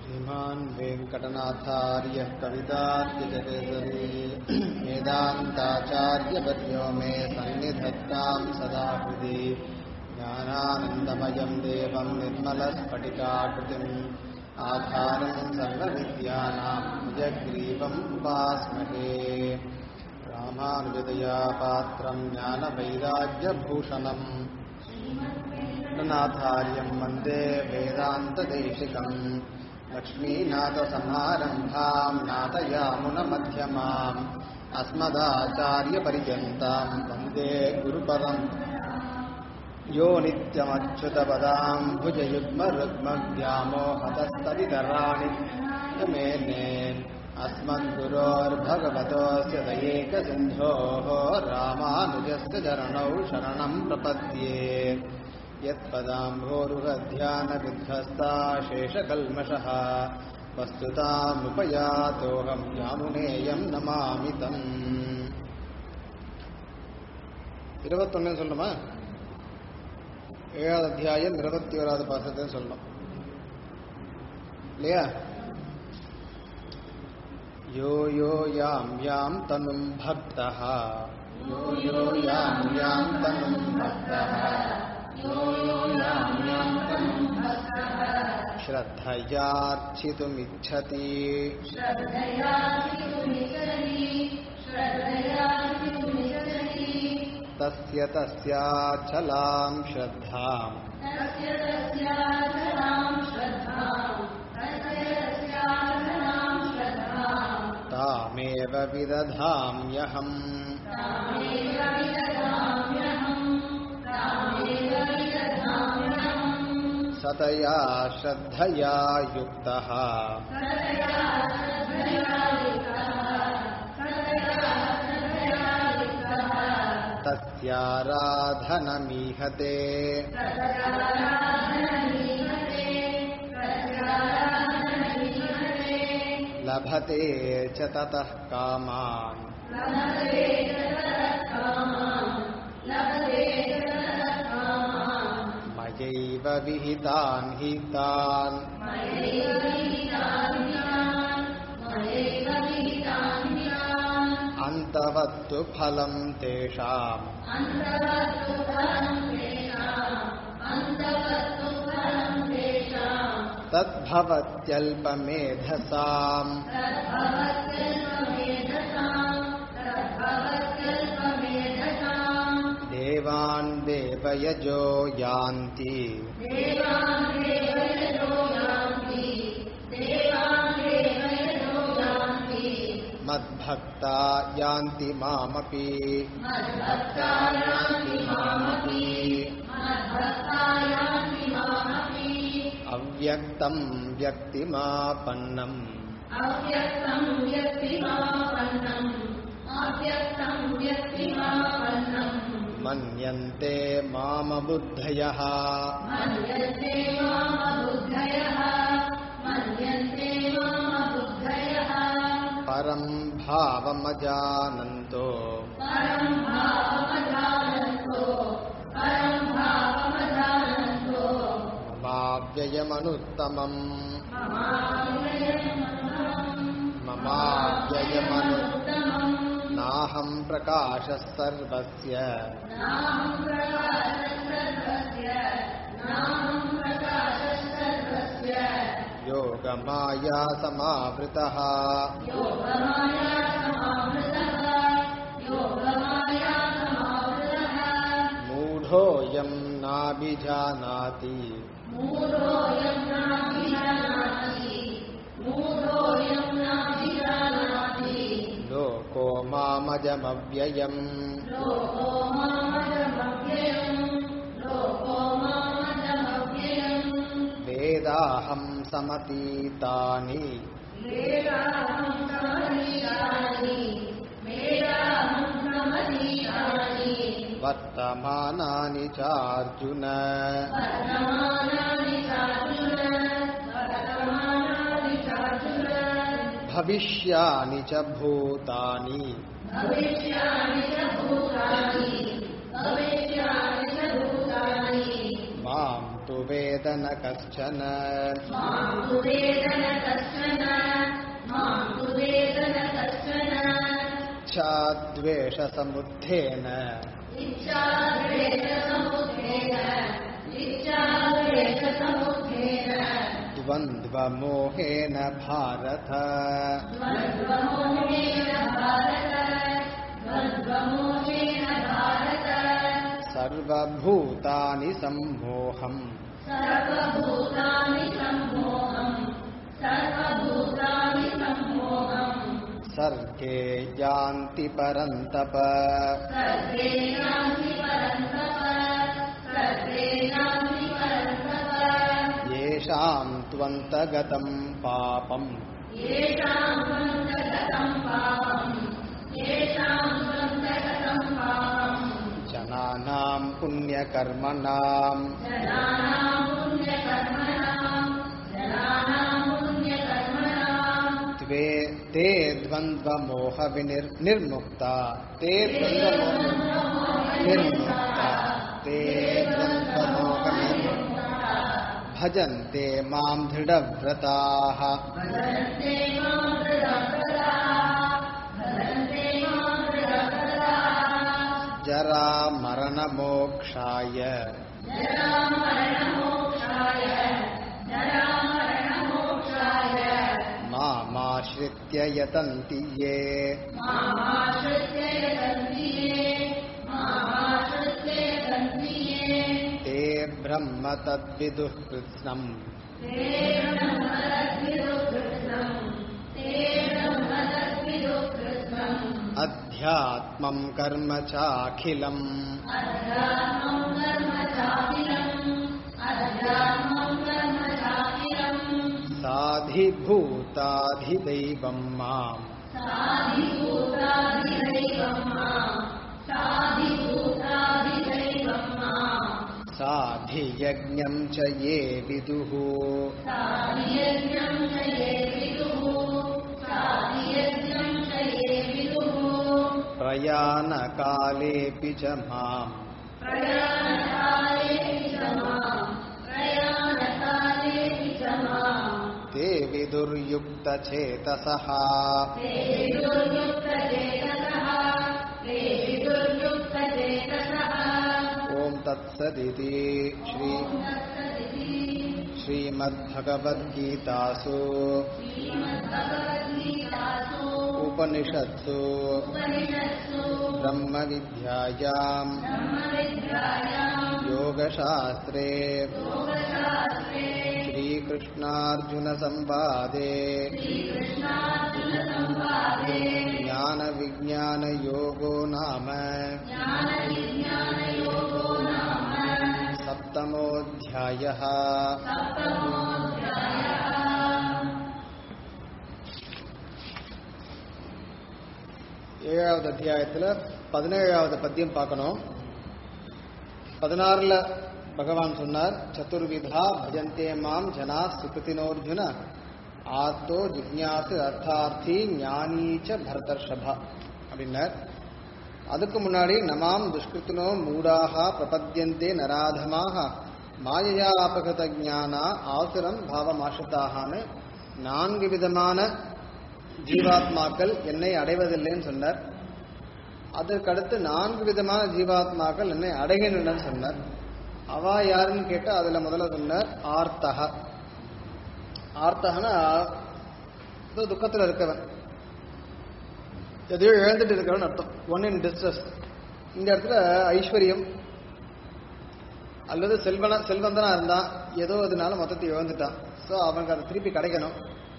श्रीमान् वेङ्कटनाथार्यः कवितार्किजकेसरी वेदान्ताचार्यवर्यो मे सन्निधत्तां सदा हृदि ज्ञानानन्दमयं देवं निर्मलस्फटिकाकृतिम् आधारं सर्वविद्यानां निजग्रीवम् उपास्महे रामानुजदया पात्रं ज्ञानवैराग्यभूषणम् नाथार्यं वन्दे वेदान्तदेशिकम् लक्ष्मीनाथसमारम्भां नाथयामुनमध्यमाम् अस्मदाचार्यपर्यन्तां वन्दे गुरुपदम् यो नित्यमच्युतपदां भुजयुग्मरुग्मव्यामोहतस्तवितराणि मेने अस्मद्गुरोर्भगवतोऽस्य दयेकसिन्धोः रामानुजस्य चरणौ शरणं प्रपद्ये यत्पदाम्भोरुहध्यानविध्वस्ता शेषकल्मषः वस्तुतामुपयातोऽहं यामुनेयं नमामि तम् இருபத்தொன்னு சொல்லணுமா ஏழாவது அத்தியாயம் இருபத்தி ஓராவது பாசத்தை சொல்லணும் இல்லையா யோ யோ யாம் யாம் தனும் பக்தः யோ யோ யாம் யாம் தனும் பக்தः யோ யோ யாம் யாம் தனும் श्रद्धयार्चितुमिच्छति तस्य तस्याचलां श्रद्धाम् तामेव विदधाम्यहम् सतया श्रद्धया युक्तः तस्याराधनमीहते लभते च ततः कामान् मयैव विहितान् हि तान् अन्तवत्तु फलम् तेषाम् तद्भवत्यल्पमेधसाम् देवान् देवयजो यान्ति मद्भक्ता यान्ति मामपि अव्यक्तं व्यक्तिमापन्नम् अव्यक्तं व्यक्तिमापन्नम् अव्यक्तं व्यक्तिमापन्नम् मन्यन्ते मामबुद्धयः मन्यन्ते माम बुद्धयः मन्यन्ते माम बुद्धयः परं भावमजानन्तो परं भावमजानन्तो परं भावमजानन्तो ममाव्ययमनुत्तमम् ममाव्ययमनुत्तमम् ममाव्ययमनु नाहं प्रकाशः सर्वस्य नाहं प्रकाशः सर्वस्य नाहं प्रकाशः सर्वस्य योगमाया समावृतः योगमाया समावृतः योगमाया समावृतः मूढोऽयं नाभिजानाति मूढोऽयं नाभिजानाति मूढोऽयं नाभिजानाति लोको मामजमव्ययम् लोको मामजमव्ययम् लोको मामजमव्ययम् वेदाहं समतीतानि वेदाहं समधीतानि वेदाहं समधीतानि वर्तमानानि चार्जुन वर्तमानानि चार्जुन वर्तमानानि चार्जुन भविष्यानि च भूतानि भविष्यानि च भूतानि भविष्यानि च भूतानि मां तु वेद न कश्चन मां तु वेदन कश्चन मां तु वेदन कश्चन छाद्वेषसमुत्थेन इच्छाद्वेषसमुत्थेन इच्छाद्वेषसमुत्थेन द्वन्द्वमोहेन भारत द्वन्द्वमोहेन भारत द्वन्द्वमोहेन भारत सर्वभूतानि सम्मोहम् सर्वभूतानि सम्मोहम् सर्वभूतानि सम्मोहम् सर्गे यान्ति परन्तप सर्वे यान्ति परन्तप सर्वे यान्ति परन्तप येषाम् त्वन्तगतम् पापम् येषां त्वन्तगतं पापम् येषां त्वन्तगतं पापम् जनानाम् पुण्यकर्मणाम् जनानां पुण्यकर्मणाम् जनानां पुण्यकर्मणाम् द्वे ते द्वन्द्वमोहविनिर् निर्मुक्ता ते द्वन्द्वमोहनिर्मुक्ता ते द्वन्द्वमोहनिर्मुक्ता भजन्ते माम् दृढव्रताः भजन्ते मां दृढव्रताः भजन्ते मां दृढव्रताः जरामरणमोक्षाय जरामरणमोक्षाय जरामरणमोक्षाय मामाश्रित्य यतन्ति ये मामाश्रित्य यतन्ति ये मामाश्रित्य यतन्ति ये ते ब्रह्म तद्विदुः कृत्स्नम् ते ब्रह्मदद्विदुःकृत्स्नम् ते ब्रह्मदद्विदुःकृत्स्नम् अध्यात्मम् कर्म चाखिलम् अध्यात्मं कर्म चाखिलम् अध्यात्मं कर्म चाखिलम् साधिभूताधिदैवम् माम् साधिभूताधिदैवं माम् साधिभूताधिदैवं माम् साधियज्ञम् च ये विदुः साधियज्ञं च ये विदुः साधियज्ञं च ये विदुः प्रयाणकालेऽपि च माम् प्रयाणकालेऽपि च माम् प्रयाणकालेऽपि च माम् ते विदुर्युक्तचेतसः ते विदुर्युक्तचेतसः ते विदुर्युक्तचेतसः ॐ तत्सदिति श्री ॐ तत्सदिति श्रीमद्भगवद्गीतासु श्रीमद्भगवद्गीतासु उपनिषत्सु उपनिषत्सु ब्रह्मविद्यायाम् ब्रह्मविद्यायाम् योगशास्त्रे योगशास्त्रे श्रीकृष्णार्जुनसंवादे श्रीकृष्णार्जुनसंवादे ज्ञानविज्ञानयोगो नाम ज्ञानविज्ञानयोगो नाम सप्तमोऽध्यायः सप्तमोऽध्यायः ஏழாவது அத்தியாயத்துல பதினேழாவது பத்தியம் பார்க்கணும் பதினாறுல பகவான் சொன்னார் சதுர்விதா பஜந்தே மாம் ஜனா சுகிருத்தினோர்ஜுன ஆத்தோ ஜிக்ஞாசு அர்த்தார்த்தி ஞானீச்ச பரதர்ஷபா அப்படின்னார் அதுக்கு முன்னாடி நமாம் துஷ்கிருத்தினோ மூடாக பிரபத்யந்தே நராதமாக மாயையா அபகத ஞானா ஆசுரம் பாவமாஷத்தாகான்னு நான்கு விதமான ஜீவாத்மாக்கள் என்னை அடைவதில்லைன்னு சொன்னார் அதற்கடுத்து நான்கு விதமான ஜீவாத்மாக்கள் என்னை அடைகின்றன சொன்னார் அவா யாருன்னு கேட்டா அதுல முதல்ல சொன்னார் ஆர்த்தக ஆர்த்தகனா ஏதோ துக்கத்துல இருக்கவன் எதையோ இழந்துட்டு இருக்கவன் அர்த்தம் ஒன் இன் டிஸ்ட்ரஸ் இந்த இடத்துல ஐஸ்வர்யம் அல்லது செல்வன செல்வந்தனா இருந்தான் ஏதோ அதனால மொத்தத்தை இழந்துட்டான் ஸோ அவனுக்கு அதை திருப்பி கிடைக்கணும்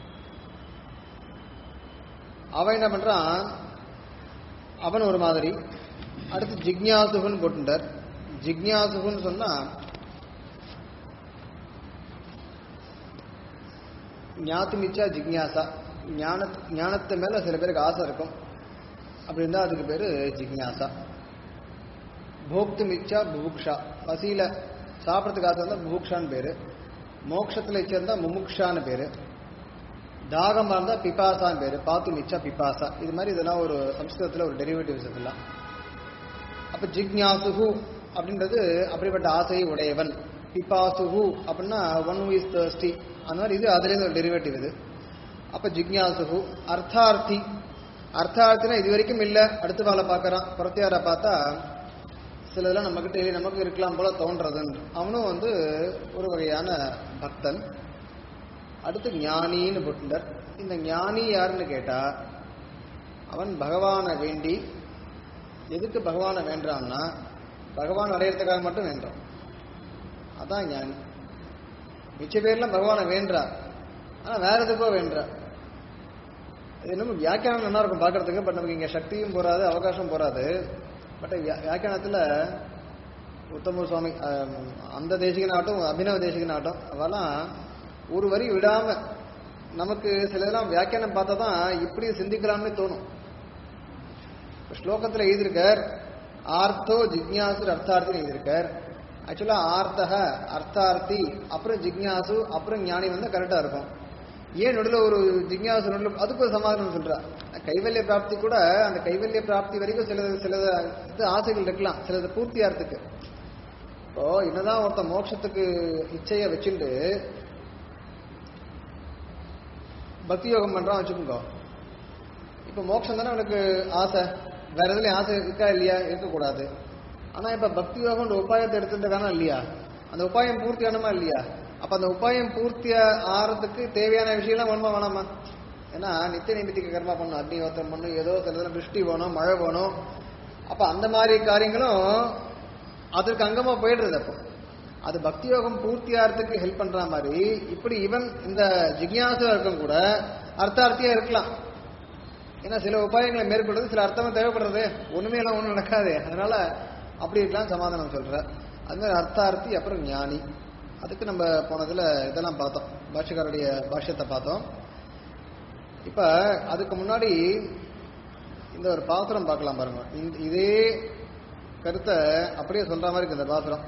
அவன் என்ன பண்றான் அவன் ஒரு மாதிரி அடுத்து ஜிக்ஞாசுகுன்னு போட்டுட்டார் ஜிக்ஞாசுகுன்னு சொன்னா ஞாத்துமிச்சா ஜிக்ஞாசா ஞான ஞானத்து மேல சில பேருக்கு ஆசை இருக்கும் அப்படி இருந்தா அதுக்கு பேரு ஜிக்ஞாசா போக்து மிச்சா புபுக்ஷா பசியில சாப்பிட்றதுக்கு ஆசை இருந்தா புபுக்ஷான்னு பேரு மோட்சத்துல இச்சா இருந்தா முமுக்ஷான்னு பேரு தாகமா இருந்தா பிபாசான்னு பேரு பாத்து மிச்சா பிபாசா இது மாதிரி இதெல்லாம் ஒரு சம்ஸ்கிருதத்துல ஒரு டெரிவேட்டிவ்ஸ் இதெல்லாம் அப்ப ஜிக்ஞாசுகு அப்படின்றது அப்படிப்பட்ட ஆசையை உடையவன் பிபாசுஹு அப்படின்னா ஒன் ஹூ இஸ் தர்ஸ்டி அந்த மாதிரி இது அதுலேருந்து ஒரு டெரிவேட்டிவ் இது அப்ப ஜிக்ஞாசுஹு அர்த்தார்த்தி அர்த்தார்த்தினா இது வரைக்கும் இல்லை அடுத்த வேலை பார்க்கறான் புறத்தியாரை பார்த்தா சிலதெல்லாம் நம்மகிட்ட இல்லை, நமக்கு இருக்கலாம் போல தோன்றதுன்னு அவனும் வந்து ஒரு வகையான பக்தன் அடுத்து ஞானின்னு போட்டுட்டார் இந்த ஞானி யாருன்னு கேட்டா அவன் பகவானை வேண்டி எதுக்கு பகவானை வேண்டான்னா பகவான் அடையறதுக்காக மட்டும் வேண்டான் அதான் ஞானி மிச்ச பேர்லாம் பகவானை வேண்டா ஆனா வேற எதுக்கோ வேண்டா இது இன்னும் வியாக்கியானம் நல்லா இருக்கும் பார்க்கறதுக்கு பட் நமக்கு இங்க சக்தியும் போறாது அவகாசம் போறாது பட் வியாக்கியானத்துல உத்தம சுவாமி அஹ், அந்த தேசிகனாகட்டும் அபினவ தேசிகனாகட்டும் அவெல்லாம் ஒரு வரி விடாம நமக்கு சிலதெல்லாம் வியாக்கியானம் பார்த்தா தான் இப்படி சிந்திக்கலாம்னு தோணும் இப்ப ஸ்லோகத்துல எழுதியிருக்கார் ஆர்த்தோ ஜிக்ஞாசு அர்த்தார்த்தின்னு எழுதியிருக்கார் ஆக்சுவலா ஆர்த்தக அர்த்தார்த்தி அப்புறம் ஜிக்ஞாசு அப்புறம் ஞானி வந்து கரெக்டா இருக்கும் ஏன் நடுவில் ஒரு ஜிக்ஞாசு நடுவில் அதுக்கு ஒரு சமாதானம் சொல்றா கைவல்ய பிராப்தி கூட அந்த கைவல்ய பிராப்தி வரைக்கும் சில சில இது ஆசைகள் இருக்கலாம் சிலது பூர்த்தியாகிறதுக்கு இப்போ என்னதான் ஒருத்தன் மோட்சத்துக்கு இச்சைய வச்சுட்டு பக்தி யோகம் பண்றான் வச்சுக்கோங்க இப்ப மோட்சம் தானே அவனுக்கு ஆசை வேற எதுலயும் ஆசை இருக்கா இல்லையா இருக்கக்கூடாது ஆனா இப்ப பக்தி யோகம்ன்ற உபாயத்தை எடுத்துட்டானா இல்லையா அந்த உபாயம் பூர்த்தி ஆனமா இல்லையா அப்ப அந்த உபாயம் பூர்த்தி ஆறதுக்கு தேவையான விஷயம்லாம் வேணுமா வேணாமா ஏன்னா நித்திய நிமித்திக்க கர்மா பண்ணும் அக்னிஹோத்திரம் பண்ணும் ஏதோ சில திருஷ்டி வேணும் மழை வேணும் அப்ப அந்த மாதிரி காரியங்களும் அதற்கு அங்கமா போயிடுறது அப்போ அது பக்தி யோகம் பூர்த்தி ஆகிறதுக்கு ஹெல்ப் பண்ற மாதிரி இப்படி இவன் இந்த ஜிக்யாசா இருக்கும் கூட அர்த்தார்த்தியா இருக்கலாம் ஏன்னா சில உபாயங்களை மேற்கொள்றது சில அர்த்தம் தேவைப்படுறது ஒண்ணுமே எல்லாம் ஒண்ணும் நடக்காது அதனால அப்படி இருக்கலாம் சமாதானம் சொல்ற அது மாதிரி அர்த்தார்த்தி அப்புறம் ஞானி அதுக்கு நம்ம போனதுல இதெல்லாம் பார்த்தோம் பாஷ்யக்காரருடைய பாஷ்யத்தை பார்த்தோம் இப்ப அதுக்கு முன்னாடி இந்த ஒரு பாசுரம் பார்க்கலாம் பாருங்க இந்த- இதே கருத்தை அப்படியே சொல்ற மாதிரி இருக்கு இந்த பாசுரம்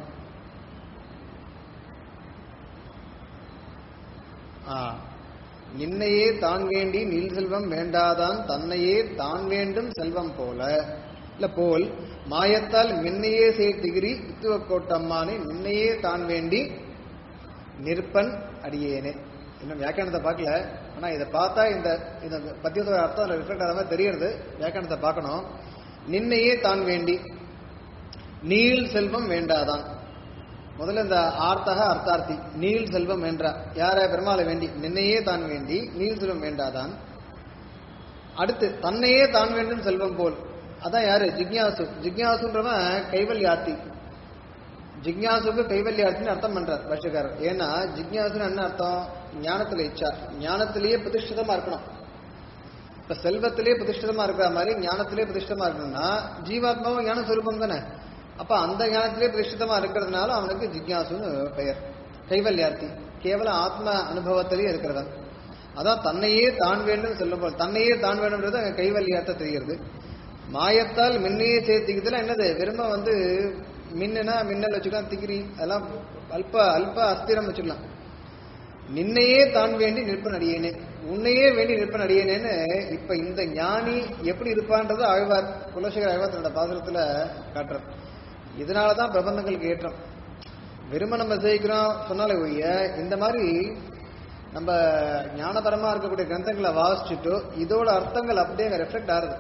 ஆ. நின்னையே தான் வேண்டி நில் செல்வம் வேண்டாதான் தன்னையே தான் வேண்டும் செல்வம் போல இல்ல போல் மாயத்தால் மின்னையே சேர்த்திகிரி இத்துவ கோட்டம்மானே நின்னையே தான் வேண்டி நிற்பன் அடியேனே இன்னும் வியாக்கியானத்தை பார்க்கல ஆனா இதை பார்த்தா இந்த இந்த பத்தியத்தோட அர்த்தம் அதில் ரிஃப்ளெக்ட் ஆகாம தெரியறது வியாக்கியானத்தை பார்க்கணும் நின்னையே தான் வேண்டி நீள் செல்வம் வேண்டாதான் முதல்ல இந்த ஆர்த்தக அர்த்தார்த்தி நீள் செல்வம் வேண்டா யார பெருமாளை வேண்டி நின்னையே தான் வேண்டி நீள் செல்வம் வேண்டாதான் அடுத்து தன்னையே தான் வேண்டும் செல்வம் போல் அதான் யாரு ஜிக்யாசு ஜிக்யாசுன்றவன் கைவல்யார்த்தி ஜிக்யாசுக்கு கைவல்யார்த்தின்னு அர்த்தம் பண்றார் பாஷ்யக்காரர் ஏன்னா ஜிக்யாசுன்னு என்ன அர்த்தம் ஞானத்துல இச்சா ஞானத்திலேயே பிரதிஷ்டிதமா இருக்கணும் இப்ப செல்வத்திலே பிரதிஷ்டிதமா இருக்கிற மாதிரி ஞானத்திலே பிரதிஷ்டிதமா இருக்கணும்னா ஜீவாத்மாவும் ஞான சொரூபம் தானே அப்ப அந்த ஞானத்திலே பிரதிஷ்டிதமா இருக்கிறதுனால அவனுக்கு ஜிக்யாசுன்னு பெயர் கைவல்யார்த்தி கேவல ஆத்ம அனுபவத்திலேயே இருக்கிறவன் அதான் தன்னையே தான் வேண்டும் சொல்லும் போது தன்னையே தான் வேண்டும்ன்றது அங்க கைவல்யார்த்த தெரிகிறது மாயத்தால் மின்னையே சேர்த்திக்கிறதுல என்னது வெறும வந்து மின்னுனா மின்னல் வச்சுக்கலாம் திகிரி அதெல்லாம் அல்ப அல்ப அஸ்திரம் வச்சுக்கலாம் நின்னையே தான் வேண்டி நிற்பன் அடியேனே உன்னையே வேண்டி நிற்பன் அடியேனேன்னு இப்ப இந்த ஞானி எப்படி இருப்பான்றது ஆழ்வார் குலசேகர் ஆழ்வார் தன்னோட பாசுரத்துல காட்டுறார் இதனாலதான் பிரபந்தங்களுக்கு ஏற்றம் வெறும நம்ம ஜெயிக்கிறோம் சொன்னாலே ஒழிய இந்த மாதிரி நம்ம ஞானபரமா இருக்கக்கூடிய கிரந்தங்களை வாசிச்சுட்டு இதோட அர்த்தங்கள் அப்படியே அங்க ரெஃப்ளெக்ட் ஆகுது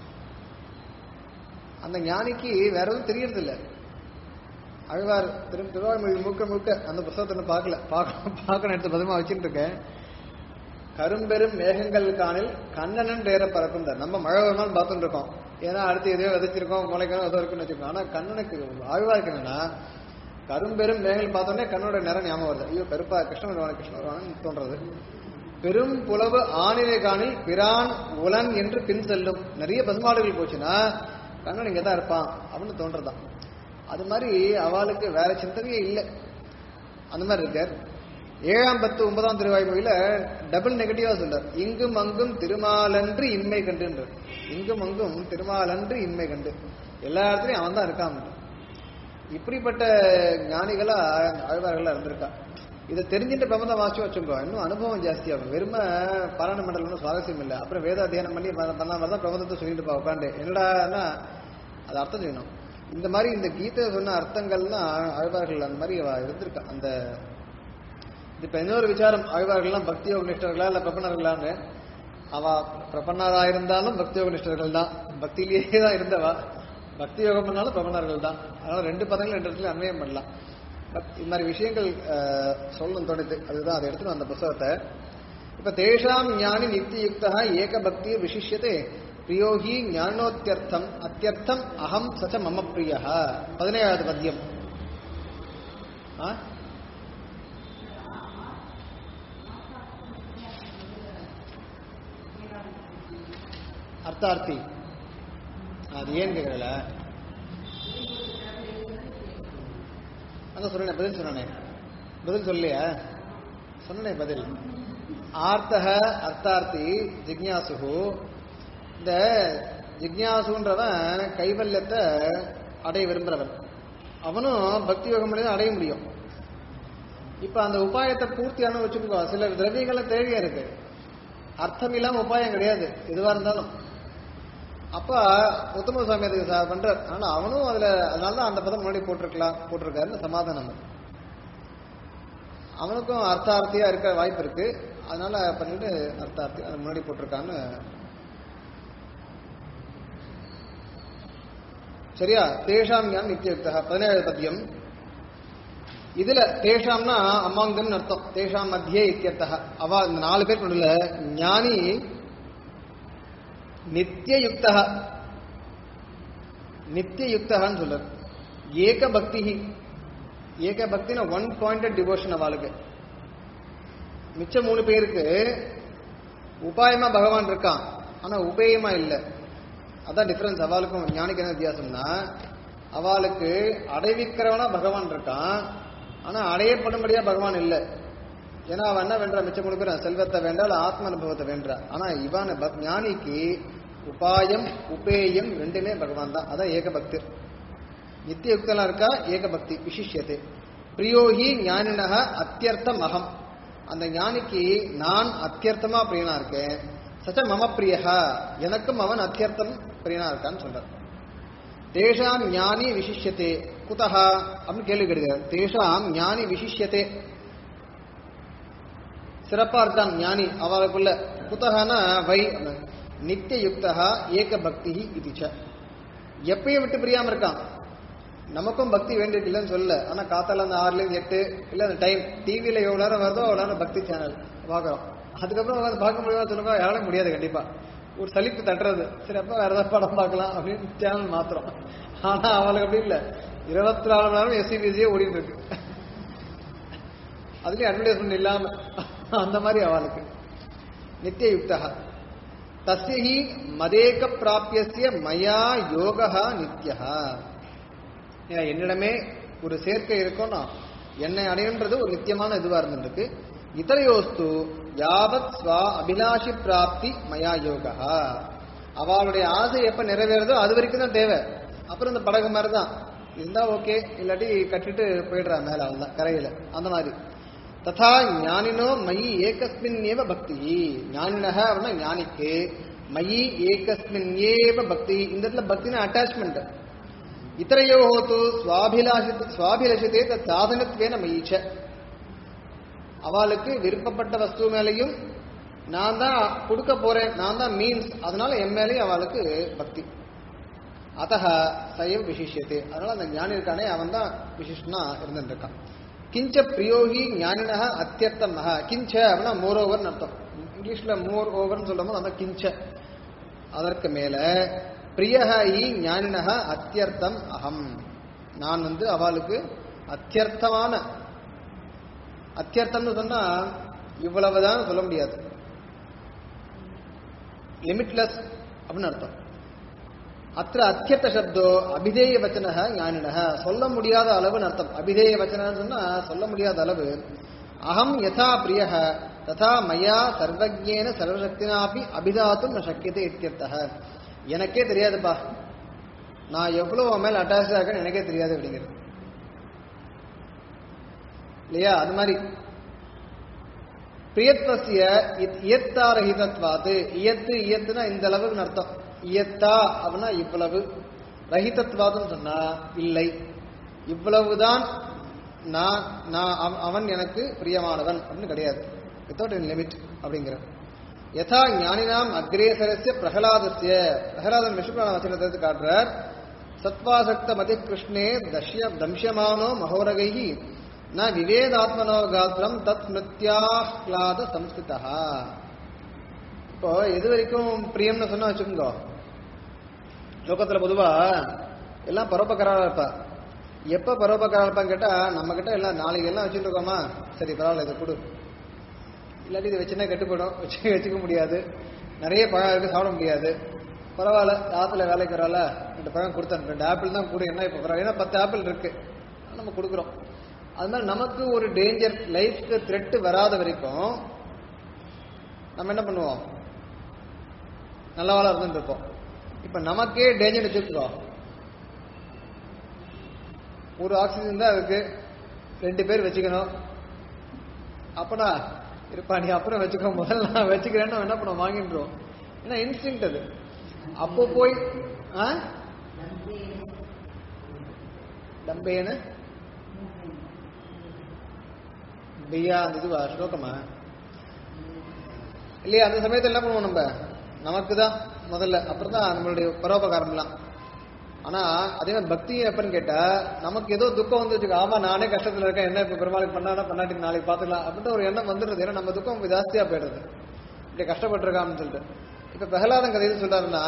அந்த ஞானிக்கு வேற எதுவும் தெரியறது இல்ல அழ்வார் திரு திருவாய்மொழி முழுக்க முழுக்க அந்த புத்தகத்தை இன்னும் பார்க்கல பார்க்க பார்க்கணும் எடுத்து பதமா வச்சுட்டு இருக்கேன் கரும்பெரும் மேகங்கள் காணில் கண்ணனன் பேர பறக்குந்தார் நம்ம மழை வருமானு பார்த்துட்டு இருக்கோம் ஏன்னா அடுத்து எதையோ விதைச்சிருக்கோம் முளைக்கணும் ஏதோ இருக்குன்னு வச்சுக்கோம் ஆனா கண்ணனுக்கு ஆழ்வாருக்கு என்னன்னா கரும்பெரும் மேகங்கள் பார்த்தோன்னே கண்ணோட நிறம் ஞாபகம் வருது ஐயோ கருப்பா கிருஷ்ண வருவான கிருஷ்ண வருவானு தோன்றது பெரும் புலவு ஆணிலை காணில் பிரான் உலன் என்று பின் செல்லும் நிறைய பசுமாடுகள் போச்சுன்னா கண்ணன் இங்க தான் இருப்பான் அப்படின்னு தோன்றதான் அது மாதிரி அவளுக்கு வேற சிந்தனையே இல்லை அந்த மாதிரி இருக்கார் ஏழாம் பத்து ஒன்பதாம் திருவாய்மொழியில டபுள் நெகட்டிவா சொல்றார் இங்கும் அங்கும் திருமாலன்று இன்மை கண்டுன்றார் இங்கும் அங்கும் திருமாலன்று இன்மை கண்டு எல்லா இடத்துலயும் அவன் தான் இருக்கான் இப்படிப்பட்ட ஞானிகளா ஆழ்வார்களா இருந்திருக்கா இதை தெரிஞ்சுட்டு பிரபந்தம் வாசிச்சு வச்சுக்கோ இன்னும் அனுபவம் ஜாஸ்தியாகும் வெறும பாராயண மண்டலம் சுவாரஸ்யம் இல்லை அப்புறம் வேத அத்தியானம் பண்ணி பண்ண மாதிரி தான் பிரபந்தத்தை சொல்லிட்டு பா உட்காந்து என்னடான்னா அது அர்த்தம் செய்யணும் இந்த மாதிரி இந்த கீதை சொன்ன அர்த்தங்கள்லாம் ஆழ்வார்கள் அந்த மாதிரி அவ இருந்திருக்கா அந்த இது இப்ப இன்னொரு விசாரம் ஆழ்வார்கள்லாம் பக்தி யோக நிஷ்டர்களா இல்ல பிரபன்னர்களான்னு அவ பிரபன்னரா இருந்தாலும் பக்தி யோக நிஷ்டர்கள் தான் பக்தியிலேயே தான் இருந்தவா பக்தி யோகம் பண்ணாலும் பிரபன்னர்கள் தான் அதனால ரெண்டு பதங்கள் ரெண்டு இடத்துல அன்வயம் பண்ணலாம் பட் இந்த மாதிரி விஷயங்கள் அஹ், சொல்லணும் தோணுது அதுதான் அதை எடுத்துட்டு அந்த புஸ்தகத்தை இப்ப தேஷாம் ஞானி நித்தியுக்தா ஏக பக்தி விசிஷ்யதே பிரியோகி ஞானோத்தியர்த்தம் அத்தியர்த்தம் அகம் சச்ச மம பிரிய பதினேழாவது பத்தியம் ஆ? அர்த்தார்த்தி அது ஏன் கேட்கறல அதான் சொன்னேன் பதில் சொன்னனே பதில் சொல்லலையா சொன்னனே பதில் ஆர்த்தக அர்த்தார்த்தி ஜிக்ஞாசுகு இந்த ஜிக்ஞாசுன்றவன் கைவல்யத்தை அடைய விரும்புறவன் அவனும் பக்தி யோகம் பண்ணி தான் அடைய முடியும் இப்ப அந்த உபாயத்தை பூர்த்தியான வச்சுக்கோ சில திரவியங்களை தேவையா இருக்கு அர்த்தம் இல்லாம உபாயம் கிடையாது எதுவா இருந்தாலும் அப்ப உத்தம சுவாமி அதுக்கு ச- பண்றார் ஆனா அவனும் அதுல அதனால தான் அந்த பதம் முன்னாடி போட்டிருக்கலாம் போட்டிருக்காருன்னு சமாதானம் அது. அவனுக்கும் அர்த்தார்த்தியா இருக்க வாய்ப்பு இருக்கு அதனால பண்ணிட்டு அர்த்தார்த்தி அது முன்னாடி போட்டிருக்கான்னு சரியா தேஷாம் ஞான் நித்தியுக்தா பதினேழு பத்தியம் இதுல தேஷாம்னா அமாங்கம் அர்த்தம் தேஷாம் மத்தியே இத்தியர்த்தக அவ இந்த நாலு பேர் கொண்டுல ஞானி நித்தியயுக்தா நித்தியயுக்தகான்னு சொல்றார் ஏக பக்தி ஏக பக்தினா ஒன் பாயிண்டட் டிவோஷன் அவளுக்கு மிச்ச மூணு பேருக்கு உபாயமா பகவான் இருக்கான் ஆனா உபேயமா இல்ல அதான் டிஃபரன்ஸ் அவளுக்கும் ஞானிக்கு என்ன வித்தியாசம்னா அவளுக்கு அடைவிக்கிறவனா பகவான் இருக்கான் ஆனா அடையப்படும்படியா பகவான் இல்ல ஏன்னா அவன் என்ன வேண்டா மிச்ச மூணு பேர் செல்வத்தை வேண்டா இல்ல ஆத்ம அனுபவத்தை வேண்டா ஆனா இவன் பக்- ஞானிக்கு உபாயம் உபேயம் ரெண்டுமே பகவான் தான் அதான் ஏக பக்தி நித்திய யுக்தலாம் இருக்கா ஏக பக்தி விசிஷ்யத்தை பிரியோகி ஞானினக அத்தியர்த்தம் அகம் அந்த ஞானிக்கு நான் அத்தியர்த்தமா பிரியனா இருக்கேன் சச்ச மம பிரியஹ எனக்கும் அவன் அத்தியர்த்தம் பிரியனா இருக்கான்னு சொல்றார் தேஷாம் ஞானி விசிஷ்யத்தே குதஹா அப்படின்னு கேள்வி கேட்கிறார் தேஷாம் ஞானி விசிஷ்யத்தே சிறப்பா இருக்கான் ஞானி அவளுக்குள்ள குத்தகனா வை நித்திய யுக்தா ஏக பக்தி இதுச்ச எப்பயும் விட்டு பிரியாம இருக்கான் நமக்கும் பக்தி வேண்டியது இல்லைன்னு சொல்ல ஆனா காத்தால அந்த ஆறுல இருந்து எட்டு இல்ல அந்த டைம் டிவியில எவ்வளவு நேரம் வருதோ அவ்வளவு நேரம் பக்தி சேனல் பாக்குறோம் அதுக்கப்புறம் உட்காந்து பார்க்க முடியாத சொல்லுங்க யாராலும் முடியாது கண்டிப்பா ஒரு சலிப்பு தட்டுறது சரி அப்ப வேற ஏதாவது படம் பார்க்கலாம் அப்படின்னு சேனல் மாத்திரம் ஆனா அவளுக்கு அப்படி இல்ல இருபத்தி நாலு மணி நேரம் எஸ்சிபிசியே ஓடிட்டு இருக்கு அதுலயும் அட்வர்டைஸ்மெண்ட் இல்லாம அந்த மாதிரி அவளுக்கு நித்திய யுக்தா தஸ்யஹி மதேக பிராபியசிய மயா யோகா நித்யா ஏன் என்னிடமே ஒரு சேர்க்கை இருக்கும்னா என்னை அடையன்றது ஒரு நித்தியமான இதுவா இருந்துருக்கு இதரையோஸ்து யாவத் ஸ்வா அபிலாஷி பிராப்தி மயா யோகா அவளுடைய ஆசை எப்ப நிறைவேறதோ அது வரைக்கும் தான் தேவை அப்புறம் இந்த படகு மாதிரி தான் இருந்தா ஓகே இல்லாட்டி கட்டிட்டு போயிடுறா மேல அவள்தான் கரையில அந்த மாதிரி ததா ஞானினோ மயி ஏகஸ்மின் ஏவ பக்தி ஞானினக அப்படின்னா ஞானிக்கு மயி ஏகஸ்மின் ஏவ பக்தி இந்த இடத்துல பக்தினா அட்டாச்மெண்ட் இத்தரையோ தூ சுவாபிலாஷித் சுவாபிலஷித்தே தத் சாதனத்வேன மயிச்ச அவளுக்கு விருப்பப்பட்ட வஸ்து மேலையும் நான் தான் கொடுக்க போறேன் நான் தான் மீன்ஸ் அதனால என் மேலேயும் அவளுக்கு பக்தி அத்தக சைவ விசிஷ்யத்தை அதனால அந்த ஞானி இருக்கானே அவன் தான் விசிஷ்டனா இருந்துட்டு இருக்கான் கிஞ்ச பிரியோகி ஞானினக அத்தியர்த்தமக கிஞ்ச அப்படின்னா மோர் ஓவர்னு அர்த்தம் இங்கிலீஷ்ல மோர் ஓவர்னு சொல்லும் போது அதான் கிஞ்ச அதற்கு மேல பிரியக இ ஞானினக அத்தியர்த்தம் அகம் நான் வந்து அவளுக்கு அத்தியர்த்தமான அத்தியர்த்தம்னு சொன்னா இவ்வளவுதான் சொல்ல முடியாது லிமிட்லெஸ் அப்படின்னு அர்த்தம் அத்த அத்தியர்த்த சப்தோ அபிதேய வச்சன ஞானினக சொல்ல முடியாத அளவுன்னு அர்த்தம் அபிதேய வச்சனன்னு சொன்னா சொல்ல முடியாத அளவு அகம் யதா பிரிய ததா மயா சர்வஜேன சர்வசக்தினாப்பி அபிதாத்தும் ந சக்கியத்தை இத்தியர்த்தக எனக்கே தெரியாதுப்பா நான் எவ்வளவு அவன் மேல அட்டாச் இருக்கேன்னு எனக்கே தெரியாது அப்படிங்கிறது இல்லையா அது மாதிரி பிரியத்வசிய இயத்தாரஹிதத்வாது இயத்து இயத்துனா இந்த அளவுக்கு அர்த்தம் இயத்தா அப்படின்னா இவ்வளவு ரஹிதத்வாதம் சொன்னா இல்லை இவ்வளவுதான் நான் நான் அவ- அவன் எனக்கு பிரியமானவன் அப்படின்னு கிடையாது வித்தவுட் இன் லிமிட் அப்படிங்கிற யதா ஞானினாம் அக்ரேசரஸ்ய பிரகலாதஸ்ய பிரகலாதன் விஷ்ணுபுராண வச்சனத்தை காட்டுறார் சத்வாசக்த மதி கிருஷ்ணே தஷ்ய தம்சியமானோ மகோரகைஹி ந விவேதாத்மனோ காத்திரம் தத் ஸ்மிருத்யாஹ்லாத சம்ஸ்கிருதா இப்போ எது வரைக்கும் பிரியம்னு சொன்னா வச்சுக்கோங்க லோகத்துல பொதுவா எல்லாம் பரோபகாரா இருப்பா எப்ப பரோபகாரா இருப்பான்னு கேட்டா நம்ம கிட்ட எல்லாம் நாளைக்கு எல்லாம் வச்சுட்டு இருக்கோமா சரி பரவாயில்ல இதை கொடு இல்லாட்டி இது வச்சுன்னா கெட்டு போயிடும் வச்சு வச்சுக்க முடியாது நிறைய பழம் இருக்கு சாப்பிட முடியாது பரவாயில்ல ஆத்துல வேலைக்கு வரால ரெண்டு பழம் கொடுத்தேன் ரெண்டு ஆப்பிள் தான் கூட என்ன இப்போ பரவாயில்ல ஏன்னா பத்து ஆப்பிள் இருக்கு நம்ம கொடுக்குறோம் அது மாதிரி நமக்கு ஒரு டேஞ்சர் லைஃப்க்கு த்ரெட் வராத வரைக்கும் நம்ம என்ன பண்ணுவோம் நல்லவாளா இருந்துட்டு இருப்போம் இப்ப நமக்கே டேஞ்சர் வச்சுருக்கோம் ஒரு ஆக்சிஜன் தான் இருக்கு ரெண்டு பேர் வச்சுக்கணும் அப்படா இருப்பா நீ அப்புறம் வச்சுக்கோ முதல்ல நான் வச்சுக்கிறேன்னு நம்ம என்ன பண்ணுவோம் வாங்கின்றோம் ஏன்னா இன்ஸ்டிங் அது அப்போ போய் ஆ டம்பேன்னு பியா அந்த இதுவா ஸ்லோகமா இல்லையா அந்த சமயத்தில் என்ன பண்ணுவோம் நம்ம நமக்கு தான் முதல்ல அப்புறம் தான் நம்மளுடைய பரோபகாரம்லாம் ஆனா அதே மாதிரி பக்தி எப்பன்னு கேட்டா நமக்கு ஏதோ துக்கம் வந்து வச்சுக்கோ ஆமா நானே கஷ்டத்துல இருக்கேன் என்ன இப்ப பெருமாளுக்கு பண்ணாடா பண்ணாட்டி நாளைக்கு பாத்துக்கலாம் அப்படின்ற ஒரு எண்ணம் வந்துடுது ஏன்னா நம்ம துக்கம் ஜாஸ்தியா போயிடுது இப்படி கஷ்டப்பட்டிருக்கான்னு சொல்லிட்டு இப்ப பிரகலாதன் கதை எது சொல்றாருன்னா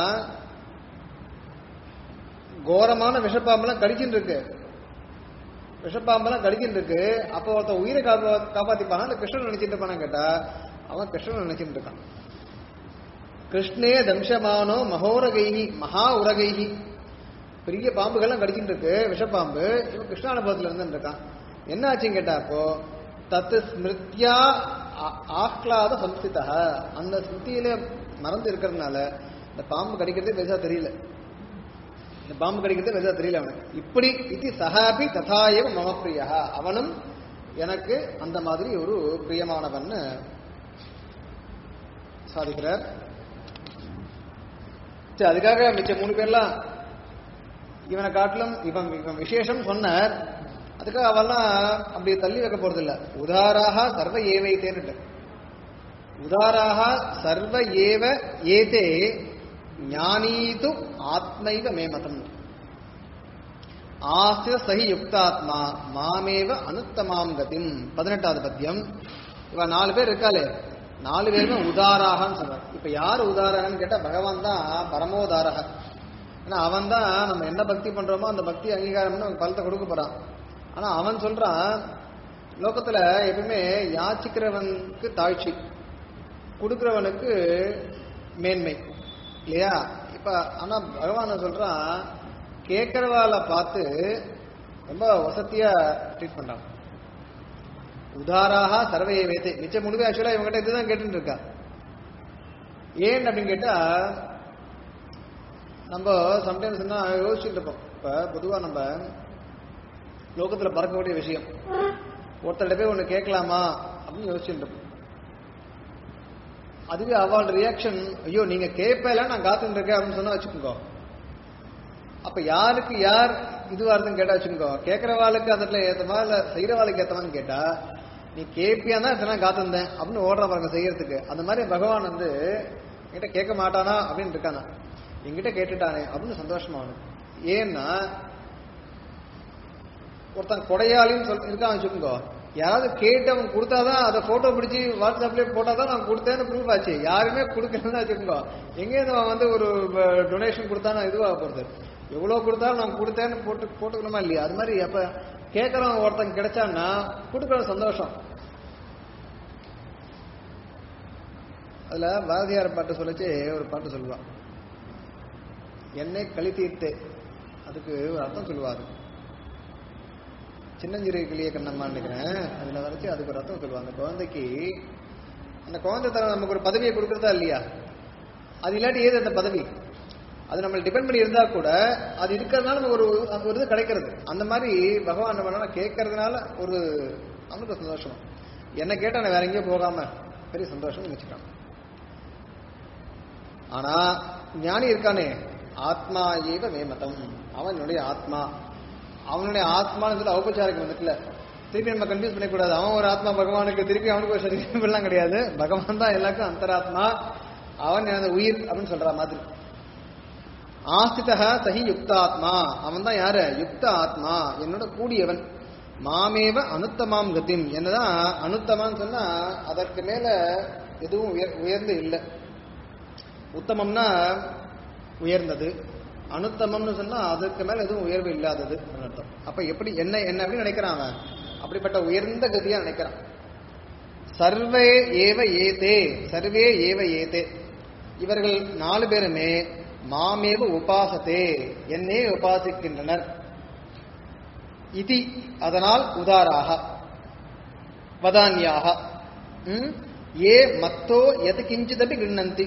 கோரமான விஷப்பாம்பெல்லாம் கடிச்சுட்டு இருக்கு விஷப்பாம்பெல்லாம் கடிச்சுட்டு இருக்கு அப்போ ஒருத்தன் உயிரை காப்பா காப்பாத்திப்பானா இல்ல கிருஷ்ணன் நினைச்சிட்டு இருப்பானு கேட்டா அவன் கிருஷ்ணன் நினைச்சிட்டு இருக்கான் கிருஷ்ணே தம்சமானோ மகோரகைஹி மகா உரகைஹி பெரிய பாம்புகள்லாம் கடிச்சிட்டு இருக்கு விஷப்பாம்பு இவன் கிருஷ்ணானுபவத்துல இருந்து இருக்கான் என்ன ஆச்சுன்னு கேட்டா அப்போ தத்து ஸ்மிருத்யா ஆ- ஆஹ்லாத சம்ஸ்திதா அந்த ஸ்மிருதியில மறந்து இருக்கிறதுனால இந்த பாம்பு கடிக்கிறதே பெருசா தெரியல இந்த பாம்பு கடிக்கிறதே பெருசா தெரியல அவனுக்கு இப்படி இது சஹாபி ததாயவ மம பிரியா அவனும் எனக்கு அந்த மாதிரி ஒரு பிரியமானவன் சாதிக்கிறார் சரி அதுக்காக மிச்ச மூணு பேர்லாம் இவனை காட்டிலும் இவன் இவன் விசேஷம் சொன்னார் அதுக்காக அவெல்லாம் அப்படி தள்ளி வைக்க போறது இல்ல உதாராக சர்வ ஏவைத்தேன்னு உதாராக சர்வ ஏவ ஏதே ஞானீது ஆத்மைவ மே மதம் ஆசிர சகி யுக்தாத்மா மாமேவ அனுத்தமாம் கதிம் பதினெட்டாவது பத்தியம் இவ நாலு பேர் இருக்காளே நாலு பேருமே உதாராகன்னு சொல்றாரு இப்ப யார் உதாரகன்னு கேட்டா பகவான் தான் பரமோதாரக ஏன்னா அவன் தான் நம்ம என்ன பக்தி பண்றோமோ அந்த பக்தி அங்கீகாரம் பண்ணி நமக்கு பலத்தை கொடுக்க போறான் ஆனா அவன் சொல்றான் லோகத்துல எப்பவுமே யாச்சிக்கிறவனுக்கு தாழ்ச்சி கொடுக்கிறவனுக்கு மேன்மை இல்லையா இப்ப ஆனா பகவான் சொல்றான் கேட்கறவால பார்த்து ரொம்ப வசதியா ட்ரீட் பண்றான் உதாராக சர்வையை வைத்து மிச்ச முடிவு ஆக்சுவலா இவங்ககிட்ட இதுதான் கேட்டுட்டு இருக்கா ஏன் அப்படின்னு கேட்டா நம்ம சம்டைம்ஸ் என்ன யோசிச்சுட்டு இருப்போம் இப்ப பொதுவா நம்ம லோகத்துல பறக்கக்கூடிய விஷயம் ஒருத்தர்கிட்ட போய் ஒண்ணு கேட்கலாமா அப்படின்னு யோசிச்சுட்டு இருப்போம் அதுவே அவளோட ரியாக்ஷன் ஐயோ நீங்க கேட்பல நான் காத்துட்டு இருக்கேன் அப்படின்னு சொன்னா வச்சுக்கோங்க அப்ப யாருக்கு யார் இதுவா இருக்குன்னு கேட்டா வச்சுக்கோங்க கேட்கறவாளுக்கு அதுல ஏத்தமா இல்ல செய்யறவாளுக்கு ஏத்தமான்னு கேட்டா நீ கேட்பியா தான் இத்தனை காத்திருந்தேன் அப்படின்னு ஓடுற பாருங்க செய்யறதுக்கு அந்த மாதிரி பகவான் வந்து என்கிட்ட கேட்க மாட்டானா அப்படின்னு இருக்கானா என்கிட்ட கேட்டுட்டானே அப்படின்னு சந்தோஷமா அவனுக்கு ஏன்னா ஒருத்தன் கொடையாளின்னு சொல் இருக்கான் வச்சுக்கோங்க யாராவது கேட்டு அவன் கொடுத்தாதான் அதை போட்டோ பிடிச்சி வாட்ஸ்அப்லயே போட்டாதான் நான் கொடுத்தேன்னு ப்ரூஃப் ஆச்சு யாருமே கொடுக்கலன்னு வச்சுக்கோங்க எங்கேருந்து அவன் வந்து ஒரு டொனேஷன் கொடுத்தா நான் இதுவாக போறது எவ்வளவு கொடுத்தாலும் நான் கொடுத்தேன்னு போட்டு போட்டுக்கணுமா இல்லையா அது மாதிரி அப்ப கேட்கறவன் ஒருத்தன் கிடைச்சான்னா கொடுக்கற சந்தோஷம் அதுல பாரதியார் பாட்டு சொல்லிச்சு ஒரு பாட்டு சொல்லுவான் என்னை கழித்தீர்த்து அதுக்கு ஒரு அர்த்தம் சொல்லுவாரு சின்னஞ்சிறு கிளிய கண்ணம்மா நினைக்கிறேன் அதுல வரைச்சு அதுக்கு ஒரு அர்த்தம் சொல்லுவாங்க அந்த குழந்தைக்கு அந்த குழந்தை தர நமக்கு ஒரு பதவியை கொடுக்கறதா இல்லையா அது இல்லாட்டி ஏது அந்த பதவி அது நம்மளை டிபெண்ட் பண்ணி இருந்தா கூட அது இருக்கிறதுனால நமக்கு ஒரு அந்த ஒரு இது கிடைக்கிறது அந்த மாதிரி பகவான் என்ன பண்ணா கேட்கறதுனால ஒரு அவனுக்கு ஒரு சந்தோஷம் என்ன கேட்டா நான் வேற எங்கேயும் போகாம பெரிய சந்தோஷம் நினைச்சுக்கான் ஆனா ஞானி இருக்கானே ஆத்மா ஏவ மேமதம் அவனுடைய ஆத்மா அவனுடைய ஆத்மான்னு சொல்லி ஔபச்சாரிக்கு வந்துட்டுல திருப்பி நம்ம கன்ஃபியூஸ் பண்ணக்கூடாது அவன் ஒரு ஆத்மா பகவானுக்கு திருப்பி அவனுக்கு ஒரு சரீரம் இப்படிலாம் கிடையாது பகவான் தான் எல்லாருக்கும் அந்தராத்மா அவன் எனது உயிர் அப்படின்னு சொல்ற மாதிரி ஆஸ்திதா சஹி யுக்தாத்மா அவன் தான் யாரு யுக்த ஆத்மா என்னோட கூடியவன் மாமேவ அனுத்தமாம் கதிம் என்னதான் அனுத்தமான்னு சொன்னா அதற்கு மேல எதுவும் உயர் உயர்ந்து இல்லை உத்தமம்னா உயர்ந்தது அனுத்தமம்னு சொன்னா அதற்கு மேல எதுவும் உயர்வு இல்லாதது அர்த்தம் அப்ப எப்படி என்ன என்ன அப்படின்னு நினைக்கிறான் அவன் அப்படிப்பட்ட உயர்ந்த கதியா நினைக்கிறான் சர்வே ஏவ ஏதே சர்வே ஏவ ஏதே இவர்கள் நாலு பேருமே மாமேவ உபாசத்தே என்னே உபாசிக்கின்றனர் இதி அதனால் உதாராக வதான்யாக ம்? ஏ மத்தோ எது கிஞ்சிதபி கிண்ணந்தி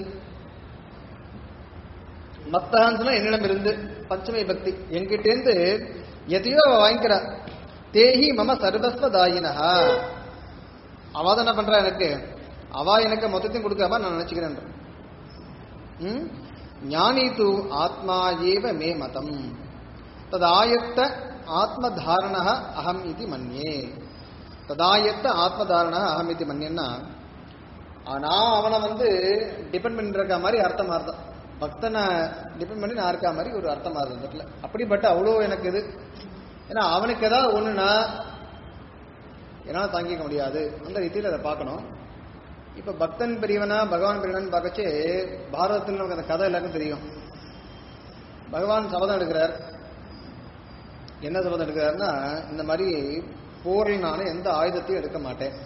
மத்தான்னு சொன்னா என்னிடம் இருந்து பஞ்சமை பக்தி என்கிட்டேருந்து எதையோ அவ வாங்கிக்கிறா தேஹி மம சர்வஸ்வதாயினஹா அவ தான் என்ன பண்றா எனக்கு அவ எனக்கு மொத்தத்தையும் கொடுக்காம நான் நினைச்சுக்கிறேன் ம்? ஞானி தூ ஆத்மா ஏவ மே மதம் ததாயத்த ஆத்மதாரண அகம் இது மன்யே ததாயத்த ஆத்மதாரண அகம் இது மன்யன்னா நான் அவனை வந்து டிபெண்ட் பண்ணிருக்க மாதிரி அர்த்தம் மாறுதான் பக்தனை டிபெண்ட் பண்ணி நான் இருக்க மாதிரி ஒரு அர்த்தம் மாறுது இந்த இடத்துல அப்படிப்பட்ட அவ்வளோ எனக்கு இது ஏன்னா அவனுக்கு ஏதாவது ஒண்ணுனா என்னால் தாங்கிக்க முடியாது அந்த ரீதியில் அதை பார்க்கணும் இப்ப பக்தன் பெரியவனா பகவான் பெரியவன் பார்க்கச்சு பாரதத்தில் நமக்கு அந்த கதை எல்லாருக்கும் தெரியும் பகவான் சபதம் எடுக்கிறார் என்ன சபதம் எடுக்கிறாருன்னா இந்த மாதிரி போரில் நான் எந்த ஆயுதத்தையும் எடுக்க மாட்டேன்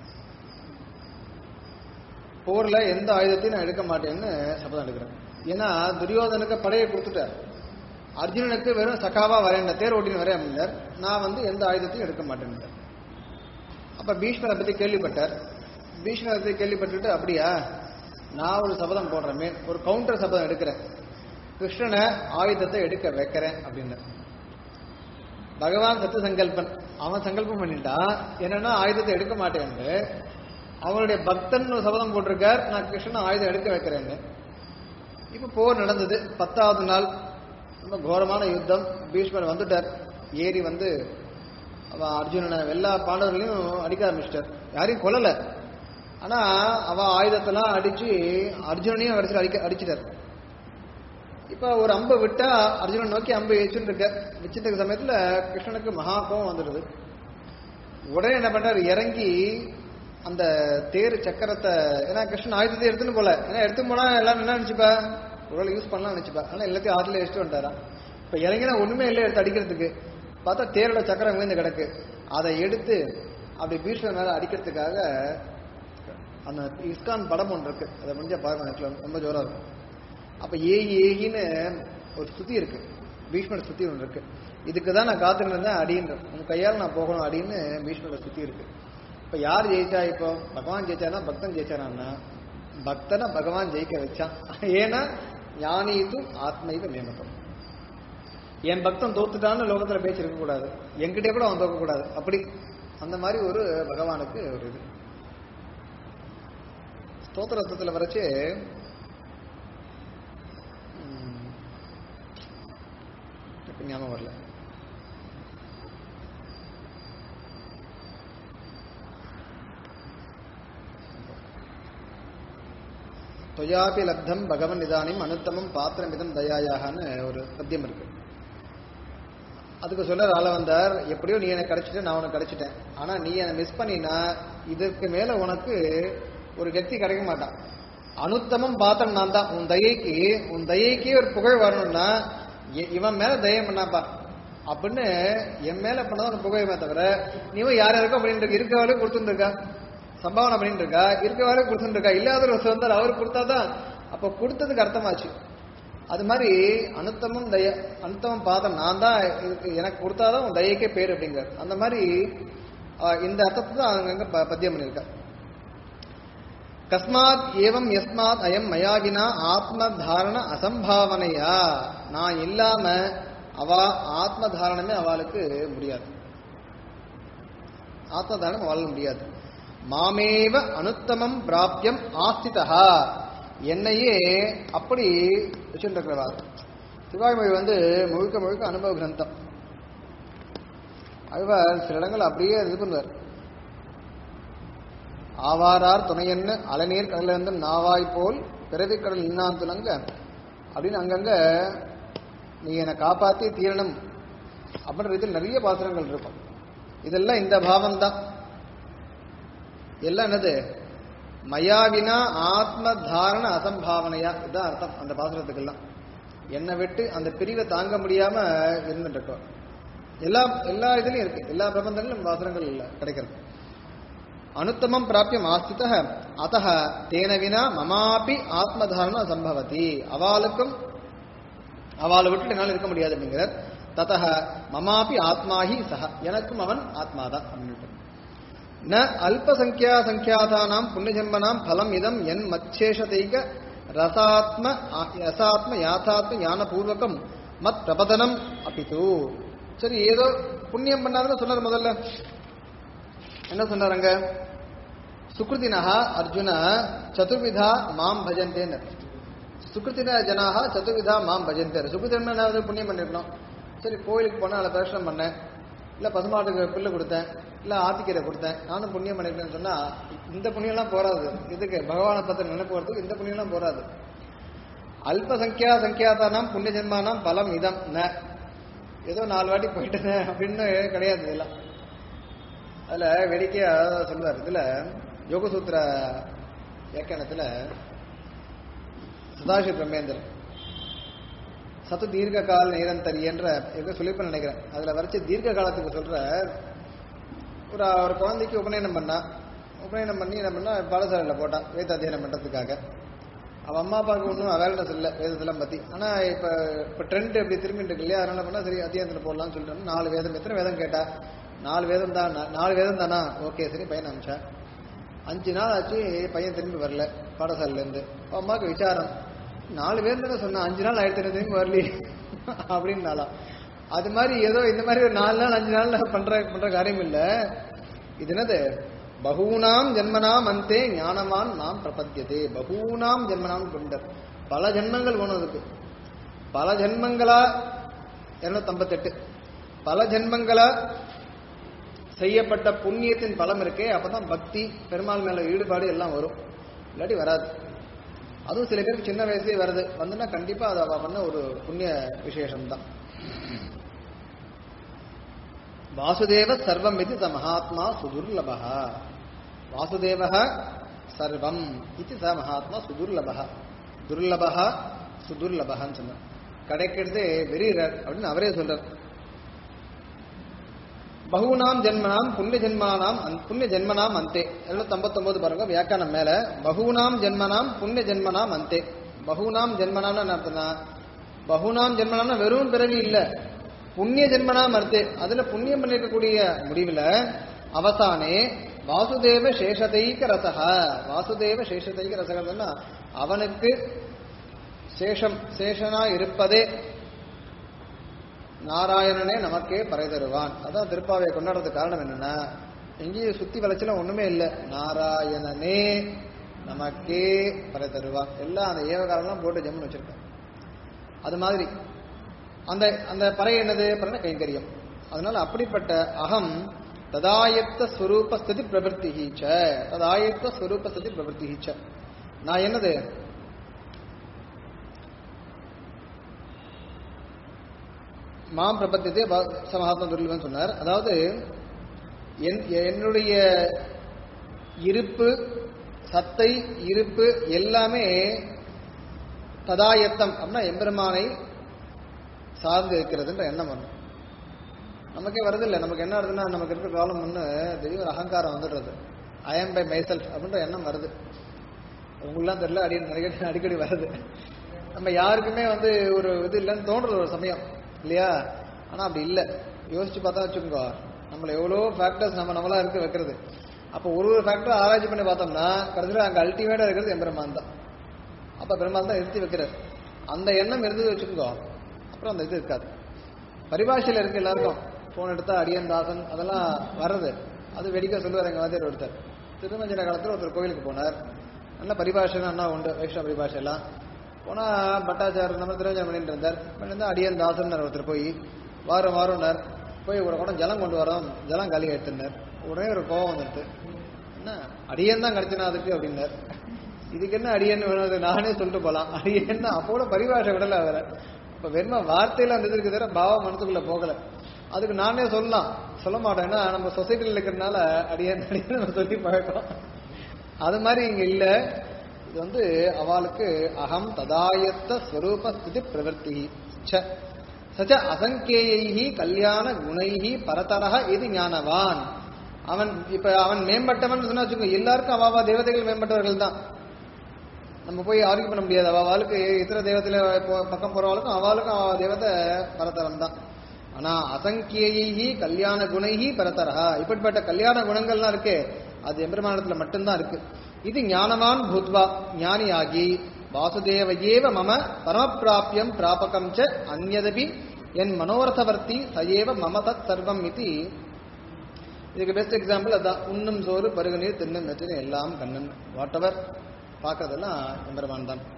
போர்ல எந்த ஆயுதத்தையும் நான் எடுக்க மாட்டேன்னு சபதம் எடுக்கிறேன் ஏன்னா துரியோதனுக்கு படையை கொடுத்துட்டார் அர்ஜுனனுக்கு வெறும் சகாவா வரேன் தேர் ஓட்டின்னு வரேன் அப்படின்னார் நான் வந்து எந்த ஆயுதத்தையும் எடுக்க மாட்டேன் அப்ப பீஷ்மரை பத்தி கேள்விப்பட்டார் பீஷ்மரை பத்தி கேள்விப்பட்டுட்டு அப்படியா நான் ஒரு சபதம் போடுறேன் ஒரு கவுண்டர் சபதம் எடுக்கிறேன் கிருஷ்ணனை ஆயுதத்தை எடுக்க வைக்கிறேன் அப்படின்னு பகவான் சத்து சங்கல்பன் அவன் சங்கல்பம் பண்ணிட்டான் என்னன்னா ஆயுதத்தை எடுக்க மாட்டேன்னு அவனுடைய பக்தன் ஒரு சபதம் போட்டிருக்கார் நான் கிருஷ்ணன் ஆயுதம் எடுக்க வைக்கிறேன்னு இப்ப போர் நடந்தது பத்தாவது நாள் ரொம்ப கோரமான யுத்தம் பீஷ்மர் வந்துட்டார் ஏறி வந்து அவன் அர்ஜுனனை எல்லா பாண்டவர்களையும் அடிக்க ஆரம்பிச்சிட்டார் யாரையும் கொல்லல ஆனா அவன் ஆயுதத்தெல்லாம் அடிச்சு அர்ஜுனனையும் கடைசியில் அடிக்க அடிச்சிட்டார் இப்ப ஒரு அம்பை விட்டா அர்ஜுனன் நோக்கி அம்பு வச்சுட்டு இருக்க வச்சுட்டு இருக்க சமயத்துல கிருஷ்ணனுக்கு மகா கோபம் வந்துடுது உடனே என்ன பண்றாரு இறங்கி அந்த தேர் சக்கரத்தை ஏன்னா கிருஷ்ணன் ஆயுதத்தை எடுத்துன்னு போல ஏன்னா எடுத்து போனா எல்லாரும் என்ன நினைச்சுப்பா ஒருவேளை யூஸ் பண்ணலாம் நினைச்சுப்பா ஆனா எல்லாத்தையும் ஆத்துல எடுத்துட்டு வந்துட்டாரா இப்ப இறங்கினா ஒண்ணுமே இல்லை எடுத்து அடிக்கிறதுக்கு பார்த்தா தேரோட சக்கரம் விழுந்து கிடக்கு அதை எடுத்து அப்படி பீஷ்மர் மேல அடிக்கிறதுக்காக அந்த இஸ்கான் படம் ஒன்று இருக்கு அதை முடிஞ்சா பார்க்கணும் actually ரொம்ப ஜோரா இருக்கும் அப்ப ஏகி ஏகின்னு ஒரு ஸ்துதி இருக்கு பீஷ்மர் ஸ்துதி ஒன்று இருக்கு இதுக்கு தான் நான் காத்துட்டு இருந்தேன் அடின்ற உன் கையால் நான் போகணும் அப்படின்னு பீஷ்மரோட ஸ்துதி இருக்கு இப்ப யார் ஜெயிச்சா இப்போ பகவான் ஜெயிச்சானா பக்தன் ஜெயிச்சானா பக்தனை பகவான் ஜெயிக்க வச்சான் ஏன்னா ஞானிது ஆத்மைவ நியமகம் என் பக்தன் தோத்துட்டான்னு லோகத்துல பேச்சு இருக்க கூடாது என்கிட்ட கூட அவன் தோக்க கூடாது அப்படி அந்த மாதிரி ஒரு பகவானுக்கு ஒரு இது ஸ்தோத்திரத்துல வரைச்சு ம், இப்ப ஞாபகம் வரல தொயாபி லப்தம் பகவன் இதானிம் அனுத்தமம் பாத்திரமிதம் தயாயாகன்னு ஒரு பத்தியம் இருக்கு அதுக்கு சொல்ல ஆள வந்தார் எப்படியோ நீ எனக்கு கிடைச்சிட்ட நான் உனக்கு கிடைச்சிட்டேன் ஆனா நீ என்னை மிஸ் பண்ணினா இதற்கு மேல உனக்கு ஒரு கத்தி கிடைக்க மாட்டான் அனுத்தமம் பாத்திரம் நான் தான் உன் தயைக்கு உன் தயைக்கு ஒரு புகழ் வரணும்னா இ- இவன் மேல தயம் பண்ணாப்பா அப்படின்னு என் மேல பண்ணதான் உனக்கு புகழுமே தவிர நீவும் யார் யாருக்கும் அப்படின்னு இருக்கு இருக்கவளே கொடுத்துட்டு இருக்கா சம்பாவனை பண்ணிட்டு இருக்கா இருக்கவளே கொடுத்துட்டு இருக்கா இல்லாத ஒரு வந்தார் அவருக்கு கொடுத்தாதான் அப்ப கொடுத்ததுக்கு அர்த்தமாச்சு அது மாதிரி அனுத்தமும் தய அனுத்தமம் பாதம் நான் தான் இதுக்கு எனக்கு கொடுத்தாதான் உன் தயக்கே பேர் அப்படிங்கிறார் அந்த மாதிரி ஆஹ், இந்த அர்த்தத்தை தான் அங்கங்க ப- பத்தியம் பண்ணியிருக்கா கஸ்மாத் ஏவம் யஸ்மாத் அயம் மயாவினா ஆத்ம தாரண அசம்பாவனையா நான் இல்லாம அவ ஆத்ம தாரணமே அவளுக்கு முடியாது ஆத்ம தாரணம் அவளால முடியாது மாமேவ அனுத்தமம் பிராப்தியம் ஆஸ்திதா என்னையே அப்படி வச்சுருக்கிறவா திருவாய்மொழி வந்து முழுக்க முழுக்க அனுபவ கிரந்தம் அழ்வார் சில இடங்கள் அப்படியே இது பண்ணுவார் ஆவாரார் துணையன்னு அலநீர் கடலிருந்து நாவாய் போல் பிறவி கடல் இன்னான் துலங்க அப்படின்னு அங்கங்க நீ என்னை காப்பாத்தி தீரணும் அப்படின்ற ரீதியில் நிறைய பாசுரங்கள் இருக்கும் இதெல்லாம் இந்த பாவம் தான் எல்லாம் என்னது மயாவினா ஆத்ம தாரண அசம்பாவனையா இதுதான் அர்த்தம் அந்த பாசுரத்துக்கெல்லாம் என்னை விட்டு அந்த பிரிவை தாங்க முடியாம இருந்துட்டு இருக்கோம் எல்லா எல்லா இதுலயும் இருக்கு எல்லா பிரபந்தங்களும் பாசுரங்கள் இல்ல கிடைக்கிறது அனுத்தமம் பிராபியம் ஆஸ்தித அத்த தேன வினா மமாபி ஆத்மதாரண சம்பவதி அவளுக்கும் அவளை விட்டு என்னால் இருக்க முடியாது அப்படிங்கிறார் தத மமாபி ஆத்மாஹி சஹ எனக்கும் அவன் ஆத்மாதான் அப்படின்ட்டு ந அல்பசங்கியா சங்கியாதானாம் புண்ணியஜன்மனாம் பலம் இதம் என் மச்சேஷதைக ரசாத்ம ரசாத்ம யாத்தாத்ம ஞானபூர்வகம் மத் பிரபதனம் அப்பிது சரி ஏதோ புண்ணியம் பண்ணாருன்னு சொன்னார் முதல்ல என்ன சொன்னாருங்க சுக்ருதினஹா அர்ஜுன சதுர்விதா மாம் பஜந்தேன்னு சுக்ருத்தின ஜனாக சதுர்விதா மாம் பஜந்தேர் சுக்ருத்தின ஏதாவது புண்ணியம் பண்ணிருக்கணும் சரி கோயிலுக்கு போனால் அதில் தரிசனம் பண்ணேன் இல்லை பசுமாட்டுக்கு புல்லு கொடுத்தேன் இல்லை ஆத்திக்கீரை கொடுத்தேன் நானும் புண்ணியம் பண்ணிருக்கேன்னு சொன்னா இந்த புண்ணியம்லாம் போறாது இதுக்கு பகவானை பத்தி நினைப்பு வரதுக்கு இந்த புண்ணியம்லாம் போறாது அல்ப சங்கியா சங்கியாதானாம் புண்ணிய ஜென்மானாம் பலம் இதம் ந ஏதோ நாலு வாட்டி போயிட்டேன் அப்படின்னு கிடையாது இதெல்லாம் அதுல வேடிக்கையா சொல்லுவார் இதுல யோகசூத்திர வியாக்கியானத்துல சதாசிவ பிரம்மேந்திரன் சத்து தீர்க்க கால நிரந்தரி என்ற எங்க சொல்லிப்ப நினைக்கிறேன் அதுல வரைச்சு தீர்க்க காலத்துக்கு சொல்ற ஒரு ஒரு குழந்தைக்கு உபநயனம் பண்ணா உபநயனம் பண்ணி என்ன பண்ணா பாடசாலையில் போட்டான் வேத அத்தியனம் பண்றதுக்காக அவன் அம்மா அப்பாவுக்கு ஒன்றும் அவேர்னஸ் இல்லை வேதத்தெல்லாம் பத்தி ஆனா இப்ப இப்ப ட்ரெண்ட் எப்படி திரும்பிட்டு இருக்கு இல்லையா அதனால பண்ணா சரி அத்தியாயத்தில் போடலாம்னு சொல்லிட்டு நாலு வேதம் எத்தனை வேதம் கேட்டா நாலு வேதம் தான் நாலு வேதம் தானா ஓகே சரி பையன் அமிச்சா அஞ்சு நாள் ஆச்சு பையன் திரும்பி வரல பாடசாலையில இருந்து அப்ப அம்மாவுக்கு விசாரம் நாலு பேர் தானே சொன்னா அஞ்சு நாள் ஆயிரத்தி திரும்பி வரலையே அப்படின்னாலாம் அது மாதிரி ஏதோ இந்த மாதிரி ஒரு நாலு நாள் அஞ்சு நாள் பண்ற பண்ற காரியம் இல்ல இது என்னது பகூனாம் ஜென்மனாம் அந்தே ஞானவான் நாம் பிரபத்தியதே பகூனாம் ஜென்மனாம் கொண்டர் பல ஜென்மங்கள் போனது இருக்கு பல ஜென்மங்களா இருநூத்தி பல ஜென்மங்களா செய்யப்பட்ட புண்ணியத்தின் பலம் இருக்கே அப்பதான் பக்தி பெருமாள் மேல ஈடுபாடு எல்லாம் வரும் இல்லாட்டி வராது அதுவும் சில பேருக்கு சின்ன வயசுலயே வருது வந்துன்னா கண்டிப்பா அது அவ பண்ண ஒரு புண்ணிய விசேஷம் தான் வாசுதேவ சர்வம் இது ச மகாத்மா சுதுர்லபா வாசுதேவ சர்வம் இது ச மகாத்மா சுதுர்லபா துர்லபா சுதுர்லபகான்னு சொன்னார் கிடைக்கிறது வெரி ரேர் அப்படின்னு அவரே சொல்றார் பகுனாம் ஜென்மனாம் புண்ணிய ஜென்மானாம் அந்- புண்ணிய ஜென்மனாம் அந்தே எழுநூத்தி ஐம்பத்தொன்பது பாருங்க வியாக்கியானம் மேல பகுனாம் ஜென்மனாம் புண்ணிய ஜென்மனாம் அந்தே பகுனாம் ஜென்மனாம்னு என்ன அர்த்தம்னா பகுனாம் ஜென்மனாம்னா வெறும் பிறவி இல்ல புண்ணிய ஜென்மனாம் அர்த்தே அதுல புண்ணியம் பண்ணிருக்கக்கூடிய முடிவுல அவசானே வாசுதேவ சேஷதைக ரசக வாசுதேவ சேஷதைக ரசகன்னா அவனுக்கு சேஷம் சேஷனா இருப்பதே நாராயணனே நமக்கே பறை தருவான் அதான் திருப்பாவையை கொண்டாடுறதுக்கு காரணம் என்னன்னா எங்கேயும் சுத்தி வளைச்சலாம் ஒண்ணுமே இல்லை நாராயணனே நமக்கே பறை தருவான் எல்லாம் அந்த ஏவகாலம்லாம் போட்டு ஜம்முன்னு வச்சிருக்கேன் அது மாதிரி அந்த அந்த பறை என்னது பறை கைங்கரியம் அதனால அப்படிப்பட்ட அகம் ததாயத்த ஸ்வரூப ஸ்திதி பிரவருத்தி ச ததாயத்த ஸ்வரூப ஸ்திதி பிரவருத்தி ச நான் என்னது மாம் பிரபத்தியதே சமஹாத்மா துர்லபன் சொன்னார் அதாவது என் என்னுடைய இருப்பு சத்தை இருப்பு எல்லாமே ததாயத்தம் அப்படின்னா எம்பெருமானை சார்ந்து இருக்கிறதுன்ற எண்ணம் வரும் நமக்கே வருதில்லை நமக்கு என்ன வருதுன்னா நமக்கு இருக்கிற ப்ராப்ளம் ஒன்று திடீர் ஒரு அகங்காரம் வந்துடுறது ஐ எம் பை மைசெல்ஃப் அப்படின்ற எண்ணம் வருது உங்களுக்குலாம் தெரியல அடி அடிக்கடி அடிக்கடி வருது நம்ம யாருக்குமே வந்து ஒரு இது இல்லைன்னு தோன்றது ஒரு சமயம் இல்லையா ஆனா அப்படி இல்லை யோசிச்சு பார்த்தா வச்சுக்கோங்க நம்மள எவ்வளோ ஃபேக்டர்ஸ் நம்ம நம்மளா இருக்க வைக்கிறது அப்போ ஒரு ஒரு ஃபேக்டர் ஆராய்ச்சி பண்ணி பார்த்தோம்னா கடைசியில் அங்கே அல்டிமேட்டாக இருக்கிறது எம்பெருமான் தான் அப்போ பெருமாள் தான் நிறுத்தி வைக்கிறார் அந்த எண்ணம் இருந்தது வச்சுக்கோங்க அப்புறம் அந்த இது இருக்காது பரிபாஷையில் இருக்கு எல்லாருக்கும் ஃபோன் எடுத்தா அடியன் தாசன் அதெல்லாம் வர்றது அது வெடிக்க சொல்லுவார் எங்கள் வாத்தியார் ஒருத்தர் திருமஞ்சன காலத்தில் ஒருத்தர் கோயிலுக்கு போனார் நல்ல பரிபாஷை அண்ணா உண்டு வைஷ்ணவ பரிபாஷை எல்லாம் போனா பட்டாச்சார் நம்ம திருவஞ்சனம் பண்ணிட்டு இருந்தார் பண்ணிருந்தா அடியன் தாசன் ஒருத்தர் போய் வாரம் வாரம்னார் போய் ஒரு குடம் ஜலம் கொண்டு வரோம் ஜலம் காலி எடுத்துனார் உடனே ஒரு கோவம் வந்துட்டு என்ன அடியன் தான் கிடைச்சனா அதுக்கு அப்படின்னார் இதுக்கு என்ன அடியன் வேணும் நானே சொல்லிட்டு போலாம் அடியன் அப்போ கூட பரிபாஷை விடல அவரை இப்ப வெறும வார்த்தையில அந்த இது இருக்கு தவிர பாவம் மனசுக்குள்ள போகல அதுக்கு நானே சொல்லலாம் சொல்ல மாட்டேன் ஏன்னா நம்ம சொசைட்டில இருக்கிறதுனால அடியன் அடியன் நம்ம சொல்லி பழக்கம் அது மாதிரி இங்க இல்ல இது வந்து அவளுக்கு அகம் ததாயத்த ஸ்வரூப ஸ்திதி பிரவர்த்தி ச சச்ச அசங்கேயைஹி கல்யாண குணைஹி பரதரஹ இது ஞானவான் அவன் இப்ப அவன் மேம்பட்டவன் சொன்னா வச்சுக்கோ எல்லாருக்கும் அவாவா தேவதைகள் மேம்பட்டவர்கள் தான் நம்ம போய் ஆர்கியூ பண்ண முடியாது அவளுக்கு இத்தனை தேவதையில போ- பக்கம் போறவளுக்கும் அவளுக்கும் அவ தேவதை பரதரம் தான் ஆனா அசங்கேயி கல்யாண குணைஹி பரதரஹா இப்படிப்பட்ட கல்யாண குணங்கள்லாம் இருக்கு அது எம்பெருமானத்துல மட்டும்தான் இருக்கு இது ஞானவான் பூத்வா ஞானியாகி வாசுதேவ ஏவ மம பரமப்பிராபியம் பிராபகம் ச அந்யதபி என் மனோரதவர்த்தி சயேவ மம தத் சர்வம் இது இதுக்கு பெஸ்ட் எக்ஸாம்பிள் அதான் உண்ணும் சோறு பருகு நீர் தின்னும் நெற்றின எல்லாம் கண்ணன் வாட் எவர் பார்க்கறதெல்லாம் எம்பெருமான் தான்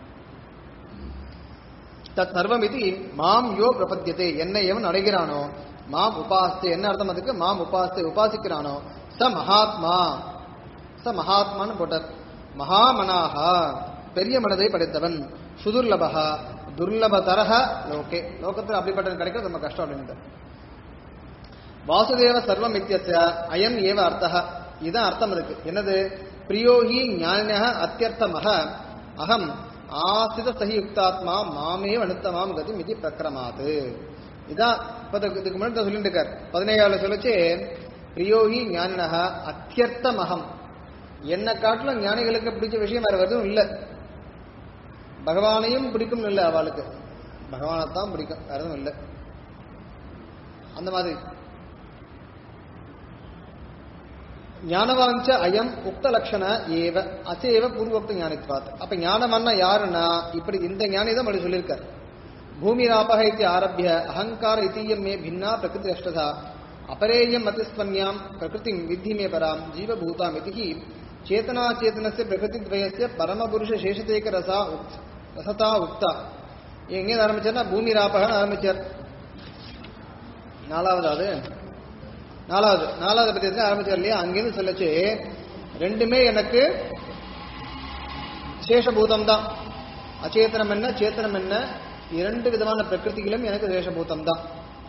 தத் சர்வம் இது மாம் யோ பிரபத்தியதே என்னை எவன் அடைகிறானோ மாம் உபாஸ்தே என்ன அர்த்தம் அதுக்கு மாம் உபாஸ்தே உபாசிக்கிறானோ ச மகாத்மா ச மகாத்மான்னு போட்டார் மகாமனாகா பெரிய மனதை படைத்தவன் சுதுர்லபகா துர்லபதரஹ லோகே லோகத்தில் அப்படிப்பட்டது கிடைக்கிறது ரொம்ப கஷ்டம் அப்படின்னு வாசுதேவ சர்வம் இத்தியஸ்ய அயம் ஏவ அர்த்தः இதான் அர்த்தம் இருக்கு என்னது பிரியோஹி ஞானினः அத்தியர்த்தமக அகம் ஆசித சகி யுக்தாத்மா மாமே அனுத்தமாம் கதி மிதி பிரக்கிரமாது இதான் இப்ப இதுக்கு இதுக்கு முன்னாடி தான் சொல்லிட்டு இருக்கார் பதினேழாவது சொல்லிச்சு பிரியோஹி ஞானினः அத்தியர்த்தமகம் என்ன காட்டிலும் ஞானிகளுக்கு பிடிச்ச விஷயம் வேற எதுவும் இல்லை பகவானையும் பிடிக்கும் இல்லை அவளுக்கு பகவானைத்தான் பிடிக்கும் வேற எதுவும் இல்லை அந்த மாதிரி ஞானவாஞ்ச அயம் உக்த லட்சண ஏவ அசேவ பூர்வோக்த ஞானித்வாத் அப்ப ஞானவன்னா யாருன்னா இப்படி இந்த ஞானி தான் மறுபடியும் சொல்லியிருக்கார் பூமிராபக இத்தி ஆரம்பிய அகங்கார இத்தீயம் மே பின்னா பிரகிருதி அஷ்டதா அபரேயம் மதிஸ்வன்யாம் பிரகிருதி வித்தி மே பராம் ஜீவபூதாம் இதி சேதனா சேதனஸ்ய பிரகிருதி துவயஸ்ய பரமபுருஷ சேஷதேக ரசா உக்- ரசதா உக்தா எங்கே ஆரம்பிச்சார்னா பூமிராபகன்னு ஆரம்பிச்சார் நாலாவதாவது நாலாவது நாலாவது பத்தி இருந்து ஆரம்பிச்சார் இல்லையா அங்கிருந்து சொல்லச்சு ரெண்டுமே எனக்கு சேஷபூதம் தான் அச்சேதனம் என்ன சேத்தனம் என்ன இரண்டு விதமான பிரகிருதிகளும் எனக்கு சேஷபூதம் தான்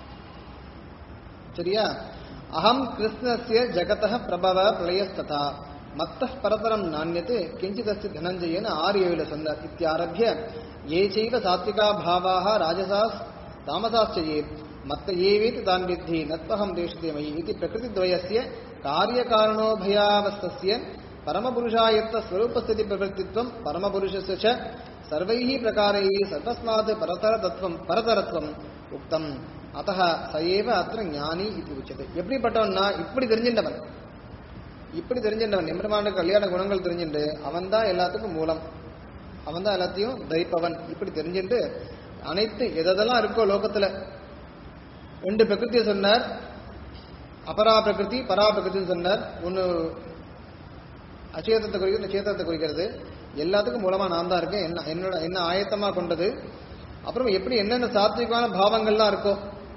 சரியா அகம் கிருஷ்ணஸ்ய ஜகதः பிரபவ பிரளயஸ்ததா மத்த பரதரம் நானியத்து கிஞ்சிதஸ்து தனஞ்சயன்னு ஆறு ஏழுல சொன்னார் இத்தியாரபிய ஏ செய்வ சாத்விகா பாவாக ராஜசாஸ் தாமசாச்ச ஏ மத்த ஏவேதி தான் வித்தி நத்வகம் தேஷதே மயி இது பிரகிருதித்வயஸ்ய காரியகாரணோபயாவஸ்தஸ்ய பரமபுருஷாயத்த ஸ்வரூபஸ்திதி பிரவருத்தித்வம் பரமபுருஷஸ்ய ச சர்வைः பிரகாரைः சர்வஸ்மாத் பரதர தத்துவம் பரதரத்வம் உக்தம் அத்தः சயேவ அத்திர ஞானி இது உச்சது எப்படிப்பட்டவன்னா இப்படி தெரிஞ்சின்றவன் இப்படி தெரிஞ்சின்றவன் எம்பெருமான கல்யாண குணங்கள் தெரிஞ்சுண்டு அவன் தான் எல்லாத்துக்கும் மூலம் அவன் தான் எல்லாத்தையும் தரிப்பவன் இப்படி தெரிஞ்சுட்டு அனைத்து எதெல்லாம் இருக்கோ லோகத்துல ரெண்டு பிரகிருதியை சொன்னார் அபரா பிரகிருதி பரா பிரகிருதின்னு சொன்னார் ஒன்னு அச்சேதத்தை குறிக்கிறது சேத்தத்தை குறிக்கிறது எல்லாத்துக்கும் மூலமா நான் தான் இருக்கேன் என்ன என்னோட என்ன ஆயத்தமா கொண்டது அப்புறம் எப்படி என்னென்ன சாத்விகமான பாவங்கள்லாம் இருக்கோ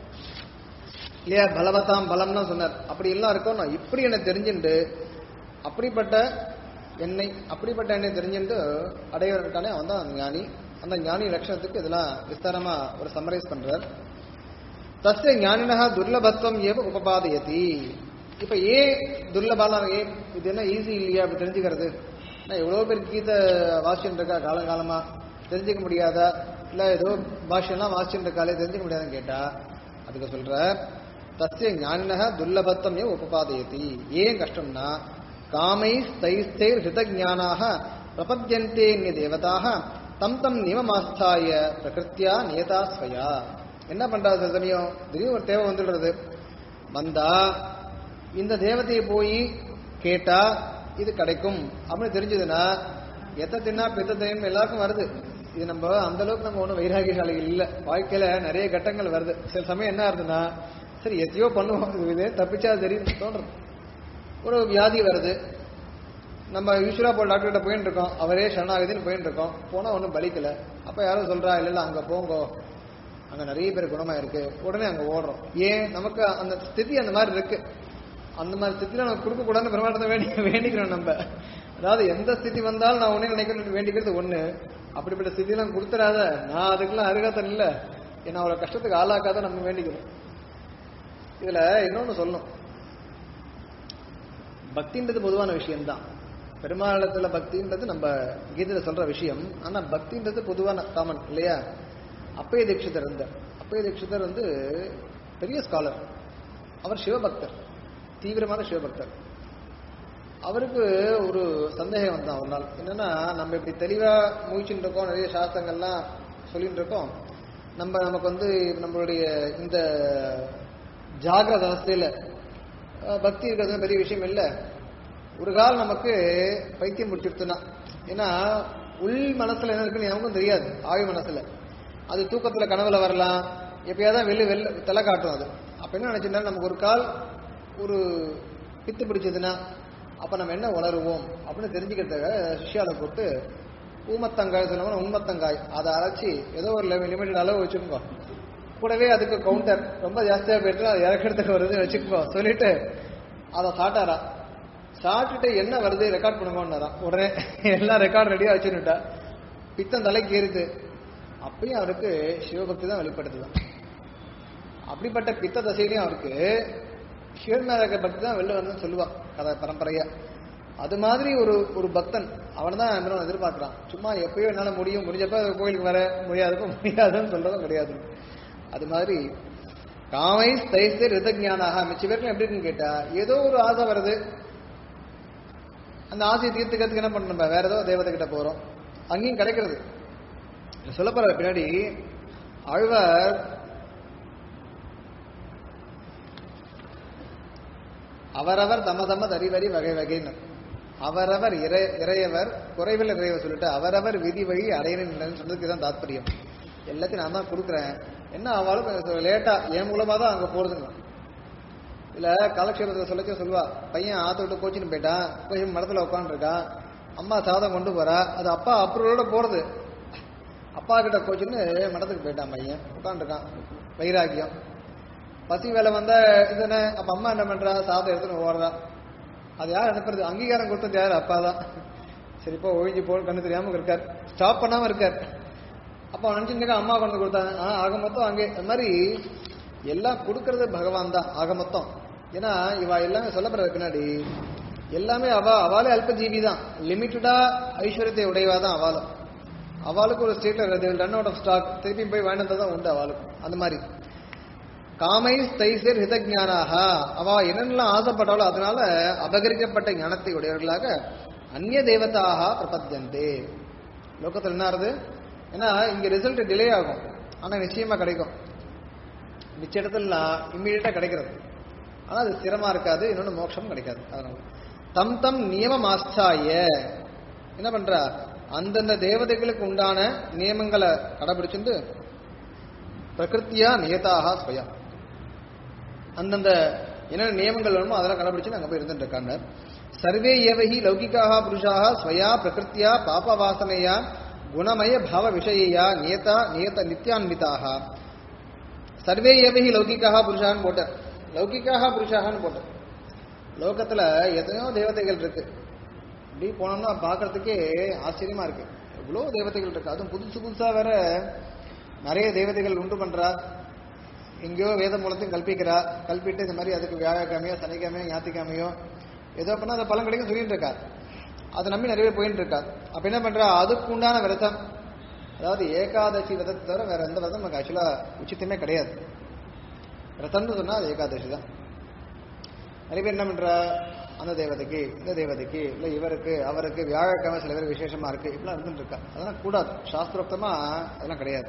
இல்லையா பலவத்தாம் பலம்லாம் சொன்னார் அப்படி எல்லாம் இருக்கோ நான் இப்படி என்னை தெரிஞ்சுண்டு அப்படிப்பட்ட என்னை அப்படிப்பட்ட என்னை தெரிஞ்சுட்டு அடையவர்கிட்டானே அவன் தான் ஞானி அந்த ஞானி லட்சணத்துக்கு இதெல்லாம் விஸ்தாரமா ஒரு சம்மரைஸ் பண்றார் தஸ்ய ஞானினஹ துர்லபத்துவம் ஏவ உபபாதயதி இப்ப ஏன் துர்லபாலாம் ஏன் இது என்ன ஈஸி இல்லையா அப்படி தெரிஞ்சுக்கிறது நான் எவ்வளவு பேர் கீதை வாசிச்சுட்டு இருக்கா காலங்காலமா தெரிஞ்சுக்க முடியாதா இல்ல ஏதோ பாஷ்யம்லாம் வாசிச்சுட்டு இருக்காளே தெரிஞ்சுக்க முடியாதுன்னு கேட்டா அதுக்கு சொல்ற தஸ்ய ஞானினஹ துர்லபத்துவம் ஏவ உபபாதயதி ஏன் கஷ்டம்னா காமை ஸ்தைஸ்தைர் ஹிருதஜானாக பிரபத்யந்தே தேவதாக தம் தம் நியமமாஸ்தாய பிரகிருத்தியா நியதா ஸ்வயா என்ன பண்றாரு சில சமயம் திடீர்னு ஒரு தேவை வந்துடுறது வந்தா இந்த தேவதையை போய் கேட்டா இது கிடைக்கும் அப்படின்னு தெரிஞ்சதுன்னா எத்த தின்னா பெத்த தின்னு எல்லாருக்கும் வருது இது நம்ம அந்த அளவுக்கு நம்ம ஒன்றும் வைராகியசாலிகள் இல்லை வாழ்க்கையில நிறைய கட்டங்கள் வருது சில சமயம் என்ன ஆகுதுன்னா சரி எத்தையோ பண்ணுவோம் இது தப்பிச்சா தெரியும் தோன்றது ஒரு வியாதி வருது நம்ம யூஸ்வலா போய் டாக்டர்கிட்ட போயிட்டு இருக்கோம் அவரே சரணாகதின்னு போயிட்டு இருக்கோம் போனா ஒன்றும் பலிக்கல அப்ப யாரும் சொல்றா இல்ல இல்ல அங்க போங்கோ அங்க நிறைய பேர் குணமா இருக்கு உடனே அங்க ஓடுறோம் ஏன் நமக்கு அந்த ஸ்திதி அந்த மாதிரி இருக்கு அந்த மாதிரி ஸ்திதியில நமக்கு கொடுக்க கூடாதுன்னு பிரமாண்டத்தை வேண்டி வேண்டிக்கிறோம் நம்ம அதாவது எந்த ஸ்திதி வந்தாலும் நான் ஒண்ணே நினைக்கிறேன் வேண்டிக்கிறது ஒண்ணு அப்படிப்பட்ட ஸ்திதியெல்லாம் கொடுத்துடாத நான் அதுக்கெல்லாம் அருகாத்தன் இல்ல என்ன அவ்வளவு கஷ்டத்துக்கு ஆளாக்காத நம்ம வேண்டிக்கிறோம் இதுல இன்னொன்னு சொல்லணும் பக்தின்றது பொதுவான விஷயம்தான் பெருமாளத்துல பக்தின்றது நம்ம கீதையில சொல்ற விஷயம் ஆனா பக்தின்றது பொதுவான காமன் இல்லையா அப்பய தீட்சிதர் இருந்தார் அப்பய தீட்சிதர் வந்து பெரிய ஸ்காலர் அவர் சிவபக்தர் தீவிரமான சிவபக்தர் அவருக்கு ஒரு சந்தேகம் வந்தான் ஒரு நாள் என்னன்னா நம்ம இப்படி தெளிவா முயற்சிட்டு இருக்கோம் நிறைய சாஸ்திரங்கள்லாம் சொல்லிட்டு இருக்கோம் நம்ம நமக்கு வந்து நம்மளுடைய இந்த ஜாகிரத அவஸ்தையில அஹ், பக்தி இருக்கிறது பெரிய விஷயம் இல்லை ஒரு கால் நமக்கு பைத்தியம் முடிச்சிருத்துனா ஏன்னா உள் மனசுல என்ன இருக்குன்னு நமக்கும் தெரியாது ஆவி மனசுல அது தூக்கத்துல கனவுல வரலாம் எப்பயாவது வெளில வெளில தலை காட்டும் அது அப்ப என்ன நினைச்சிருந்தா நமக்கு ஒரு கால் ஒரு பித்து பிடிச்சதுன்னா அப்ப நம்ம என்ன உணருவோம் அப்படின்னு தெரிஞ்சுக்கிறதுக்காக சிஷ்யால போட்டு ஊமத்தங்காய் சொல்லுவாங்க உண்மத்தங்காய் அதை அரைச்சி ஏதோ ஒரு லிமிட்டட் அளவு வச்சுக்கோங்க கூடவே அதுக்கு கவுண்டர் ரொம்ப ஜாஸ்தியா போயிட்டு அது இறக்கிறதுக்கு வருதுன்னு வச்சுக்கோ சொல்லிட்டு அதை சாட்டாரா சாப்பிட்டுட்டு என்ன வருது ரெக்கார்ட் பண்ணுங்கன்னாராம் உடனே எல்லாம் ரெக்கார்ட் ரெடியா வச்சுன்னுட்டா பித்தம் தலைக்கு ஏறுது அப்பயும் அவருக்கு சிவபக்தி தான் வெளிப்படுத்துதான் அப்படிப்பட்ட பித்த தசையிலையும் அவருக்கு சிவன் மேல இருக்க பக்தி தான் வெளில வந்து சொல்லுவா கதை பரம்பரையா அது மாதிரி ஒரு ஒரு பக்தன் அவன் தான் எதிர்பார்க்கிறான் சும்மா எப்பயோ என்னால முடியும் முடிஞ்சப்ப கோயிலுக்கு வர முடியாதப்ப முடியாதுன்னு சொல்றதும் கிடையாது அது மாதிரி காமை ஸ்தைஸ்தே ரிதஜானாக மிச்ச பேருக்கு எப்படி இருக்குன்னு கேட்டா ஏதோ ஒரு ஆசை வருது அந்த ஆசையை தீர்த்துக்கிறதுக்கு என்ன பண்ண நம்ம வேற ஏதோ தேவதை கிட்ட போறோம் அங்கேயும் கிடைக்கிறது சொல்ல போற பின்னாடி ஆழ்வார் அவரவர் தம தம தறிவரி வகை வகைன்னு அவரவர் இறை இறையவர் குறைவில் இறையவர் சொல்லிட்டு அவரவர் விதி வழி அடையணும்னு சொன்னதுக்கு தான் தாத்பரியம் எல்லாத்தையும் நான் தான் கொடுக்குறேன் என்ன ஆவாலும் லேட்டா என் மூலமா தான் அங்க போறதுங்க இல்ல காலக்ஷேபத்தை சொல்லச்சே சொல்லுவா பையன் ஆத்த விட்டு கோச்சின்னு போயிட்டான் போய் மடத்துல உட்காந்துருக்கான் அம்மா சாதம் கொண்டு போறா அது அப்பா அப்ரூவலோட போறது அப்பா கிட்ட கோச்சின்னு மடத்துக்கு போயிட்டான் பையன் உட்காந்துருக்கான் வைராக்கியம் பசி வேலை வந்தா இதுன்னு அப்ப அம்மா என்ன பண்றா சாதம் எடுத்துன்னு ஓடுறா அது யார் அனுப்புறது அங்கீகாரம் கொடுத்தது யார் அப்பா தான் சரி இப்போ ஒழிஞ்சு போல் கண்ணு தெரியாம இருக்கார் ஸ்டாப் பண்ணாம இருக்கார் அப்ப அவன் நினைச்சுட்டு அம்மா கொண்டு கொடுத்தாங்க ஆ ஆக மொத்தம் அங்கே இந்த மாதிரி எல்லாம் கொடுக்கறது பகவான் தான் ஆக மொத்தம் ஏன்னா இவ எல்லாமே சொல்லப்படுறது பின்னாடி எல்லாமே அவ அவளே அல்ப ஜீவி தான் லிமிட்டடா ஐஸ்வர்யத்தை உடையவா தான் அவளும் அவளுக்கு ஒரு ஸ்டேட்ல ரன் அவுட் ஆஃப் ஸ்டாக் திருப்பி போய் வாங்கினது தான் உண்டு அவளுக்கும் அந்த மாதிரி காமை ஸ்தைசர் ஹிதஜானாக அவ என்னென்னலாம் ஆசைப்பட்டாலோ அதனால அபகரிக்கப்பட்ட ஞானத்தை உடையவர்களாக அந்நிய தேவதாக பிரபத்தியந்தே லோகத்தில் என்ன ஆறுது ஏன்னா இங்க ரிசல்ட் டிலே ஆகும் ஆனா நிச்சயமா கிடைக்கும் மிச்ச இடத்துல இம்மீடியட்டா கிடைக்கிறது ஆனா அது ஸ்திரமா இருக்காது இன்னொன்னு மோட்சம் கிடைக்காது அதனால தம் தம் நியமம் ஆஸ்தாய என்ன பண்றா அந்தந்த தேவதைகளுக்கு உண்டான நியமங்களை கடைபிடிச்சிருந்து பிரகிருத்தியா நியதாக ஸ்வயம் அந்தந்த என்னென்ன நியமங்கள் வேணுமோ அதெல்லாம் கடைபிடிச்சு நாங்க போய் இருந்துட்டு இருக்காங்க சர்வே ஏவகி லௌகிக்காக புருஷாக ஸ்வயா பிரகிருத்தியா பாப வாசனையா குணமய பாவ விஷயா நியதா நியத நித்யான்விதாக சர்வே ஏவகி லௌகிக்காக புருஷான்னு போட்டார் லௌகிக்காக புருஷாகன்னு போட்டார் லோகத்துல எத்தனையோ தேவதைகள் இருக்கு இப்படி போனோம்னா பார்க்கறதுக்கே ஆச்சரியமா இருக்கு எவ்வளவு தேவதைகள் இருக்கு அதுவும் புதுசு புதுசா வேற நிறைய தேவதைகள் உண்டு பண்றா எங்கேயோ வேத மூலத்தையும் கல்பிக்கிறா கல்பிட்டு இந்த மாதிரி அதுக்கு வியாழக்கிழமையோ சனிக்கிழமையோ ஞாயிற்றுக்கிழமையோ ஏதோ பண்ணா அது பலன் கிடைக்கும் சொல்லிட்டு இருக்கா அதை நம்பி நிறைய பேர் போயிட்டு இருக்கா அப்ப என்ன பண்றா அதுக்கு உண்டான விரதம் அதாவது ஏகாதசி விரதத்தை தவிர வேற எந்த விரதம் நமக்கு ஆக்சுவலா உச்சித்தமே கிடையாது விரதம்னு சொன்னா அது ஏகாதசி தான் நிறைய பேர் என்ன பண்றா அந்த தேவதைக்கு இந்த தேவதைக்கு இல்ல இவருக்கு அவருக்கு வியாழக்கிழமை சில பேர் விசேஷமா இருக்கு இப்படிலாம் இருந்துட்டு இருக்கா அதெல்லாம் கூடாது சாஸ்திரோக்தமா அதெல்லாம் கிடையாது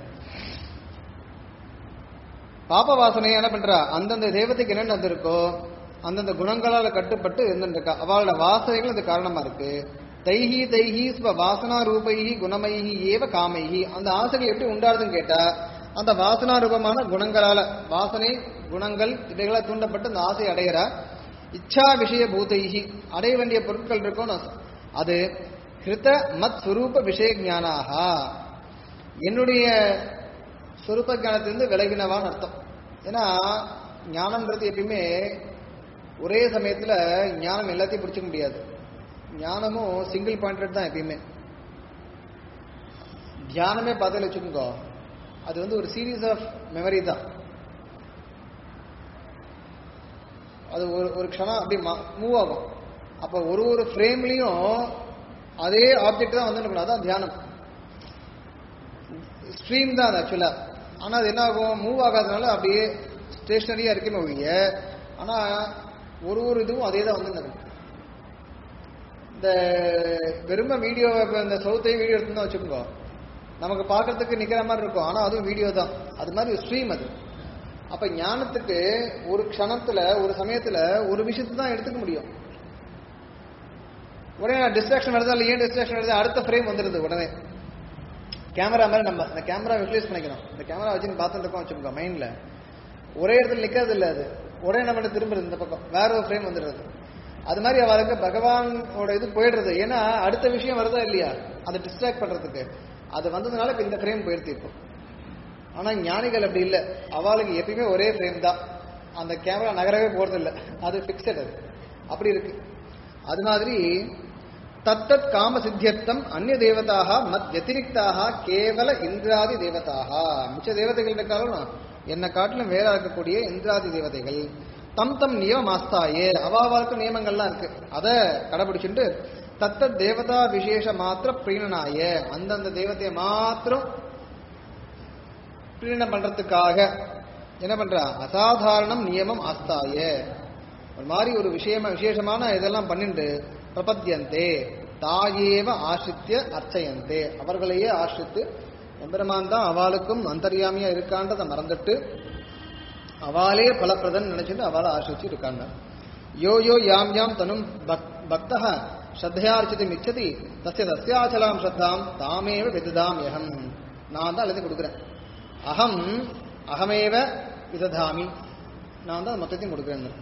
பாப வாசனையை என்ன பண்றா அந்தந்த தேவதைக்கு என்னென்ன அது இருக்கோ அந்தந்த குணங்களால கட்டுப்பட்டு இருந்துட்டு இருக்கா அவளோட வாசனைகள் அது காரணமா இருக்கு தைஹி தைஹி ஸ்வ வாசனா ரூபைஹி குணமைஹி ஏவ காமைஹி அந்த ஆசைகள் எப்படி உண்டாருதுன்னு கேட்டா அந்த வாசனா ரூபமான குணங்களால வாசனை குணங்கள் இவைகளால் தூண்டப்பட்டு அந்த ஆசை அடைகிறா இச்சா விஷய பூதைஹி அடைய வேண்டிய பொருட்கள் இருக்கும் அது ஹிருத மத் சுரூப விஷய ஞானாக என்னுடைய சுரூப ஞானத்திலிருந்து விலகினவான்னு அர்த்தம் ஏன்னா ஞானம்ன்றது எப்பயுமே ஒரே சமயத்துல ஞானம் எல்லாத்தையும் பிடிச்சிக்க முடியாது ஞானமும் சிங்கிள் பாயிண்டட் தான் எப்பயுமே தியானமே பார்த்தீங்கன்னு வச்சுக்கோங்க அது வந்து ஒரு சீரீஸ் ஆஃப் மெமரி தான் அது ஒரு ஒரு க்ஷணம் அப்படி மூவ் ஆகும் அப்போ ஒரு ஒரு ஃப்ரேம்லையும் அதே ஆப்ஜெக்ட் தான் வந்துருக்கணும் அதான் தியானம் ஸ்ட்ரீம் தான் அது ஆக்சுவலாக ஆனால் அது என்ன ஆகும் மூவ் ஆகாதனால அப்படியே ஸ்டேஷனரியாக இருக்குமே ஒழிய ஆனால் ஒரு ஒரு இதுவும் அதே தான் வந்து இந்த வெறும வீடியோ இந்த சவுத்தையும் வீடியோ எடுத்துன்னு வச்சுக்கோங்க நமக்கு பார்க்கறதுக்கு நிக்கிற மாதிரி இருக்கும் ஆனா அதுவும் வீடியோ தான் அது மாதிரி ஸ்ட்ரீம் அது அப்ப ஞானத்துக்கு ஒரு க்ஷணத்துல ஒரு சமயத்துல ஒரு விஷயத்தை தான் எடுத்துக்க முடியும் உடனே டிஸ்ட்ராக்ஷன் வருதா இல்லை ஏன் டிஸ்ட்ராக்ஷன் வருது அடுத்த ஃப்ரேம் வந்துடுது உடனே கேமரா மாதிரி நம்ம இந்த கேமரா யூட்டிலைஸ் பண்ணிக்கணும் இந்த கேமரா வச்சு பார்த்துட்டு இருக்கோம் வச்சுக்கோங்க மைண்ட்ல ஒரே இடத்துல நிக்கிறது இல்லை அது உடனே நம்ம திரும்புறது இந்த பக்கம் வேற ஒரு ஃப்ரேம் வந்துடுறது அது மாதிரி அவளுக்கு பகவானோட இது போயிடுறது ஏன்னா அடுத்த விஷயம் வருதா இல்லையா அதை டிஸ்ட்ராக்ட் பண்றதுக்கு அது வந்ததுனால இப்ப இந்த ஃப்ரேம் போயிடுது இப்போ ஆனா ஞானிகள் அப்படி இல்லை அவளுக்கு எப்பயுமே ஒரே ஃப்ரேம் தான் அந்த கேமரா நகரவே போறது இல்லை அது பிக்சட் அது அப்படி இருக்கு அது மாதிரி தத்தத் காம சித்தியர்த்தம் அந்நிய தேவதாக மத் வத்திரிக்தாக கேவல இந்திராதி தேவதாக மிச்ச தேவதைகள் இருக்காலும் என்னை காட்டிலும் வேற இருக்கக்கூடிய இந்திராதி தேவதைகள் தம் தம் நியமம் ஆஸ்தாயே அவாவாளுக்கு நியமங்கள்லாம் இருக்கு அதை கடைபிடிச்சுட்டு தத்தத் தேவதா விசேஷ மாத்திர பிரீணனாய அந்தந்த தேவதையை மாத்திரம் பிரீணம் பண்றதுக்காக என்ன பண்றா அசாதாரணம் நியமம் ஆஸ்தாய ஒரு மாதிரி ஒரு விஷயமா விசேஷமான இதெல்லாம் பண்ணிட்டு பிரபத்தியந்தே தாயேவ ஆசிரித்திய அர்ச்சயந்தே அவர்களையே ஆசிரித்து எம்பெருமான் தான் அவளுக்கும் அந்தர்யாமியா இருக்கான்றதை மறந்துட்டு அவாலே பலப்பிரதன் நினைச்சிட்டு அவளை ஆசிரிச்சு இருக்காங்க யோ யோ யாம் யாம் தனும் பக்தः ஸ்ரத்தையார்ச்சித்து மிச்சதி தஸ்ய தஸ்யாச்சலாம் ஸ்ரத்தாம் தாமேவ விததாம் யகம் நான் தான் எழுதி கொடுக்குறேன் அகம் அகமேவ விததாமி நான் தான் மொத்தத்தையும் கொடுக்குறேன்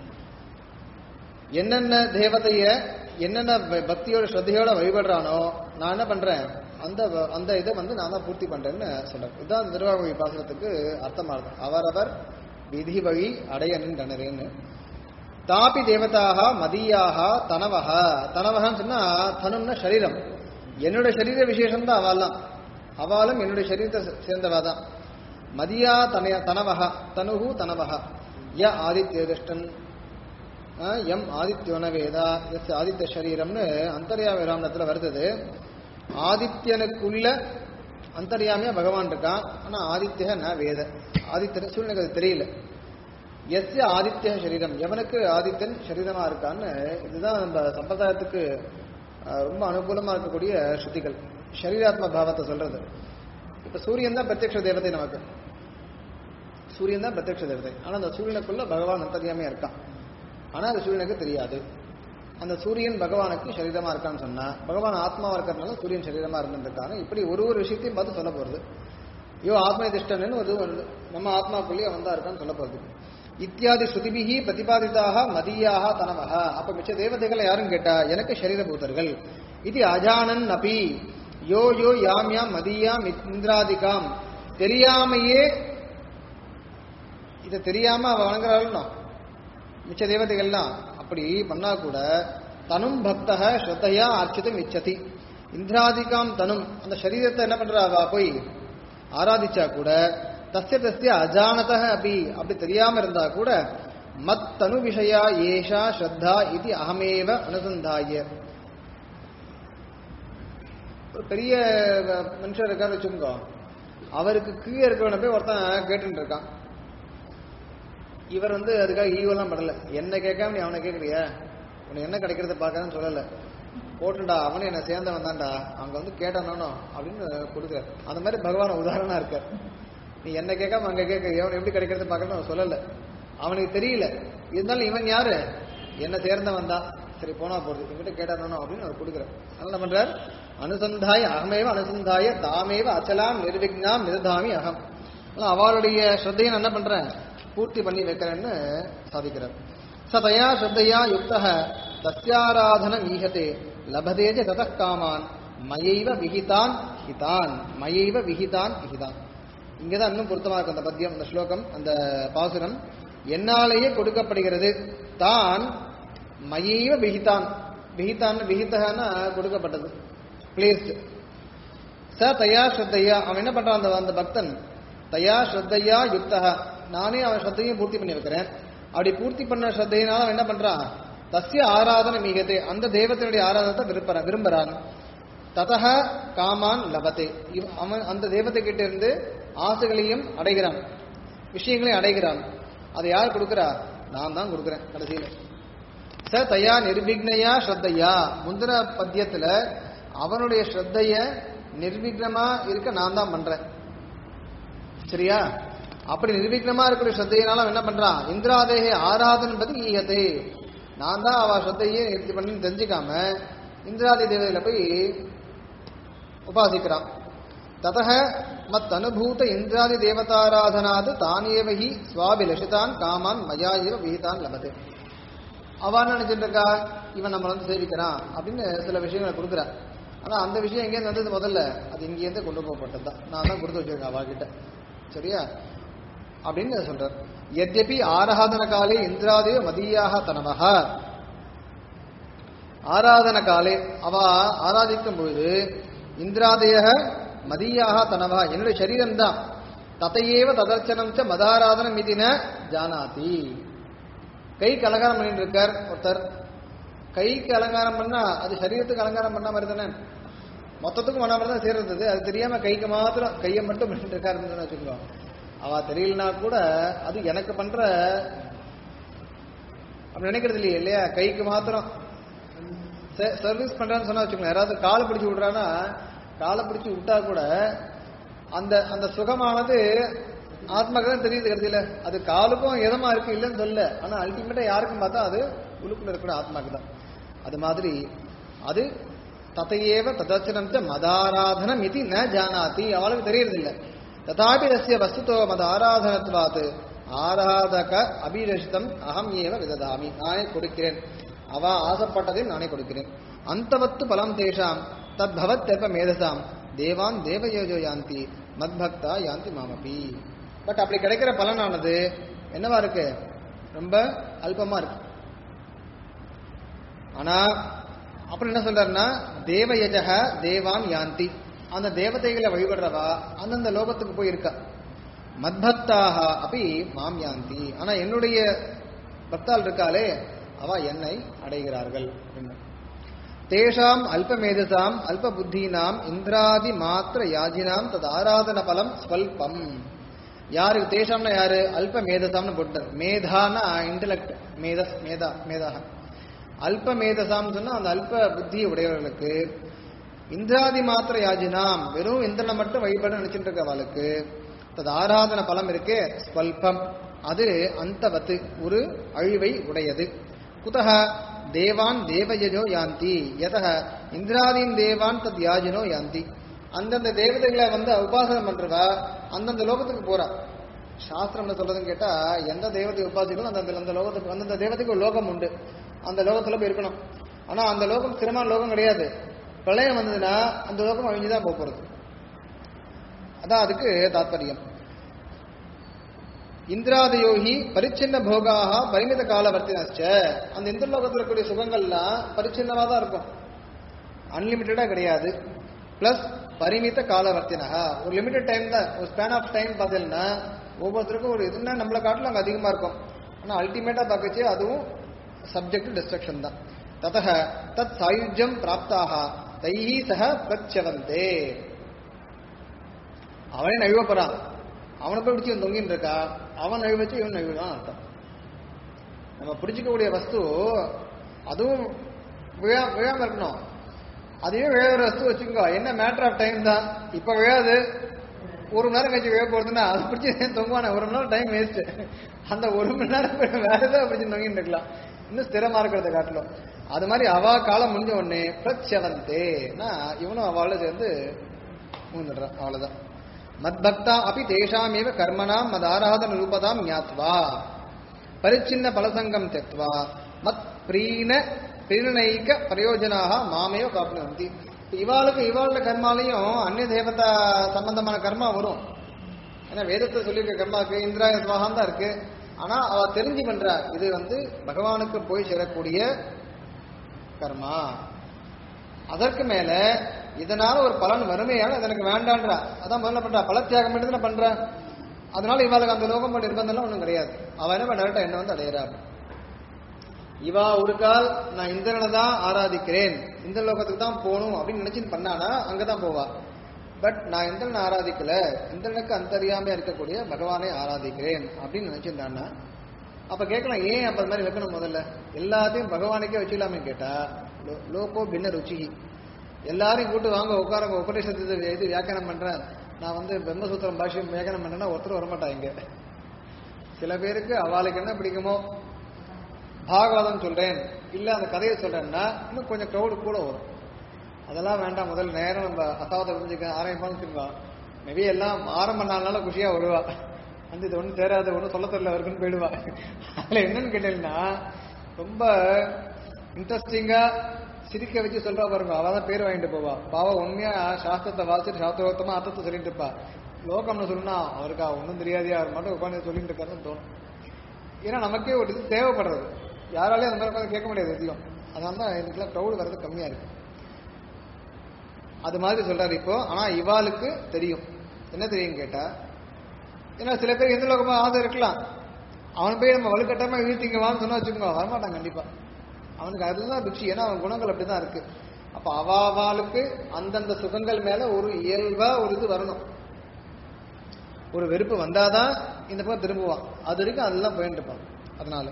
என்னென்ன தேவதைய என்னென்ன ப- பக்தியோட ஸ்ரத்தையோட வழிபடுறானோ நான் என்ன பண்றேன் அந்த வ- அந்த இதை வந்து நான் தான் பூர்த்தி பண்றேன்னு சொல்றேன் இதுதான் திருவாமொழி பாசனத்துக்கு அர்த்தமாகுது அவரவர் விதி வழி அடைய நின்றனரேன்னு தாபி தேவதாக மதியாக தனவக தனவகன்னு சொன்னா தனும்னா சரீரம் என்னுடைய சரீர விசேஷம் தான் அவெல்லாம் அவளும் என்னுடைய சரீரத்தை சே- சேர்ந்தவா தான் மதியா தனய தனவக தனுகு தனவக ய ஆதித்யதிஷ்டன் அஹ், எம் ஆதித்யோன வேதா எஸ் ஆதித்ய சரீரம்னு அந்தர்யா விராமணத்துல வருது ஆதித்யனுக்குள்ள அந்தர்யாமியா பகவான் இருக்கான் ஆனா ஆதித்ய ந வேத ஆதித்யன் சூழ்நிலை அது தெரியல எஸ்ய ஆதித்ய சரீரம் எவனுக்கு ஆதித்யன் சரீரமா இருக்கான்னு இதுதான் நம்ம சம்பிரதாயத்துக்கு அஹ், ரொம்ப அனுகூலமா இருக்கக்கூடிய ஸ்ருதிகள் சரீராத்ம பாவத்தை சொல்றது இப்ப சூரியன் தான் பிரத்யக்ஷ தேவதை நமக்கு சூரியன் தான் பிரத்யக்ஷ தேவதை ஆனா அந்த சூரியனுக்குள்ள பகவான் அந்தர்யாமியா இருக்கான் ஆனா அது சூரியனுக்கு தெரியாது அந்த சூரியன் பகவானுக்கு சரீரமா இருக்கான்னு சொன்னா பகவான் ஆத்மாவா இருக்கிறதுனால சூரியன் சரீரமா இருந்திருக்காங்க இப்படி ஒரு ஒரு விஷயத்தையும் பார்த்து சொல்ல போறது ஐயோ ஆத்மதிஷ்டன்னு ஒரு இது வருது நம்ம ஆத்மாக்குள்ளேயே அவன் தான் இருக்கான்னு சொல்ல போறது இத்தியாதி ஸ்ருதிபிகி பிரதிபாதிதாக மதியாக தனவக அப்ப மிச்ச தேவதைகளை யாரும் கேட்டா எனக்கு சரீரபூதர்கள் இது அஜானன் அபி யோ யோ யாம் யாம் மதியாம் இந்திராதிகாம் தெரியாமையே இதை தெரியாம அவ வணங்குறாள்னா மிச்ச தேவதைகள்லாம் அப்படி பண்ணா கூட தனும் பக்தக ஸ்ரத்தையா அர்ச்சிதம் இச்சதி இந்திராதிகாம் தனும் அந்த சரீரத்தை என்ன பண்றா அவ போய் ஆராதிச்சா கூட தஸ்ய தஸ்ய அஜானத அப்படி அப்படி தெரியாம இருந்தா கூட மத் தனு விஷயா ஏஷா ஸ்ரத்தா இது அகமேவ அனுசந்தாய ஒரு பெரிய அஹ், மனுஷர் இருக்காரு வச்சுக்கோ அவருக்கு கீழே இருக்கிறவனை போய் ஒருத்தன் கேட்டுட்டு இருக்கான் இவர் வந்து அதுக்காக ஈவெல்லாம் படல என்ன கேட்காம நீ அவனை கேட்கறிய உனக்கு என்ன கிடைக்கிறத பார்க்கறன்னு சொல்லல போட்டுண்டா அவனே என்ன சேர்ந்தவன் தான்டா அங்க வந்து கேட்டானோ அப்படின்னு கொடுக்குறார் அந்த மாதிரி பகவான் உதாரணமா இருக்கார் நீ என்ன கேட்காம அங்க கேட்க எவன் எப்படி கிடைக்கிறத பார்க்கறன்னு அவன் சொல்லல அவனுக்கு தெரியல இருந்தாலும் இவன் யாரு என்ன சேர்ந்தவன் தான் சரி போனா போறது இவன்கிட்ட கேட்டானோ அப்படின்னு அவர் கொடுக்குறார் அதனால என்ன பண்றார் அனுசந்தாய அகமேவ அனுசந்தாய தாமேவ அச்சலாம் நிர்விக்னாம் நிர்தாமி அகம் ஆனா அவளுடைய ஸ்ரத்தையை நான் என்ன பண்றேன் பூர்த்தி பண்ணி வைக்கிறேன்னு சாதிக்கிறார் ச தயா ஸ்ரத்தையா யுக்த தஸ்யாராதன ஈகத்தே லபதேஜ ததः காமான் மயைவ விகிதான் ஹிதான் மயைவ விகிதான் ஹிதான் இங்கதான் இன்னும் பொருத்தமா இருக்கு அந்த பத்தியம் அந்த ஸ்லோகம் அந்த பாசுரம் என்னாலேயே கொடுக்கப்படுகிறது தான் மயைவ விகிதான் விகிதான் விகிதனா கொடுக்கப்பட்டது பிளேஸ்டு ச தயா ஸ்ரத்தையா அவன் என்ன பண்றான் அந்த அந்த பக்தன் தயா ஸ்ரத்தையா யுக்தக நானே அவன் ஸ்ரத்தையும் பூர்த்தி பண்ணி வைக்கிறேன் அப்படி பூர்த்தி பண்ண ஸ்ரத்தையினால அவன் என்ன பண்றான் தஸ்ய ஆராதனை மிகதே அந்த தெய்வத்தினுடைய ஆராதனத்தை விரும்புறான் விரும்புறான் ததக காமான் லபத்தே இவ- அவன் அந்த தெய்வத்தை கிட்ட இருந்து ஆசைகளையும் அடைகிறான் விஷயங்களையும் அடைகிறான் அதை யார் கொடுக்குறா நான் தான் கொடுக்குறேன் கடைசியில ச தயா நிர்விக்னையா ஸ்ரத்தையா முந்திர பத்தியத்துல அவனுடைய ஸ்ரத்தைய நிர்விக்னமா இருக்க நான் தான் பண்றேன் சரியா அப்படி நிர்விக்னமா இருக்கிற ஸ்ரத்தையினால அவன் என்ன பண்றான் இந்திராதேகே ஆராதன் பத்தி ஈகத்தை நான் தான் அவ ஸ்ரத்தையே நிறுத்தி பண்ணி தெரிஞ்சுக்காம இந்திராதி தேவதையில போய் உபாசிக்கிறான் ததக மத் அனுபூத இந்திராதி தேவதாராதனாது தானேவ ஹி சுவாபிலஷிதான் காமான் மயா இவ விகிதான் லபதே அவன் நினைச்சிட்டு இருக்கா இவன் நம்மளை வந்து சேவிக்கிறான் அப்படின்னு சில விஷயங்களை கொடுக்குறான் ஆனா அந்த விஷயம் எங்கேருந்து வந்தது முதல்ல அது இங்கேருந்து கொண்டு போகப்பட்டது தான் நான் தான் கொடுத்து வச்சிருக்கேன் அவகிட்ட சரியா அப்படின்னு சொல்றார் எத்யபி ஆராதன காலே இந்திராதேவ மதியாக தனவக ஆராதன காலே அவ ஆராதிக்கும் பொழுது இந்திராதய மதியாக தனவா என்னுடைய சரீரம் தான் ததையேவ ததர்ச்சனம் ச மதாராதனம் மிதின ஜானாதி கைக்கு அலங்காரம் பண்ணிட்டு இருக்கார் ஒருத்தர் கைக்கு அலங்காரம் பண்ணா அது சரீரத்துக்கு அலங்காரம் பண்ண மாதிரி தானே மொத்தத்துக்கும் பண்ண மாதிரி தான் சேர்றது அது தெரியாம கைக்கு மாத்திரம் கையை மட்டும் பண்ணிட்டு இருக்காருன்னு வச்சுக்கோ அவ தெரியலனா கூட அது எனக்கு பண்ற அப்படி நினைக்கிறது இல்லையா இல்லையா கைக்கு மாத்திரம் சர்வீஸ் பண்றான்னு சொன்னா வச்சுக்கோங்க யாராவது காலை பிடிச்சு விடுறான்னா காலை பிடிச்சு விட்டா கூட அந்த அந்த சுகமானது ஆத்மாக்கு தான் தெரியுது கடைசியில அது காலுக்கும் இதமா இருக்கு இல்லைன்னு சொல்ல ஆனா அல்டிமேட்டா யாருக்கும் பார்த்தா அது உள்ளுக்குள்ள இருக்கிற ஆத்மாக்கு தான் அது மாதிரி அது ததையேவ ததச்சனம் ச மதாராதனம் இது ந ஜானாதி அவளுக்கு தெரியறது இல்ல ததாபி ரஸ்ய வஸ்துதோ மத ஆராதனத்வாத் ஆராதக அபிரஷிதம் அகம் ஏவ விததாமி நானே கொடுக்கிறேன் அவ ஆசைப்பட்டதையும் நானே கொடுக்கிறேன் அந்தவத்து பலம் தேஷாம் தத் பவத் தெப்ப மேதசாம் தேவான் தேவயோஜோ யாந்தி மத்பக்தா யாந்தி மாமபி பட் அப்படி கிடைக்கிற பலனானது என்னவா இருக்கு ரொம்ப அல்பமா இருக்கு ஆனா அப்புறம் என்ன சொல்றாருன்னா தேவயஜக தேவான் யாந்தி அந்த தேவதைகளை வழிபடுறவா அந்தந்த லோகத்துக்கு போய் இருக்கா மத்பக்தாக அப்படி மாம் யாந்தி ஆனா என்னுடைய பக்தால் இருக்காளே அவ என்னை அடைகிறார்கள் அப்படின்னு. தேஷாம் அல்பமேதசாம் அல்ப புத்தீனாம் இந்திராதி மாத்திர யாஜினாம் தது ஆராதன பலம் ஸ்வல்பம் யாருக்கு தேஷாம்னா யாரு அல்ப மேதசாம்னு போட்டார் மேதானா இன்டலெக்ட் மேதஸ் மேதா மேதாக அல்ப மேதசாம் சொன்னா அந்த அல்ப புத்தியை உடையவர்களுக்கு இந்திராதி மாத்திர யாஜினாம் வெறும் இந்திரனை மட்டும் வழிபாடு நினைச்சிட்டு இருக்கவளுக்கு தது ஆராதன பலம் இருக்கே ஸ்வல்பம் அது அந்தவத்து ஒரு அழிவை உடையது குதக தேவான் தேவயஜோ யாந்தி யதக இந்திராதீன் தேவான் தத் யாஜினோ யாந்தி அந்தந்த தேவதைகளை வந்து உபாசனம் பண்றவா அந்தந்த லோகத்துக்கு போறா சாஸ்திரம் என்ன சொல்றதுன்னு கேட்டா எந்த தெய்வத்தை உபாசிக்கணும் அந்த அந்த லோகத்துக்கு அந்தந்த தேவதைக்கு ஒரு லோகம் உண்டு அந்த லோகத்துல போய் இருக்கணும் ஆனா அந்த லோகம் சிரமமான லோகம் கிடையாது பிரளயம் வந்ததுன்னா அந்த லோகம் அழிஞ்சுதான் போக போறது அதான் அதுக்கு தாத்பரியம் இந்திராதயோகி பரிச்சின்ன போகாக பரிமித காலவர்த்தினச்ச அந்த இந்திரலோகத்தில் இருக்கக்கூடிய சுகங்கள்லாம் பரிச்சின்னமா தான் இருக்கும் அன்லிமிட்டடா கிடையாது பிளஸ் பரிமித காலவர்த்தினக ஒரு லிமிடெட் டைம் தான் ஒரு ஸ்பேன் ஆஃப் டைம் பார்த்தீங்கன்னா ஒவ்வொருத்தருக்கும் ஒரு இதுன்னா நம்மளை காட்டிலும் அங்கே அதிகமாக இருக்கும் ஆனால் அல்டிமேட்டாக பார்க்கச்சு அதுவும் சப்ஜெக்ட் டிஸ்ட்ரக்ஷன் தான் ததக தத் சாயுஜ்யம் பிராப்தாக தைஹி சக பிரச்சவந்தே அவனே நழுவ போறான் அவனை போய் பிடிச்சி இவன் தொங்கின்னு இருக்கா அவன் நழுவ வச்சு இவன் நழுவுதான் அர்த்தம் நம்ம பிடிச்சிக்கக்கூடிய வஸ்து அதுவும் விழா விழாம இருக்கணும் அதுவே விழாத வஸ்து வச்சுக்கோ என்ன மேட்டர் ஆஃப் டைம் தான் இப்ப விழாது ஒரு மணி நேரம் கழிச்சு விழ போறதுன்னா அது பிடிச்சி தொங்குவானே ஒரு மணி நேரம் டைம் வேஸ்ட் அந்த ஒரு மணி நேரம் வேற ஏதாவது பிடிச்சி தொங்கிட்டு இருக்கலாம் இன்னும் ஸ்திரமா இருக்கிறத காட்டிலும் அது மாதிரி அவா காலம் முடிஞ்ச உடனே பிரச்சவந்தேனா இவனும் அவளோட சேர்ந்து மூந்துடுறான் அவ்வளவுதான் மத்பக்தா அப்படி தேஷாமேவ கர்மணாம் மத் ஆராதன ரூபதாம் ஞாத்வா பரிச்சின்ன பலசங்கம் தெக்வா மத் பிரீன பிரிணயிக்க பிரயோஜனாக மாமேவ பிராப்னுவந்தி இவாளுக்கு இவாளோட கர்மாலையும் அந்நிய தேவதா சம்பந்தமான கர்மா வரும் ஏன்னா வேதத்தை சொல்லியிருக்க கர்மாக்கு இந்திராய சுவாகம் தான் இருக்கு ஆனா அவ தெரிஞ்சு பண்றா இது வந்து பகவானுக்கு போய் சேரக்கூடிய கர்மா அதற்கு மேல இதனால ஒரு பலன் வறுமையான அது எனக்கு வேண்டான்றா அதான் முதல்ல பண்றா பலத்தியாகம் மட்டும் தானே பண்றா அதனால இவாளுக்கு அந்த லோகம் பண்ண நிர்பந்தம்லாம் ஒன்றும் கிடையாது அவ என்ன டேரக்டா என்ன வந்து அடையிறா இவா ஒரு கால் நான் இந்திரனை தான் ஆராதிக்கிறேன் இந்த லோகத்துக்கு தான் போகணும் அப்படின்னு நினைச்சு பண்ணானா அங்கதான் போவா பட் நான் இந்திரனை ஆராதிக்கல இந்திரனுக்கு அந்தரியாம இருக்கக்கூடிய பகவானை ஆராதிக்கிறேன் அப்படின்னு நினைச்சிருந்தான்னா அப்ப கேட்கலாம் ஏன் அப்ப அது மாதிரி வைக்கணும் முதல்ல எல்லாத்தையும் பகவானுக்கே வச்சுக்கலாமே கேட்டா லோ- லோகோ பின்ன ருச்சி எல்லாரையும் கூட்டு வாங்க உட்காரங்க உபநிஷத்து இது வியாக்கியானம் பண்றேன் நான் வந்து பிரம்மசூத்திரம் பாஷ்யம் வியாக்கியானம் பண்ணேன்னா ஒருத்தர் வரமாட்டாங்க சில பேருக்கு அவளுக்கு என்ன பிடிக்குமோ பாகவதம் சொல்றேன் இல்ல அந்த கதையை சொல்றேன்னா இன்னும் கொஞ்சம் க்ரௌடு கூட வரும் அதெல்லாம் வேண்டாம் முதல்ல நேரம் நம்ம அசாவத்தை புரிஞ்சுக்க ஆரம்பிப்பான்னு வச்சுக்கோ மேபி எல்லாம் ஆரம்ப நாள்னால குஷியா வருவா வந்து இது ஒன்றும் தேராது ஒன்றும் சொல்ல தெரியல இருக்குன்னு போயிடுவா அதுல என்னன்னு கேட்டீங்கன்னா ரொம்ப இன்ட்ரெஸ்டிங்கா சிரிக்க வச்சு சொல்றா பாருங்க அவ தான் பேர் வாங்கிட்டு போவா பாவம் உண்மையா சாஸ்திரத்தை வாசிட்டு சாஸ்திரோத்தமா அர்த்தத்தை சொல்லிட்டு இருப்பா லோகம்னு சொன்னா அவருக்கு ஒன்றும் தெரியாதியா அவர் மட்டும் உட்காந்து சொல்லிட்டு இருக்காருன்னு தோணும் ஏன்னா நமக்கே ஒரு இது தேவைப்படுறது யாராலையும் அந்த மாதிரி உட்காந்து கேட்க முடியாது எதையும் அதனால தான் இதுக்கெல்லாம் க்ரௌடு வர்றது கம்மியா இருக்கு அது மாதிரி சொல்றாரு இப்போ ஆனா இவாளுக்கு தெரியும் என்ன தெரியும் கேட்டா ஏன்னா சில பேர் எந்த லோகமா ஆசை இருக்கலாம் அவன் போய் நம்ம வலுக்கட்டாம இழுத்தீங்க வான்னு சொன்னா வச்சுக்கோங்க வரமாட்டான் கண்டிப்பா அவனுக்கு அதுதான் ருச்சி ஏன்னா அவன் குணங்கள் அப்படிதான் இருக்கு அப்ப அவாவாளுக்கு அந்தந்த சுகங்கள் மேல ஒரு இயல்பா ஒரு இது வரணும் ஒரு வெறுப்பு வந்தாதான் இந்த பக்கம் திரும்புவான் அது வரைக்கும் அதெல்லாம் போயிட்டு இருப்பான் அதனால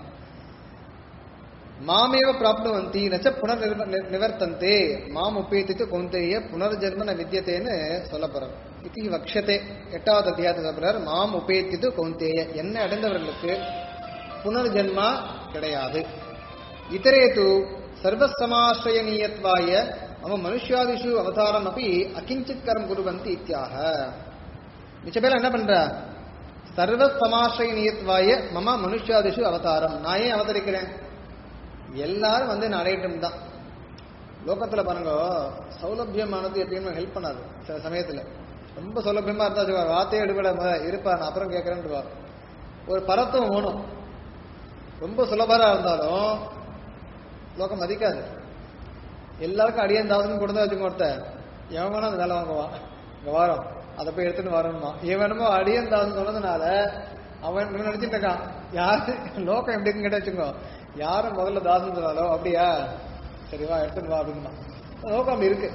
மாமேவ பிராப்னுவந்தி நச்ச புனர் நிவர்த்தந்தே மாம் உபேத்தித்து கொந்தேய புனர்ஜென்ம ந வித்தியதேன்னு சொல்ல போறார் இது வக்ஷதே எட்டாவது அத்தியாயத்தை சொல்றார் மாம் உபேத்தித்து கொந்தேய என்ன அடைந்தவர்களுக்கு புனர்ஜென்மா கிடையாது இத்தரே து சர்வசமாசிரயனீயத்வாய மம மனுஷ்யாதிஷு அவதாரம் அப்படி அகிஞ்சித் கரம் குருவந்தி இத்தியாக மிச்ச பேர் என்ன பண்ற சர்வ சமாசிரயனீயத்வாய மம மனுஷ்யாதிஷு அவதாரம் நான் ஏன் அவதரிக்கிறேன் எல்லாரும் வந்து என்ன அடையட்டும் தான் லோகத்துல பாருங்க சௌலபியமானது எப்பயுமே ஹெல்ப் பண்ணாது சில சமயத்துல ரொம்ப சௌலபியமா இருந்தா வச்சுக்கோ, வார்த்தையே எடுக்கல முத, இருப்பா நான் அப்புறம் கேட்கறேன்ட்டு ஒரு பரத்துவம் வேணும் ரொம்ப சுலபரா இருந்தாலும் லோகம் மதிக்காது எல்லாருக்கும் அடியன் தாவதுன்னு கொடுத்தா வச்சுக்கோ ஒருத்தன் எவன் வேணா அந்த வேலை வாங்குவான் இங்க வாரம் அதை போய் எடுத்துட்டு வரணுமா இவன் வேணுமோ அடியன் தாவதுன்னு சொன்னதுனால அவன் இவன் நினைச்சிட்டு இருக்கான் யாரு லோகம் எப்படி இருக்குன்னு கேட்டு வச்சுக்கோ யாரும் முதல்ல தாசன் சொன்னாலோ அப்படியா சரி வா எடுத்துட்டு வா அப்படின்னா லோகம் அப்படி இருக்கு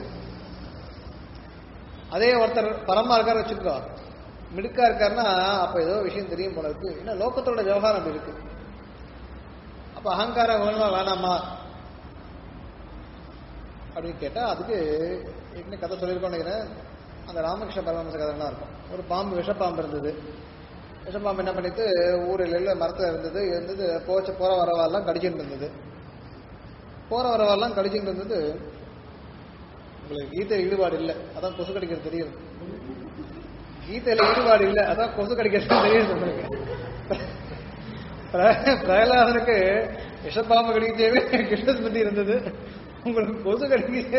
அதே ஒருத்தர் பரமா இருக்காரு வச்சுக்கோ மிடுக்கா இருக்காருன்னா அப்ப ஏதோ விஷயம் தெரியும் போல இருக்கு ஏன்னா லோகத்தோட விவகாரம் அப்படி இருக்கு அப்ப அகங்காரம் வேணுமா வேணாமா அப்படின்னு கேட்டா அதுக்கு என்ன கதை சொல்லியிருக்கோம் நினைக்கிறேன் அந்த ராமகிருஷ்ண பரமஹம்ச கதைலாம் இருக்கும் ஒரு பாம்பு விஷப்பாம்பு இருந்தது விஷப்பாம்பு என்ன பண்ணிட்டு ஊரில் எல்லாம் மரத்துல இருந்தது இருந்தது போச்ச போற வரவாலாம் கடிச்சிட்டு இருந்தது போற வரவாலாம் கடிச்சிட்டு இருந்தது உங்களுக்கு கீதை ஈடுபாடு இல்லை அதான் கொசு கடிக்கிறது தெரியும் கீதையில ஈடுபாடு இல்லை அதான் கொசு கடிக்கிறது தெரியுது உங்களுக்கு பிர- பிரகலாதனுக்கு விஷப்பாம்பு கடிக்க தேவை கிருஷ்ண ஸ்மிருதி இருந்தது உங்களுக்கு கொசு கடிக்க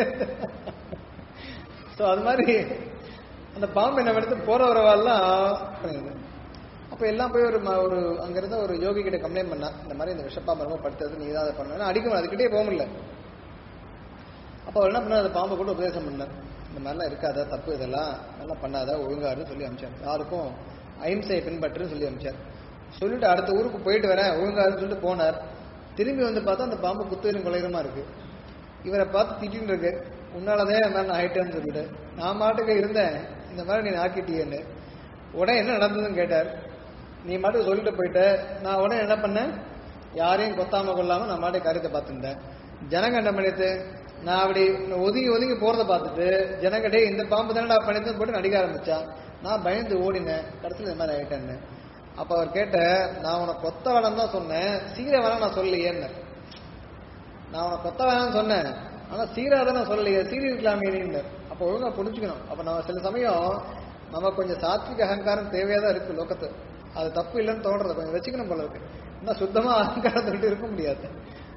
ஸோ அது மாதிரி அந்த பாம்பு என்ன எடுத்து போற வரவாலாம் பண்ணுது அப்ப எல்லாம் போய் ஒரு ம- ஒரு அங்க இருந்த ஒரு யோகி கிட்ட கம்ப்ளைண்ட் பண்ணா இந்த மாதிரி இந்த விஷப்பாம்பு ரொம்ப படுத்தது நீ தான் அதை பண்ண அடிக்க முடியாது அதுக்கிட்டே போக முடியல அப்ப அவர் என்ன பண்ணார் அந்த பாம்பை கூட உபதேசம் பண்ணார் இந்த மாதிரிலாம் இருக்காத தப்பு இதெல்லாம் நல்லா பண்ணாத ஒழுங்காருன்னு சொல்லி அமிச்சார் யாருக்கும் அஹிம்சையை பின்பற்றுன்னு சொல்லி அமிச்சார் சொல்லிட்டு அடுத்த ஊருக்கு போயிட்டு வரேன் ஒழுங்காருன்னு சொல்லிட்டு போனார் திரும்பி வந்து பார்த்தா அந்த பாம்பு குத்துயிரும் கொலைகரமா இருக்கு இவரை பார்த்து திட்டின்னு இருக்கு உன்னாலதான் இந்த மாதிரி நான் ஆயிட்டேன்னு சொல்லிட்டு நான் மாட்டுக்கு இருந்தேன் இந்த மாதிரி நீ ஆக்கிட்டியேன்னு உடனே என்ன நடந்ததுன்னு கேட்டார் நீ மாட்டுக்கு சொல்லிட்டு போயிட்ட நான் உடனே என்ன பண்ணேன் யாரையும் கொத்தாம கொள்ளாம நான் மாட்டுக்கு காரியத்தை பார்த்துட்டேன் ஜனங்க என்ன பண்ணிட்டு நான் அப்படி ஒதுங்கி ஒதுங்கி போறத பார்த்துட்டு ஜனங்க டேய் இந்த பாம்பு தானடா பண்ணிட்டு போட்டு நடிக்க ஆரம்பிச்சான் நான் பயந்து ஓடினேன் கடைசியில் இந்த மாதிரி ஆயிட்டேன்னு அப்ப அவர் கேட்ட நான் உனக்கு கொத்த வேணாம் தான் சொன்னேன் சீர வேணாம் நான் சொல்லலையேன்னு நான் உனக்கு கொத்த வேணாம்னு சொன்னேன் ஆனா சீரா தான் நான் சொல்லலையே சீரி இருக்கலாமே நீன்னு அப்ப ஒழுங்கா புரிஞ்சுக்கணும் அப்ப நம்ம சில சமயம் நம்ம கொஞ்சம் சாத்விக அகங்காரம் தேவையா தான் இருக்கு லோகத்து அது தப்பு இல்லைன்னு தோன்றது கொஞ்சம் வச்சுக்கணும் போல இருக்கு இன்னும் சுத்தமா அகங்காரத்தை விட்டு இருக்க முடியாது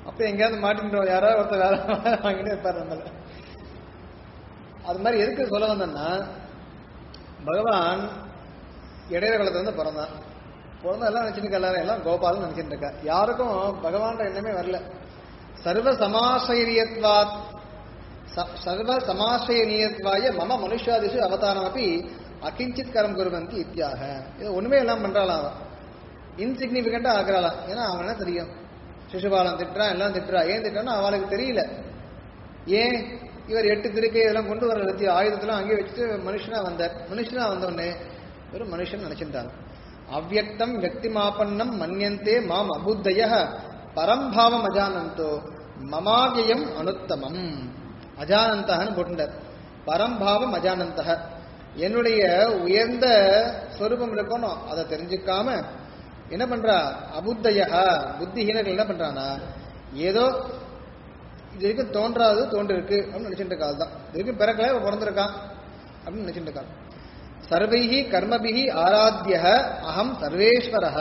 அப்ப எங்கேயாவது மாட்டின்றோம் யாராவது ஒருத்தர் வேலை வாங்கிட்டே இருப்பார் நம்மள அது மாதிரி எதுக்கு சொல்ல வந்தேன்னா பகவான் இடையிற காலத்துல இருந்து பிறந்தான் பிறந்த எல்லாம் நினைச்சிட்டு எல்லாரும் எல்லாம் கோபாலன் நினைச்சிட்டு இருக்கா யாருக்கும் பகவான்ற எண்ணமே வரல சர்வ சமாசைரியத்வாத் ச- சர்வ சமாசயனியத்வாய மம மனுஷாதிஷு அவதாரம் அப்படி அகிஞ்சித் கரம் குருவந்தி இத்தியாக இது ஒண்ணுமே எல்லாம் பண்றாளாம் அவன் இன்சிக்னிபிகண்டா ஆக்குறாளாம் ஏன்னா அவன் என்ன தெரியும் சிசுபாலம் திட்டுறான் எல்லாம் திட்டுறா ஏன் திட்டுறான்னா அவளுக்கு தெரியல ஏன் இவர் எட்டு திருக்கை இதெல்லாம் கொண்டு வர ரத்தி ஆயுதத்தெல்லாம் அங்கேயே வச்சுட்டு மனுஷனா வந்தார் மனுஷனா வந்தோடனே வெறும் மனுஷன் நினைச்சிருந்தாங்க அவ்யக்தம் வியக்திமாபன்னம் மன்யந்தே மாம் அபுத்தய பரம்பாவம் அஜானந்தோ மமாவியம் அனுத்தமம் அஜானந்தகன்னு போட்டுட்டார் பரம்பாவம் அஜானந்தக என்னுடைய உயர்ந்த ஸ்வரூபம் இருக்கணும் அதை தெரிஞ்சுக்காம என்ன பண்றா அபுத்தய புத்திஹீனர்கள் என்ன பண்றானா ஏதோ இது வரைக்கும் தோன்றாது தோன்றிருக்கு அப்படின்னு நினைச்சிட்டு இருக்கா அதுதான் இது வரைக்கும் பிறக்கல இவன் பிறந்திருக்கான் அப்படின்னு நினைச்சிட்டு இருக்கான் சர்வைஹி கர்மபிஹி ஆராத்திய அகம் சர்வேஸ்வரஹ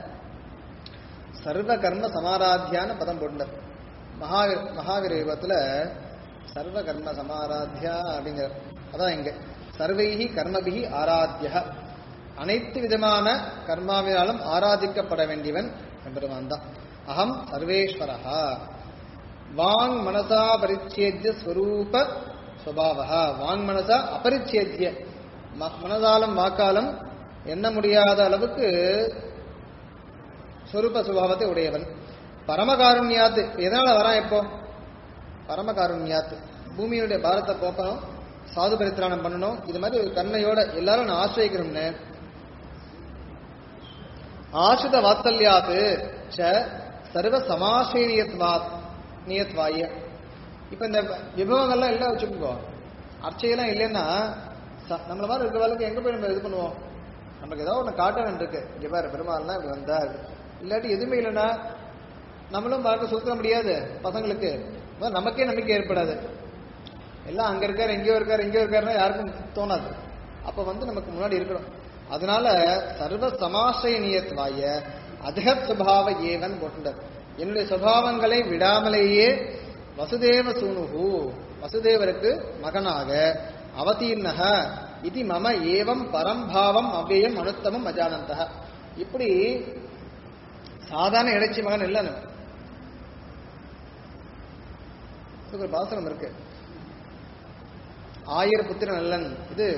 சர்வ கர்ம சமாராத்தியான பதம் போட்டார் மகாவீர் மகாவீர யுகத்துல சர்வ கர்ம சமாராத்தியா அப்படிங்கிற அதான் இங்க சர்வைஹி கர்மபிஹி ஆராத்திய அனைத்து விதமான கர்மாவினாலும் ஆராதிக்கப்பட வேண்டியவன் எம்பெருமான் தான் அகம் சர்வேஸ்வரஹா வாங் மனசா பரிச்சேத்திய ஸ்வரூப சுபாவா வாங் மனசா அபரிச்சேத்திய ம- மனதாலும் வாக்காலும் எண்ண முடியாத அளவுக்கு ஸ்வரூப சுபாவத்தை உடையவன் பரமகாருண்யாத்து எதனால வரான் இப்போ பரமகாருண்யாத்து பூமியினுடைய பாரத்தை போக்கணும் சாது பரித்திராணம் பண்ணணும் இது மாதிரி ஒரு கருணையோட எல்லாரும் நான் ஆசிரியக்கணும்னு ஆசிரித வாத்தல்யாத்து ச சர்வ சமாசேனியத்வாத் நியத்வாய இப்ப இந்த விபவங்கள்லாம் எல்லாம் வச்சுக்கோ அர்ச்சையெல்லாம் இல்லைன்னா ச- நம்மள மாதிரி இருக்கிறவளுக்கு எங்க போய் நம்ம இது பண்ணுவோம் நமக்கு ஏதாவது ஒன்று காட்ட வேண்டியிருக்கு இங்க பாரு பெருமாள்னா இப்படி வந்தார் இல்லாட்டி எதுவுமே இல்லைன்னா நம்மளும் பார்க்க சுத்த முடியாது பசங்களுக்கு அதான் நமக்கே நம்பிக்கை ஏற்படாது எல்லாம் அங்க இருக்காரு எங்கேயோ இருக்காரு எங்கேயோ இருக்காருன்னா யாருக்கும் தோணாது அப்ப வந்து நமக்கு முன்னாடி இருக்கணும் அதனால சர்வ சமாசயனியத்வாய அதிகத் சுபாவ ஏவன் போட்டுட்டார் என்னுடைய சுபாவங்களை விடாமலேயே வசுதேவ சூனுகு வசுதேவருக்கு மகனாக அவதீர்ணக இது மம ஏவம் பரம்பாவம் அவ்வியம் அனுத்தமம் அஜானந்தக இப்படி சாதாரண இடைச்சி மகன் இல்லைன்னு இதுக்கு ஒரு பாசனம் இருக்கு ஆயிர புத்திர நல்லன் இது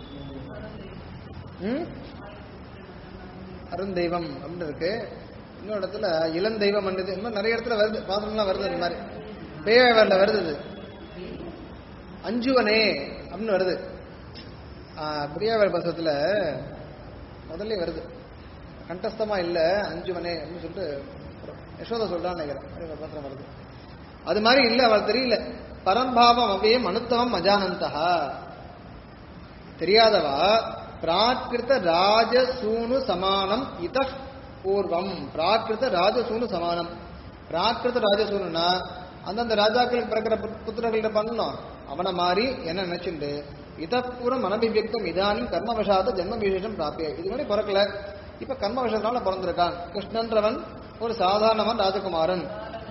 ம்? அருந்தெய்வம் அப்படின்னு இருக்கு இன்னொரு இடத்துல இளந்தெய்வம் பண்ணுது இந்த மாதிரி நிறைய இடத்துல வருது பாசனம்லாம் வருது இந்த மாதிரி பேயவர்ல வருது இது அஞ்சுவனே அப்படின்னு வருது பிரியாவர் பாசத்துல முதல்ல வருது கண்டஸ்தமா இல்ல அஞ்சுவனே அப்படின்னு சொல்லிட்டு யசோதா சொல்றான்னு நினைக்கிறேன் அது ஒரு பாசனம் வருது அது மாதிரி இல்ல அவள் தெரியல பரம்பாவம் அவ்வியம் அனுத்தவம் அஜானந்தா தெரியாதவா பிராகிருத ராஜசூனு சமானம் இத பூர்வம் பிராகிருத ராஜசூனு சமானம் பிராகிருத ராஜசூனுனா அந்தந்த ராஜாக்களுக்கு பிறக்கிற புத்- புத்திரர்கள்ட்ட பண்ணணும் அவனை மாறி என்ன நினைச்சுண்டு இதப்பூர்வம் அனபிவியக்தம் இதானும் கர்மவசாத ஜென்ம விசேஷம் பிராப்பிய இது மாதிரி பிறக்கல இப்ப கர்ம விஷயத்தினால பிறந்திருக்கான் கிருஷ்ணன்றவன் ஒரு சாதாரணவன் ராஜகுமாரன்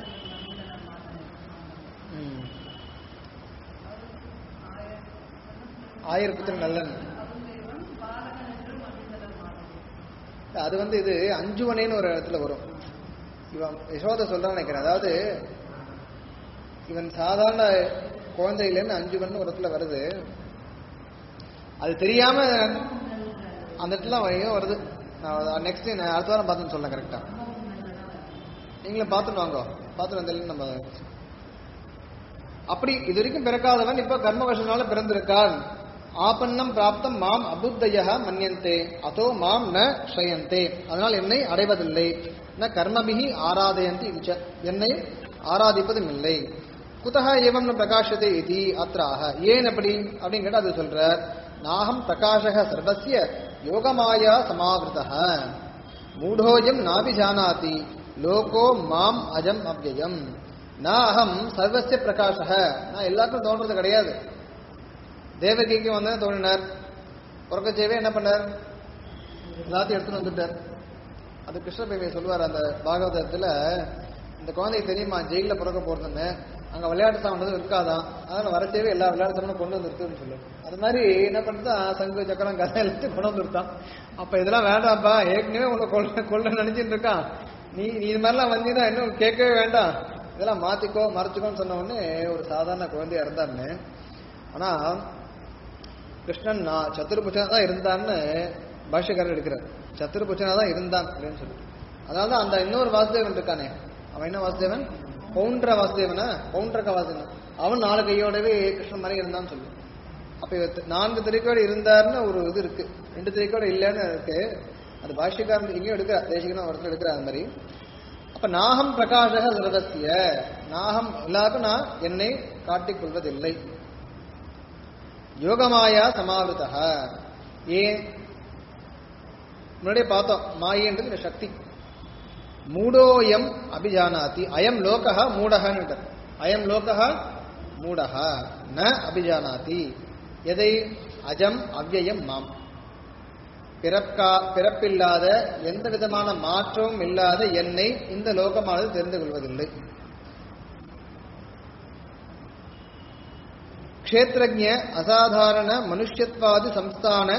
ம். ஆயிரப்புத்திர நல்லன் அது வந்து இது அஞ்சுவனேன்னு ஒரு இடத்துல வரும் இவன் யசோத சொல்றான்னு நினைக்கிறேன் அதாவது இவன் சாதாரண குழந்தையிலேருந்து அஞ்சுவன் ஒரு இடத்துல வருது அது தெரியாம அந்த இடத்துல வழியும் வருது நான் நெக்ஸ்ட் நான் அடுத்த வாரம் பார்த்துன்னு சொல்றேன் கரெக்டா நீங்களும் பார்த்துட்டு வாங்க பார்த்துட்டு வந்தாலும் நம்ம அப்படி இது வரைக்கும் பிறக்காதவன் இப்ப கர்மவசனால பிறந்திருக்கான் ஆபன்னம் பிராப்தம் மாம் அபுத்தய மன்யந்தே அதோ மாம் ந க்ஷயந்தே அதனால் என்னை அடைவதில்லை ந கர்மபிகி ஆராதயந்தி இச்ச என்னை ஆராதிப்பதும் இல்லை குதக ஏவம் ந பிரகாஷதே இது அத்ராக ஏன் அப்படி அப்படின்னு கேட்டா அது சொல்ற நாகம் பிரகாஷக சர்வசிய யோகமாயா சமாவிருதः மூடோயம் நாபிஜானாதி லோகோ மாம் அஜம் அவ்யயம் நான் அகம் சர்வசிய பிரகாஷக நான் எல்லாருக்கும் தோன்றது கிடையாது தேவகிக்கு வந்து தோன்றினார் புறக்கச்சேவே என்ன பண்ணார் எல்லாத்தையும் எடுத்துட்டு வந்துட்டார் அது கிருஷ்ண பேமையை சொல்லுவார் அந்த பாகவதத்துல இந்த குழந்தைக்கு தெரியுமா ஜெயில பிறக்க போறதுன்னு அங்க விளையாட்டு சாமான் இருக்காதான் அதனால வரச்சேவே எல்லா விளையாட்டு சாமானும் கொண்டு வந்துருக்குன்னு சொல்லு அது மாதிரி என்ன பண்ணுதான் சங்கு சக்கரம் கதை எல்லாத்தையும் கொண்டு வந்துருத்தான் அப்ப இதெல்லாம் வேண்டாம்ப்பா ஏற்கனவே உன்னை கொள்ள கொள்ள நினைச்சிட்டு இருக்கான் நீ நீ இது மாதிரிலாம் வந்தீங்கன்னா இன்னும் கேட்கவே வேண்டாம் இதெல்லாம் மாத்திக்கோ மறைச்சிக்கோன்னு சொன்ன உடனே ஒரு சாதாரண குழந்தையா இருந்தாருன்னு ஆனா கிருஷ்ணன் நான் சத்துருபுஜனா தான் இருந்தான்னு பாஷ்யக்காரர் எடுக்கிறார் சத்துருபுஜனா தான் இருந்தான் அப்படின்னு சொல்லி அதனால தான் அந்த இன்னொரு வாசுதேவன் இருக்கானே அவன் என்ன வாசுதேவன் பவுண்டர வாசுதேவனா பவுண்டரக்க வாசுதேவன் அவன் நாலு கையோடவே கிருஷ்ணன் மாதிரி இருந்தான்னு சொல்லு அப்ப இவர் நான்கு திரைக்கோடு இருந்தாருன்னு ஒரு இது இருக்கு ரெண்டு திரைக்கோடு இல்லைன்னு இருக்கு அது பாஷ்யக்காரன் இங்கேயும் எடுக்கிறார் தேசிகனும் ஒரு இடத்துல எடுக்கிறார் அந்த மாதிரி அப்ப நாகம் பிரகாசக சர்வசிய நாகம் எல்லாருக்கும் நான் என்னை காட்டிக் கொள்வதில்லை யோகமாயா சமாவிருத்தா ஏன் முன்னாடியே பார்த்தோம் மாயன்றது இந்த சக்தி மூடோயம் அபிஜானாதி அயம் லோகா மூடகன்னு அயம் லோகா மூடகா ந அபிஜானாதி எதை அஜம் அவ்யயம் மாம் பிறப்பா பிறப்பில்லாத எந்த விதமான மாற்றமும் இல்லாத என்னை இந்த லோகமானது தெரிந்து கொள்வதில்லை க்ஷேத்திரஜ அசாதாரண மனுஷ்யத்வாதி சம்ஸ்தான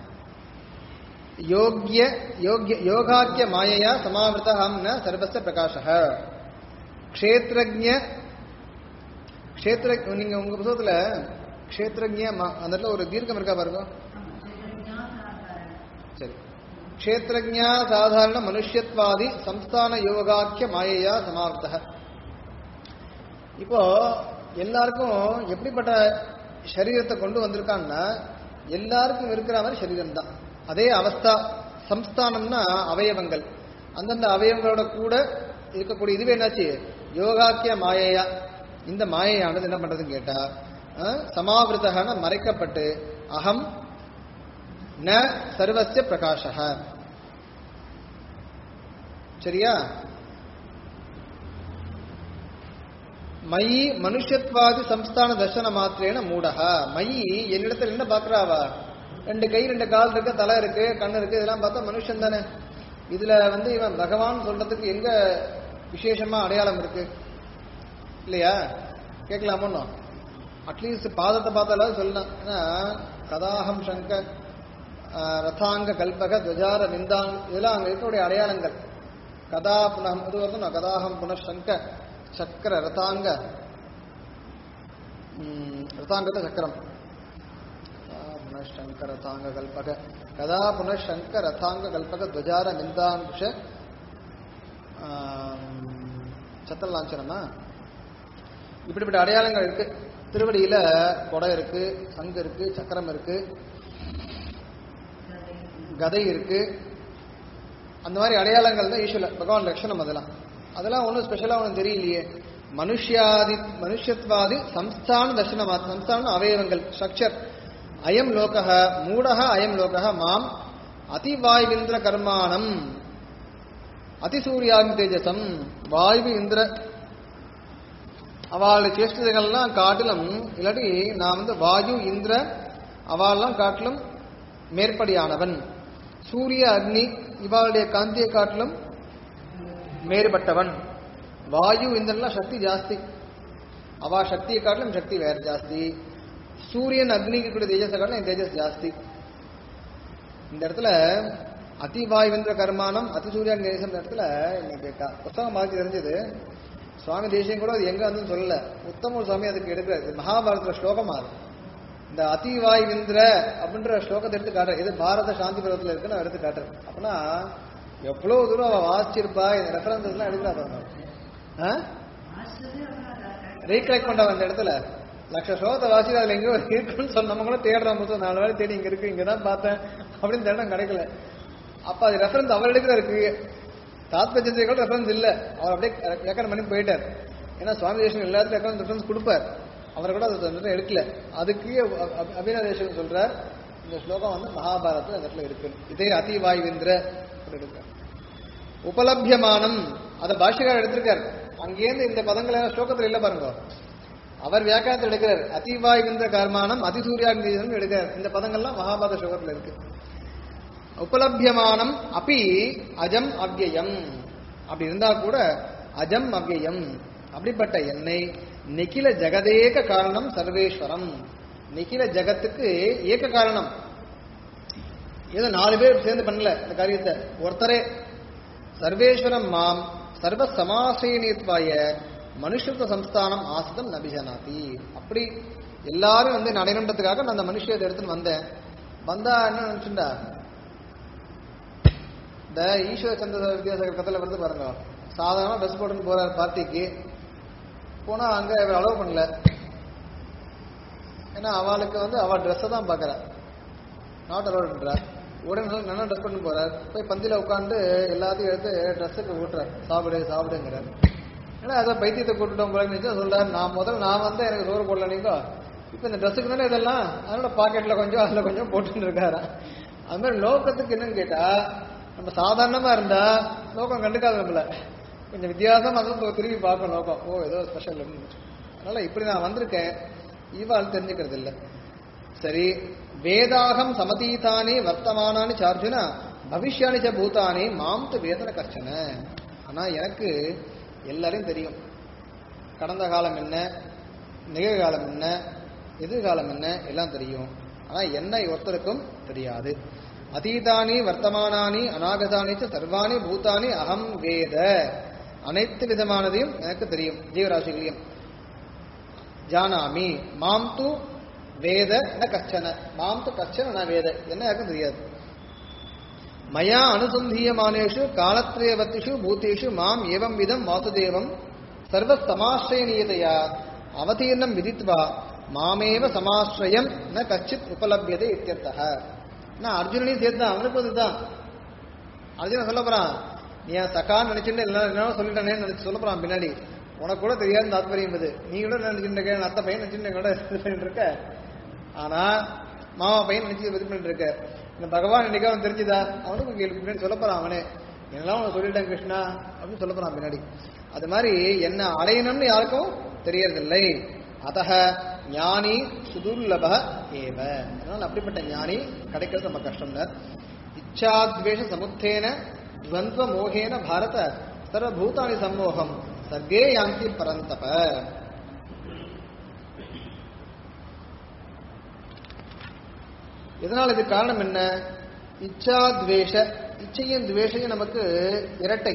யோக்ய யோக்ய யோகாக்கிய மாயையா சமாவிருத்தம் ந சர்வஸ்ய பிரகாஷः க்ஷேத்திரஜ க்ஷேத்திர நீங்க உங்க புத்தகத்துல க்ஷேத்திரஜ ம- அந்த இடத்துல ஒரு தீர்க்கம் இருக்கா பாருங்க சரி க்ஷேத்திரஜா சாதாரண மனுஷ்யத்வாதி சம்ஸ்தான யோகாக்கிய மாயையா சமாப்தக இப்போ எல்லாருக்கும் எப்படிப்பட்ட சரீரத்தை கொண்டு வந்திருக்காங்கன்னா எல்லாருக்கும் இருக்கிற மாதிரி சரீரம் தான் அதே அவஸ்தா சம்ஸ்தானம்னா அவயவங்கள் அந்தந்த அவயவங்களோட கூட இருக்கக்கூடிய இதுவே என்னாச்சு யோகாக்கிய மாயையா இந்த மாயையானது என்ன பண்றதுன்னு கேட்டா அஹ், சமாவிருத்தகன மறைக்கப்பட்டு அகம் ந சர்வஸ்ய பிரகாஷः சரியா மயி மனுஷத்வாதி சம்ஸ்தான தர்சன மாத்திரேன மூடகா மயி என்னிடத்துல என்ன பாக்குறாவா ரெண்டு கை ரெண்டு கால் இருக்கு தலை இருக்கு கண்ணு இருக்கு இதெல்லாம் பார்த்தா மனுஷன் தானே இதுல வந்து இவன் பகவான் சொல்றதுக்கு எங்க விசேஷமா அடையாளம் இருக்கு இல்லையா கேட்கலாமோ அட்லீஸ்ட் பாதத்தை பார்த்தாலும் சொல்லலாம் ஏன்னா கதாகம் சங்க ஆஹ், ரதாங்க கல்பக துவஜார நிந்தாங் இதெல்லாம் அங்க இருக்கக்கூடிய அடையாளங்கள் கதா புனகம் இது வருது நான் கதாகம் புனஷங்க சக்கர ரதாங்க ம், ரதாங்கத்தை சக்கரம் கதா புனஷங்க ரதாங்க கல்பக கதா புனஷங்க ரதாங்க கல்பக துவஜார நிந்தாங்குஷ சத்தல் லாஞ்சனமா இப்படிப்பட்ட அடையாளங்கள் இருக்கு திருவடியில கொடை இருக்கு சங்கு இருக்கு சக்கரம் இருக்கு கதை இருக்கு அந்த மாதிரி அடையாளங்கள் தான் ஈஸ்வர பகவான் லட்சணம் அதெல்லாம் அதெல்லாம் ஒன்றும் ஸ்பெஷலாக ஒன்றும் தெரியலையே மனுஷ்யாதி மனுஷத்வாதி சம்ஸ்தான தர்சனமா சம்ஸ்தான அவயவங்கள் ஸ்ட்ரக்சர் அயம் லோகः மூடக அயம் லோகः மாம் அதிவாயுவிந்திர கர்மாணம் அதிசூரியாமி தேஜசம் வாயு இந்திர அவளுடைய சேஷ்டதைகள்லாம் காட்டிலும் இல்லாட்டி நான் வந்து வாயு இந்திர அவள்லாம் காட்டிலும் மேற்படியானவன் சூரிய அக்னி இவாளுடைய காந்தியை காட்டிலும் மேறுபட்டவன் வாயு இந்திரன்லாம் சக்தி ஜாஸ்தி அவா சக்தியை காட்டிலும் சக்தி வேற ஜாஸ்தி சூரியன் அக்னிக்கு கூட தேஜஸை காட்டிலும் என் தேஜஸ் ஜாஸ்தி இந்த இடத்துல அதிவாயுவிந்திர கர்மானம் அதிசூரியாங்க தேசம் இடத்துல இன்னைக்கு க- புத்தகம் பார்த்து தெரிஞ்சது சுவாமி தேசியம் கூட அது எங்க வந்து சொல்லல உத்தம சுவாமி அதுக்கு எடுக்கிறார் இது மகாபாரத ஸ்லோகமா அது இந்த அதிவாயுவிந்திர அப்படின்ற ஸ்லோகத்தை எடுத்து காட்டுற இது பாரத சாந்தி பருவத்தில் இருக்குன்னு அவர் எடுத்து காட்டுறேன் அப்படின்னா எவ்வளவு தூரம் அவ வாசிச்சிருப்பா இந்த ரெஃபரன்சஸ் எல்லாம் எடுக்கிறா பாருங்க ரீகலெக்ட் பண்ண அந்த இடத்துல லட்ச ஸ்லோகத்தை வாசி அதுல எங்கேயோ இருக்குன்னு சொன்ன நம்ம கூட தேடுறோம் மொத்தம் நாலு வேலை தேடி இங்க இருக்கு இங்க தான் பார்த்தேன் அப்படின்னு தேடம் கிடைக்கல அப்ப அது ரெஃபரன்ஸ் அவர் எடுக்கிற இருக்கு தாத்பரியத்தை கூட ரெஃபரன்ஸ் இல்ல அவர் அப்படியே ரெக்கமெண்ட் பண்ணி போயிட்டார் ஏன்னா சுவாமி தேசம் எல்லாத்துக்கும் ரெஃபரன்ஸ் கொடுப்பார் அவர் கூட அது அந்த எடுக்கல அதுக்கு அ- அ- அபிநவ தேசம் சொல்றார் இந்த ஸ்லோகம் வந்து மகாபாரதத்துல அந்த இடத்துல இருக்கு இதே அதிவாயுவிந்திர அப்படி எடுக்கிறார் உபலபியமானம் அதை பாஷ்யக்காரர் எடுத்திருக்கார் அங்கேருந்து இந்த பதங்கள் எல்லாம் ஸ்லோகத்துல இல்ல பாருங்க அவர் வியாக்கியானத்தில் எடுக்கிறார் அதிவாயுவிந்திர கர்மானம் அதிசூரியாகிருதம் எடுக்கிறார் இந்த பதங்கள்லாம் மகாபாரத ஸ்லோகத்துல இருக்கு உபலபியமானம் அப்பி அஜம் அவ்யயம் அப்படி இருந்தா கூட அஜம் அவ்யயம் அப்படிப்பட்ட என்னை நிகில ஜெகதேக காரணம் சர்வேஸ்வரம் நிகில ஜகத்துக்கு ஏக காரணம் ஏதோ நாலு பேர் சேர்ந்து பண்ணல இந்த காரியத்தை ஒருத்தரே சர்வேஸ்வரம் மாம் சர்வ சமாசயனித்வாய மனுஷத்துவ சம்ஸ்தானம் ஆசிதம் நபிஜனாதி அப்படி எல்லாரும் வந்து நடைனன்றதுக்காக நான் அந்த மனுஷத்தை எடுத்துன்னு வந்தேன் வந்தா என்ன நினைச்சுண்டா இந்த ஈஸ்வர சந்திர வித்யாசாகர் கதையில வந்து பாருங்க சாதாரண ட்ரெஸ் போட்டுன்னு போறாரு பார்ட்டிக்கு போனா அங்க இவர் அலோவ் பண்ணல ஏன்னா அவளுக்கு வந்து அவ ட்ரெஸ்ஸை தான் பார்க்கறா நாட் அலோவ்ன்றா உடனே நல்லா நல்லா ட்ரெஸ் பண்ணி போறார் போய் பந்தியில உட்காந்து எல்லாத்தையும் எடுத்து ட்ரெஸ்ஸுக்கு ஊட்டுறார் சாப்பிடு சாப்பிடுங்கிறார் ஏன்னா அதை பைத்தியத்தை கூட்டுட்டோம் போல நினைச்சா சொல்றாரு நான் முதல்ல நான் வந்து எனக்கு சோறு போடல நீங்க இப்போ இந்த ட்ரெஸ்ஸுக்கு தானே இதெல்லாம் அதனால பாக்கெட்ல கொஞ்சம் அதுல கொஞ்சம் போட்டுன்னு இருக்காரா அது மாதிரி லோகத்துக்கு என்னன்னு கேட்டா நம்ம சாதாரணமா இருந்தா லோகம் கண்டுக்காத நம்மள கொஞ்சம் வித்தியாசம் அதை திரும்பி பார்க்கும் லோகம் ஓ ஏதோ ஸ்பெஷல் அதனால இப்படி நான் வந்திருக்கேன் இவாள் தெரிஞ்சுக்கிறது இல்லை சரி வேதாகம் சமதீதானி வர்த்தமானானி சார்ஜுனா பவிஷ்யானி ச பூதானி மாம் து வேதன கஷ்டன ஆனா எனக்கு எல்லாரையும் தெரியும் கடந்த காலம் என்ன நிகழ்காலம் என்ன எதிர்காலம் என்ன எல்லாம் தெரியும் ஆனா என்னை ஒருத்தருக்கும் தெரியாது அதீதானி வர்த்தமானானி அநாகதானி ச சர்வாணி பூதானி அகம் வேத அனைத்து விதமானதையும் எனக்கு தெரியும் ஜீவராசிகளையும் ஜானாமி மாம் து வேத ந கச்சன மாம் து கச்சன ந வேத என்ன யாருக்கும் தெரியாது மயா அனுசந்தீயமானேஷு காலத்ரயவத்திஷு பூத்தேஷு மாம் ஏவம் விதம் வாசுதேவம் சர்வ சமாசிரயனீயதையா அவதீர்ணம் விதித்வா மாமேவ சமாசிரயம் ந கச்சித் உபலபியதை இத்தியர்த்தக நான் அர்ஜுனனையும் சேர்த்து அவனுக்கு அதுதான் அர்ஜுனன் சொல்ல போறான் நீ என் சகான்னு நினைச்சுட்டு எல்லாம் என்ன சொல்லிட்டானேன்னு நினைச்சு சொல்ல போறான் பின்னாடி உனக்கு கூட தெரியாத தாத்பரியம் இது நீ கூட நினைச்சுட்டு இருக்க என் அத்தை பையன் நினைச்சுட்டு கூட இது பண்ணிட்டு இருக்க ஆனா மாமா பையன் நினைச்சு இது பண்ணிட்டு இருக்க இந்த பகவான் இன்னைக்கு அவன் தெரிஞ்சுதா அவனுக்கும் கேள்வி சொல்ல போறான் அவனே என்னெல்லாம் அவனை சொல்லிட்டேன் கிருஷ்ணா அப்படின்னு சொல்ல போறான் பின்னாடி அது மாதிரி என்ன அடையணும்னு யாருக்கும் தெரியறதில்லை அதக ஞானி சுதுர்லப ஏவ அதனால அப்படிப்பட்ட ஞானி கிடைக்கிறது ரொம்ப கஷ்டம்னர் இச்சாத்வேஷ சமுத்தேன துவந்த்வ மோகேன பாரத சர்வபூதானி சம்மோகம் சர்வே யாந்தி பரந்தப இதனால் இது காரணம் என்ன இச்சா துவேஷ இச்சையும் துவேஷையும் நமக்கு இரட்டை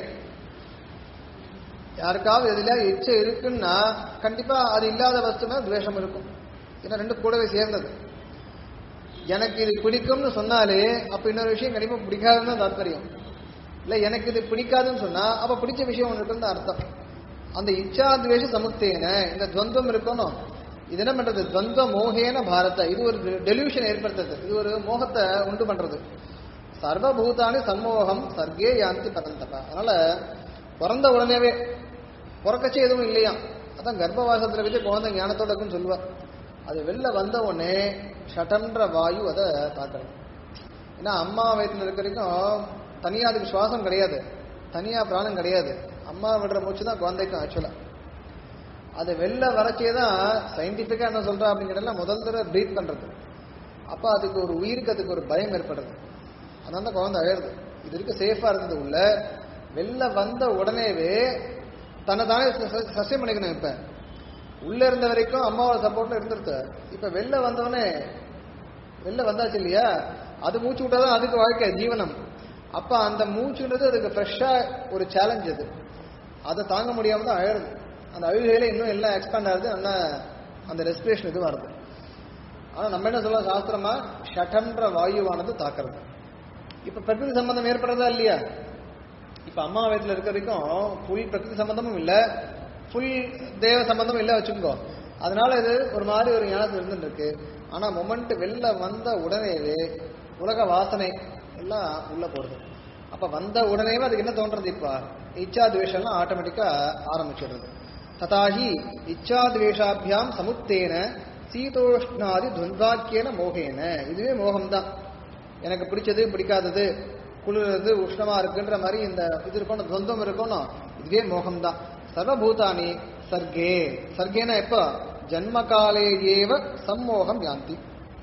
யாருக்காவது எதுல இச்சை இருக்குன்னா கண்டிப்பா அது இல்லாத வஸ்துனா துவேஷம் இருக்கும் ஏன்னா ரெண்டு கூடவே சேர்ந்தது எனக்கு இது பிடிக்கும்னு சொன்னாலே அப்ப இன்னொரு விஷயம் கண்டிப்பா பிடிக்காதுன்னு தான் தாத்பரியம் இல்ல எனக்கு இது பிடிக்காதுன்னு சொன்னா அப்ப பிடிச்ச விஷயம் ஒன்று இருக்குன்னு அர்த்தம் அந்த இச்சா துவேஷ சமுத்தேன இந்த துவந்தம் இருக்கணும் இது என்ன பண்றது துவந்த மோகேன பாரத இது ஒரு டெலியூஷன் ஏற்படுத்துறது இது ஒரு மோகத்தை உண்டு பண்றது சர்வபூதானி சம்மோகம் சர்க்கே யாந்தி பதந்தபா அதனால பிறந்த உடனேவே பிறக்கச்சே எதுவும் இல்லையா அதான் கர்ப்பவாசத்துல வச்சு குழந்தை ஞானத்தோட இருக்குன்னு சொல்லுவா அது வெளில வந்த உடனே ஷட்டன்ற வாயு அதை தாக்கணும் ஏன்னா அம்மா வயிற்றுல இருக்க வரைக்கும் தனியா அதுக்கு சுவாசம் கிடையாது தனியா பிராணம் கிடையாது அம்மா விடுற மூச்சு தான் குழந்தைக்கும் ஆக்சுவலா அது வெளில வரச்சே தான் சயின்டிஃபிக்கா என்ன சொல்றா அப்படிங்கிறதுல முதல் தடவை ப்ரீத் பண்றது அப்ப அதுக்கு ஒரு உயிருக்கு அதுக்கு ஒரு பயம் ஏற்படுது அதனால தான் குழந்தை அழகுது இது இருக்க சேஃபா இருந்தது உள்ள வெளில வந்த உடனேவே தன்னை தானே ச- ச- சஸ்யம் பண்ணிக்கணும் இப்ப உள்ள இருந்த வரைக்கும் அம்மாவோட சப்போர்ட்ல இருந்துருது இப்ப வெளில வந்தவனே வெளில வந்தாச்சு இல்லையா அது மூச்சு விட்டாதான் அதுக்கு வாழ்க்கை ஜீவனம் அப்ப அந்த மூச்சுன்றது அதுக்கு ஃப்ரெஷ்ஷா ஒரு சேலஞ்ச் அது அதை தாங்க முடியாம தான் அழகுது அந்த அழுகையில இன்னும் எல்லாம் எக்ஸ்பேண்ட் ஆகுது நல்லா அந்த ரெஸ்பிரேஷன் இது வருது ஆனா நம்ம என்ன சொல்ல சாஸ்திரமா ஷட்டன்ற வாயுவானது தாக்குறது இப்ப பிரகிருதி சம்பந்தம் ஏற்படுறதா இல்லையா இப்ப அம்மா வயத்துல இருக்க வரைக்கும் ஃபுல் பிரகிருதி சம்பந்தமும் இல்ல ஃபுல் தேவ சம்பந்தமும் இல்ல வச்சுக்கோ அதனால இது ஒரு மாதிரி ஒரு ஞானத்தில் இருந்துட்டு இருக்கு ஆனா மொமெண்ட் வெளில வந்த உடனேவே உலக வாசனை எல்லாம் உள்ள போடுது அப்ப வந்த உடனேவே அதுக்கு என்ன தோன்றது இப்ப இச்சா துவேஷம்லாம் ஆட்டோமேட்டிக்கா ஆரம்பிச்சிடுறது ததாஹி இச்சா துவேஷாபியாம் சமுத்தேன சீதோஷ்ணாதி துவந்தாக்கியன மோகேன இதுவே மோகம்தான் எனக்கு பிடிச்சது பிடிக்காதது குளிர்றது உஷ்ணமா இருக்குன்ற மாதிரி இந்த இது இருக்கணும் துவந்தம் இருக்கணும் இதுவே மோகம்தான் சர்வபூதானி சர்க்கே சர்க்கேனா எப்ப ஜன்ம காலேயேவ சம்மோகம் யாந்தி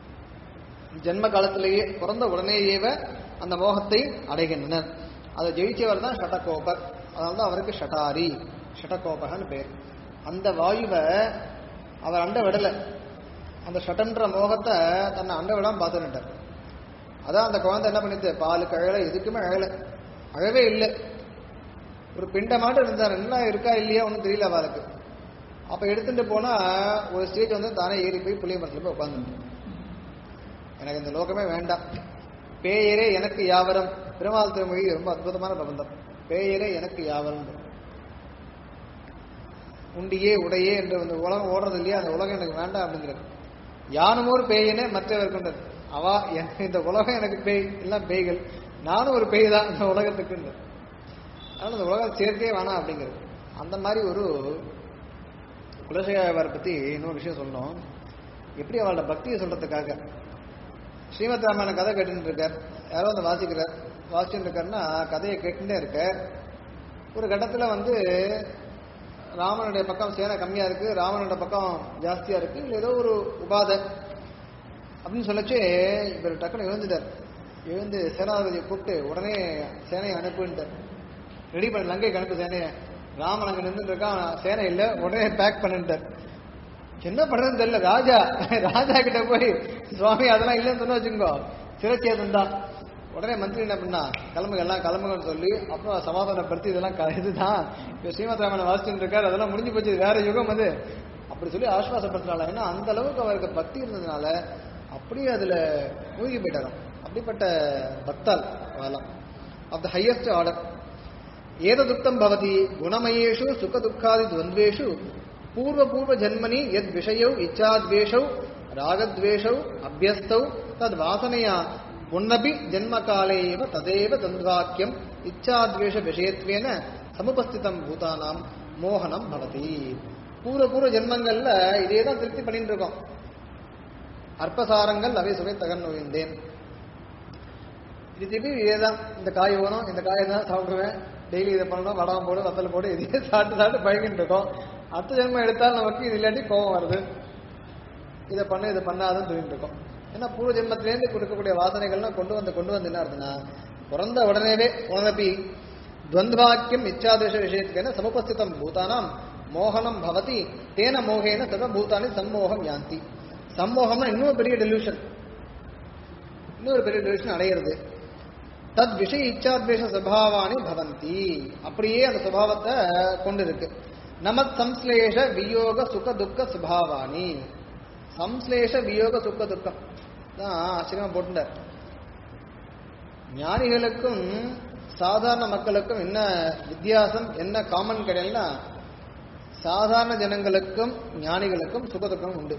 ஜென்ம காலத்திலேயே பிறந்த உடனேயேவ அந்த மோகத்தை அடைகின்றனர் அதை ஜெயிச்சவர் தான் ஷடகோபர் அதனால தான் அவருக்கு ஷடாரி ஷடகோபகன்னு பேர் அந்த வாயுவை அவர் அண்ட விடல அந்த ஷட்டன்ற மோகத்தை தன்னை அண்ட விடாம பார்த்துட்டார் அதான் அந்த குழந்தை என்ன பண்ணிட்டு பாலுக்கு அழல எதுக்குமே அழல அழவே இல்லை ஒரு பிண்டமாட்டம் இருந்தார் என்ன இருக்கா இல்லையா ஒன்றும் தெரியல அவளுக்கு அப்ப எடுத்துட்டு போனா ஒரு ஸ்டேஜ் வந்து தானே ஏறி போய் புளிய மரத்துல போய் உட்காந்துட்டு எனக்கு இந்த லோகமே வேண்டாம் பேயரே எனக்கு யாவரம் பெருமாள் திருமொழி ரொம்ப அற்புதமான பிரபந்தம் பேயரே எனக்கு யாவரம் உண்டியே உடையே என்று இந்த உலகம் ஓடுறது இல்லையா அந்த உலகம் எனக்கு வேண்டாம் அப்படிங்கிறது யானுமோர் பேயனே மற்றவர் கொண்டது அவா எனக்கு இந்த உலகம் எனக்கு பேய் எல்லாம் பேய்கள் நானும் ஒரு பேய் தான் இந்த உலகத்துக்கு அதனால இந்த உலகம் சேர்த்தே வேணாம் அப்படிங்கிறது அந்த மாதிரி ஒரு குலசேகரை பத்தி இன்னொரு விஷயம் சொல்லணும் எப்படி அவளோட பக்தியை சொல்றதுக்காக ஸ்ரீமத் ராமாயண கதை கேட்டுட்டு இருக்கார் யாரோ வந்து வாசிக்கிறார் வாசிச்சுட்டு இருக்காருன்னா கதையை கேட்டுட்டே இருக்க ஒரு கட்டத்துல வந்து ராமனுடைய பக்கம் சேனை கம்மியா இருக்கு ராவனுடைய பக்கம் ஜாஸ்தியா இருக்கு இல்ல ஏதோ ஒரு உபாதை அப்படின்னு சொல்லச்சு இவர் டக்குன்னு எழுந்துட்டார் எழுந்து சேனாதிபதியை கூப்பிட்டு உடனே சேனையை அனுப்புன்ட்டார் ரெடி பண்ண லங்கைக்கு அனுப்பு சேனையை ராமன் அங்க நின்றுட்டு இருக்கான் சேனை இல்ல உடனே பேக் பண்ணிட்டார் என்ன பண்றதுன்னு தெரியல ராஜா ராஜா கிட்ட போய் சுவாமி அதெல்லாம் இல்லைன்னு சொன்ன வச்சுக்கோ சிரச்சேதம் தான் உடனே மந்திரி என்ன பண்ணா கிளம்புங்க எல்லாம் கிளம்புங்கன்னு சொல்லி அப்புறம் சமாதானப்படுத்தி இதெல்லாம் க- இதுதான் இப்போ ஸ்ரீமத் ராமன் வாசிச்சுட்டு இருக்காரு அதெல்லாம் முடிஞ்சு போச்சு இது வேற யுகம் அது அப்படி சொல்லி ஆஸ்வாசப்படுத்தினால ஏன்னா அந்த அளவுக்கு அவருக்கு பக்தி இருந்ததுனால அப்படியே அதுல மூழ்கி போயிட்டாராம் அப்படிப்பட்ட பக்தால் அவெல்லாம் ஆஃப் த ஹையஸ்ட் ஆர்டர் ஏததுக்தம் பவதி குணமயேஷு சுகதுக்காதி துவந்த்வேஷு பூர்வ பூர்வ ஜன்மனி யத் விஷயௌ இச்சாத்வேஷௌ ராகத்வேஷௌ அபியஸ்தௌ தத் வாசனையா புன்னபி ஜன்மகாலே ஏவ ததேவ தந்த்வாக்கியம் இச்சாத்வேஷ விஷயத்வேன சமுபஸ்திதம் பூதானாம் மோகனம் பவதி பூர்வ பூர்வ ஜென்மங்கள்ல இதே தான் திருப்தி பண்ணிட்டு இருக்கோம் அற்பசாரங்கள் அவை சுவை தகன் நோய்ந்தேன் இது திருப்பி இதேதான் இந்த காய் வேணும் இந்த காயை தான் சாப்பிடுவேன் டெய்லி இதை பண்ணணும் வடம் போடு வத்தல் போடு இதே சாப்பிட்டு சாப்பிட்டு பழகிட்டு இருக்கோம் அடுத்த ஜென்மம் எடுத்தால் நமக்கு இது இல்லாட்டி கோபம் வருது இதை பண்ணு இதை பண்ணாதுன்னு சொல்லிட்டு இருக்கோம் ஏன்னா பூர்வ ஜென்மத்திலேருந்து கொடுக்கக்கூடிய வாசனைகள்லாம் கொண்டு வந்து கொண்டு வந்து என்ன ஆகுதுன்னா பிறந்த உடனேவே உணரப்பி துவந்த்வாக்கியம் இச்சாதேச விஷயத்துக்கு சமுபஸ்திதம் பூதானாம் மோகனம் பவதி தேன மோகேன சர்வ பூதானி சம்மோகம் யாந்தி சம்மோகம்னா இன்னும் பெரிய டெலியூஷன் இன்னொரு பெரிய டெலியூஷன் அடையிறது தத் விஷய இச்சாத்வேஷ சுபாவானி பவந்தி அப்படியே அந்த சுபாவத்தை கொண்டு இருக்கு நமத் சம்ஸ்லேஷ வியோக சுக துக்க சுபாவானி சம்ஸ்லேஷ வியோக சுக்க துக்கம் தான் ஆச்சரியமா போட்டுட்டார் ஞானிகளுக்கும் சாதாரண மக்களுக்கும் என்ன வித்தியாசம் என்ன காமன் கிடையாதுன்னா சாதாரண ஜனங்களுக்கும் ஞானிகளுக்கும் சுகதுக்கம் உண்டு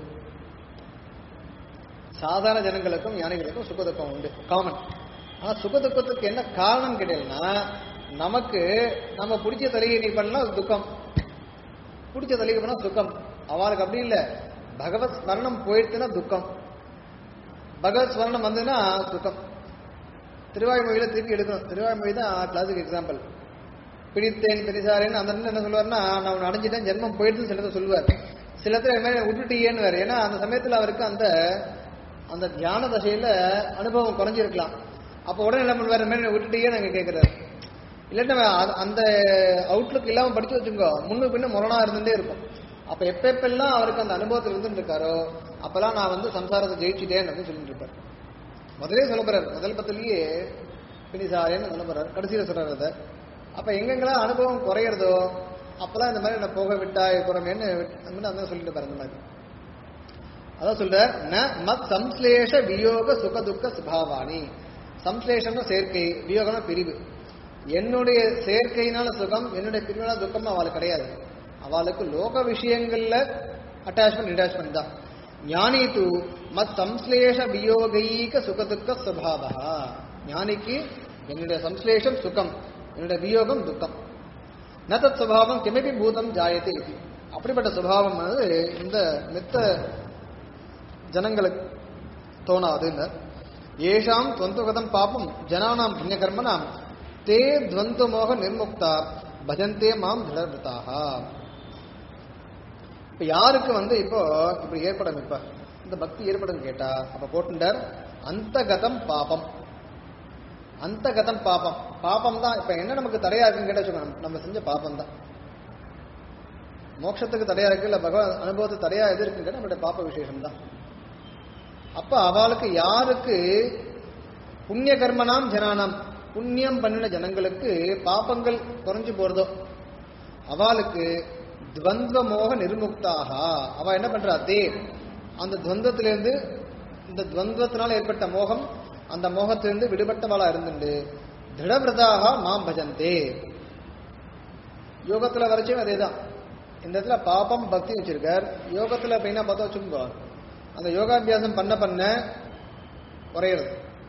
சாதாரண ஜனங்களுக்கும் ஞானிகளுக்கும் சுகதுக்கம் உண்டு காமன் ஆனா சுகதுக்கத்துக்கு என்ன காரணம் கிடையாதுன்னா நமக்கு நம்ம பிடிச்ச தலையை நீ பண்ணா அது துக்கம் பிடிச்ச தலைக்கு பண்ணா சுகம் அவளுக்கு அப்படி இல்ல பகவத் ஸ்மரணம் போயிடுச்சுன்னா துக்கம் பகவத் ஸ்மரணம் வந்ததுன்னா சுகம் திருவாய்மொழியில திருப்பி எடுக்கணும் திருவாய்மொழி தான் கிளாசிக் எக்ஸாம்பிள் பிடித்தேன் பெரிசாரேன்னு அந்த இடத்துல என்ன சொல்லுவார்னா நான் உன்னை அடைஞ்சிட்டேன் ஜென்மம் போயிடுதுன்னு சிலதை சொல்லுவார் சில இடத்துல இது மாதிரி விட்டுட்டியேன்னு வேறு ஏன்னா அந்த சமயத்துல அவருக்கு அந்த அந்த தியான தசையில அனுபவம் குறைஞ்சிருக்கலாம் அப்போ உடனே என்ன பண்ணுவார் மாதிரி விட்டுட்டியே நாங்க கேட்கிறாரு இல்லாட்டி அவன் அ- அந்த அவுட்லுக் இல்லாம படிச்சு வச்சுக்கோ முன்னு பின்ன முரணா இருந்துட்டே இருக்கும் அப்ப எப்ப எப்பெல்லாம் அவருக்கு அந்த அனுபவத்தில் இருந்துட்டு இருக்காரோ அப்பெல்லாம் நான் வந்து சம்சாரத்தை ஜெயிச்சிட்டேன் அப்படின்னு சொல்லிட்டு இருப்பார் முதலே சொல்ல போறாரு முதல் பத்திலேயே பினிசாரேன்னு சொல்ல போறாரு கடைசியில சொல்றாரு அதை அப்ப எங்கெங்கெல்லாம் அனுபவம் குறையிறதோ அப்பதான் இந்த மாதிரி நான் போக விட்டாய் புறமேன்னு அப்படின்னு அதான் சொல்லிட்டு பாரு இந்த மாதிரி அதான் சொல்ற ந மத் சம்ஸ்லேஷ வியோக சுக துக்க சுபாவானி சம்ஸ்லேஷம்னா சேர்க்கை வியோகம்னா பிரிவு என்னுடைய சேர்க்கையினால சுகம் என்னுடைய பிரிவினால துக்கம் அவளுக்கு கிடையாது அவளுக்கு லோக விஷயங்கள்ல அட்டாச்மெண்ட் டிட்டாச்மெண்ட் தான் ஞானி தூ மத் சம்ஸ்லேஷ வியோகைக சுக துக்க சுபாவா ஞானிக்கு என்னுடைய சம்ஸ்லேஷம் சுகம் என்னுடைய வியோகம் துக்கம் ந தத் சுபாவம் கிமபி பூதம் ஜாயத்தை இது அப்படிப்பட்ட சுபாவம் வந்து இந்த மித்த ஜனங்களுக்கு தோணாதுன்னு ஏஷாம் துவந்துகதம் பாப்பம் ஜனானாம் புண்ணியகர்மனாம் தே துவந்து மோக நிர்முக்தா பஜந்தே மாம் திடர்பிருத்தாக இப்ப யாருக்கு வந்து இப்போ இப்படி ஏற்படும் இப்ப இந்த பக்தி ஏற்படும் கேட்டா அப்ப போட்டுண்டார் அந்தகதம் பாபம் அந்தகதம் பாபம் பாபம் தான் இப்ப என்ன நமக்கு தடையா இருக்குன்னு கேட்டா வச்சுக்கோங்க, நம்ம செஞ்ச பாபம் தான் மோட்சத்துக்கு தடையா இருக்கு இல்ல பகவான் அனுபவத்துக்கு தடையா எது இருக்குங்க நம்மளுடைய பாப்ப விசேஷம் தான் அப்ப அவளுக்கு யாருக்கு புண்ணிய கர்மனாம் ஜனானாம் புண்ணியம் பண்ணின ஜனங்களுக்கு பாப்பங்கள் குறைஞ்சு போறதோ அவளுக்கு துவந்த மோக நிர்முக்தாக அவ என்ன பண்றா தே அந்த துவந்தத்திலிருந்து இந்த துவந்தத்தினால ஏற்பட்ட மோகம் அந்த மோகத்திலிருந்து விடுபட்டவளா இருந்துண்டு திருடவிரதாக மாம் பஜந்தே யோகத்துல வரைச்சும் அதேதான் இந்த இடத்துல பாபம் பக்தி வச்சிருக்கார் யோகத்துல பையனா பார்த்தா வச்சுக்கோ அந்த யோகாபியாசம் பண்ண பண்ண குறையிறது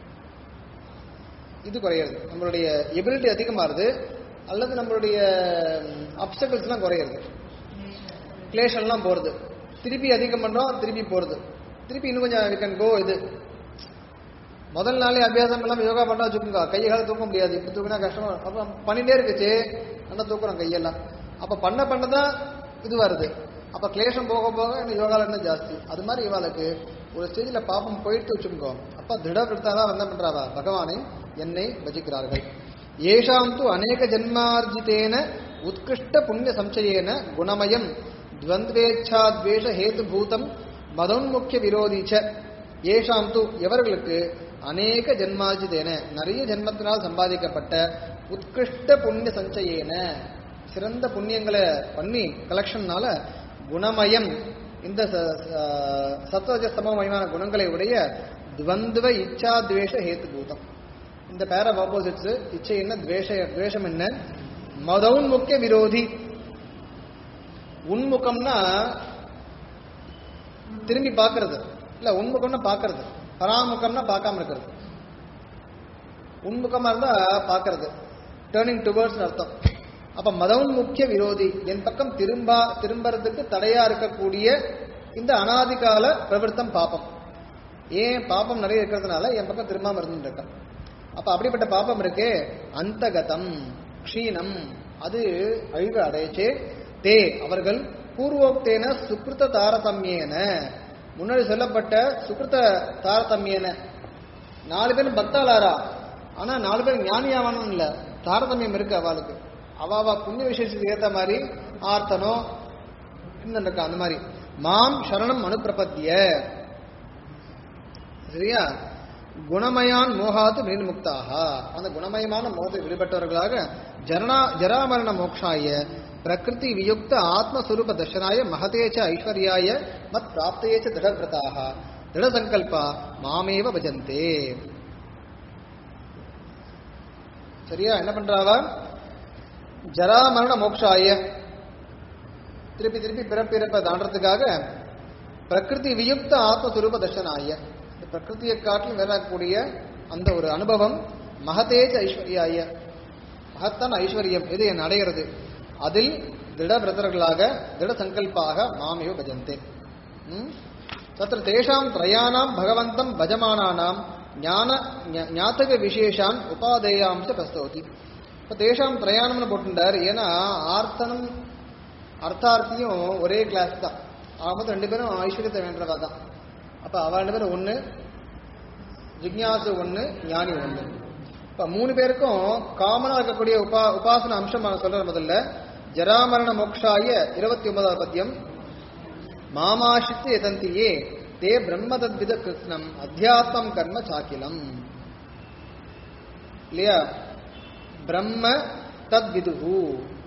இது குறையிறது நம்மளுடைய எபிலிட்டி அதிகமாகுது அல்லது நம்மளுடைய அப்சக்கிள்ஸ் எல்லாம் குறையிறது கிளேஷன்லாம் போறது திருப்பி அதிகம் பண்றோம் திருப்பி போறது திருப்பி இன்னும் கொஞ்சம் we can go இது முதல் நாளே அபியாசம் பண்ணாம யோகா பண்ணா வச்சுக்கோங்க கையை கால தூக்க முடியாது இப்ப தூக்கினா கஷ்டமா அப்ப பண்ணிட்டே இருக்குச்சு நல்லா தூக்குறோம் கையெல்லாம் அப்ப பண்ண பண்ணதான் இது வருது அப்ப கிளேஷம் போக போக இந்த யோகால இன்னும் ஜாஸ்தி அது மாதிரி இவாளுக்கு ஒரு ஸ்டேஜ்ல பாப்பம் போயிட்டு வச்சுக்கோ அப்ப திருடப்படுத்தாதான் என்ன பண்றாவா பகவானை என்னை பஜிக்கிறார்கள் ஏஷாம் து அநேக ஜன்மார்ஜிதேன உத்கிருஷ்ட புண்ணிய சம்சயேன குணமயம் துவந்த்வேச்சாத்வேஷ ஹேதுபூதம் மதோன்முக்கிய விரோதிச்ச ஏஷாம் து எவர்களுக்கு அநேக ஜென்மார்ஜிதேன நிறைய ஜென்மத்தினால் சம்பாதிக்கப்பட்ட உத்கிருஷ்ட புண்ணிய சஞ்சயேன சிறந்த புண்ணியங்களை பண்ணி கலெக்ஷன்னால குணமயம் இந்த சத்வஜஸ்தமயமான குணங்களை உடைய துவந்துவ இச்சா துவேஷ ஹேத்துபூதம் இந்த பேர் ஆஃப் ஆப்போசிட்ஸ் இச்சை என்ன துவேஷ துவேஷம் என்ன மதவுன்முக்கிய விரோதி உன்முகம்னா திரும்பி பார்க்கிறது இல்ல உன்முகம்னா பார்க்கிறது பராமுகம்னா பார்க்காம இருக்கிறது உன்முகமா இருந்தா பார்க்கிறது டேர்னிங் டுவர்ட்ஸ் அர்த்தம் அப்ப மதவுன் முக்கிய விரோதி என் பக்கம் திரும்ப திரும்பறதுக்கு தடையா இருக்கக்கூடிய இந்த அனாதிகால பிரவருத்தம் பாப்பம் ஏன் பாப்பம் நிறைய இருக்கிறதுனால என் பக்கம் திரும்பாம இருந்துட்டு இருக்கேன் அப்ப அப்படிப்பட்ட பாப்பம் இருக்கே அந்தகதம் க்ஷீணம் அது அழிவு அடையச்சே தே அவர்கள் பூர்வோக்தேன சுக்ருத தாரதமியேன முன்னாடி சொல்லப்பட்ட சுக்ருத தாரதமியேன நாலு பேரும் பக்தாளாரா ஆனா நாலு பேர் ஞானியாவானும் இல்ல தாரதமியம் இருக்கு அவளுக்கு அவ அவ புண்ணிய விசேஷத்துக்கு ஏத்த மாதிரி ஆர்த்தனோ இன்னும் இருக்கா அந்த மாதிரி மாம் சரணம் அனுப்பிரபத்திய சரியா குணமயான் மோகாத்து மீன்முக்தாக அந்த குணமயமான மோகத்தை விடுபட்டவர்களாக ஜரணா ஜராமரண மோக்ஷாய பிரகிருதி வியுக்த ஆத்மஸ்வரூப தர்ஷனாய மகதேச்ச ஐஸ்வர்யாய மத் பிராப்தேச்ச திடவிரதாக திடசங்கல்பா மாமேவ பஜந்தே சரியா என்ன பண்றாவா ஜராமரண மோக்ஷாய திருப்பி திருப்பி பிறப்பிறப்ப தாண்டறதுக்காக பிரகிருதி வியுக்த ஆத்மஸ்வரூப தர்ஷனாய இந்த பிரகிருதியை காட்டிலும் வேறக்கூடிய அந்த ஒரு அனுபவம் மகதேஜ ஐஸ்வர்யாய மகத்தான ஐஸ்வர்யம் இது என் அடைகிறது அதில் திடவிரதர்களாக திட சங்கல்பாக மாமேவ பஜந்தே ம்? தत्र தேஷாம் த்ரயாணாம் பகவந்தம் பஜமானானாம் ஞான ஞா- ஞாத்தக விசேஷான் உபாதேயாம்ச பிரஸ்தோதி இப்போ தேஷாம் த்ரயாணம்னு போட்டுட்டார் ஏன்னா ஆர்த்தனம் அர்த்தார்த்தியும் ஒரே கிளாஸ் தான் அவங்க ரெண்டு பேரும் ஐஸ்வர்யத்தை வேண்டவா தான் அப்ப அவ ரெண்டு பேரும் ஒண்ணு ஜிக்ஞாசு ஒண்ணு ஞானி ஒண்ணு இப்ப மூணு பேருக்கும் காமனா இருக்கக்கூடிய உபா உபாசன அம்சம் நான் சொல்ற முதல்ல ஜராமரண மோக்ஷாய இருபத்தி ஒன்பதாவது பத்தியம் மாமாஷித்து எதந்தியே தே பிரம்ம தத்வித கிருஷ்ணம் அத்தியாத்மம் கர்ம சாக்கிலம் இல்லையா பிரம்ம தத்விதுகு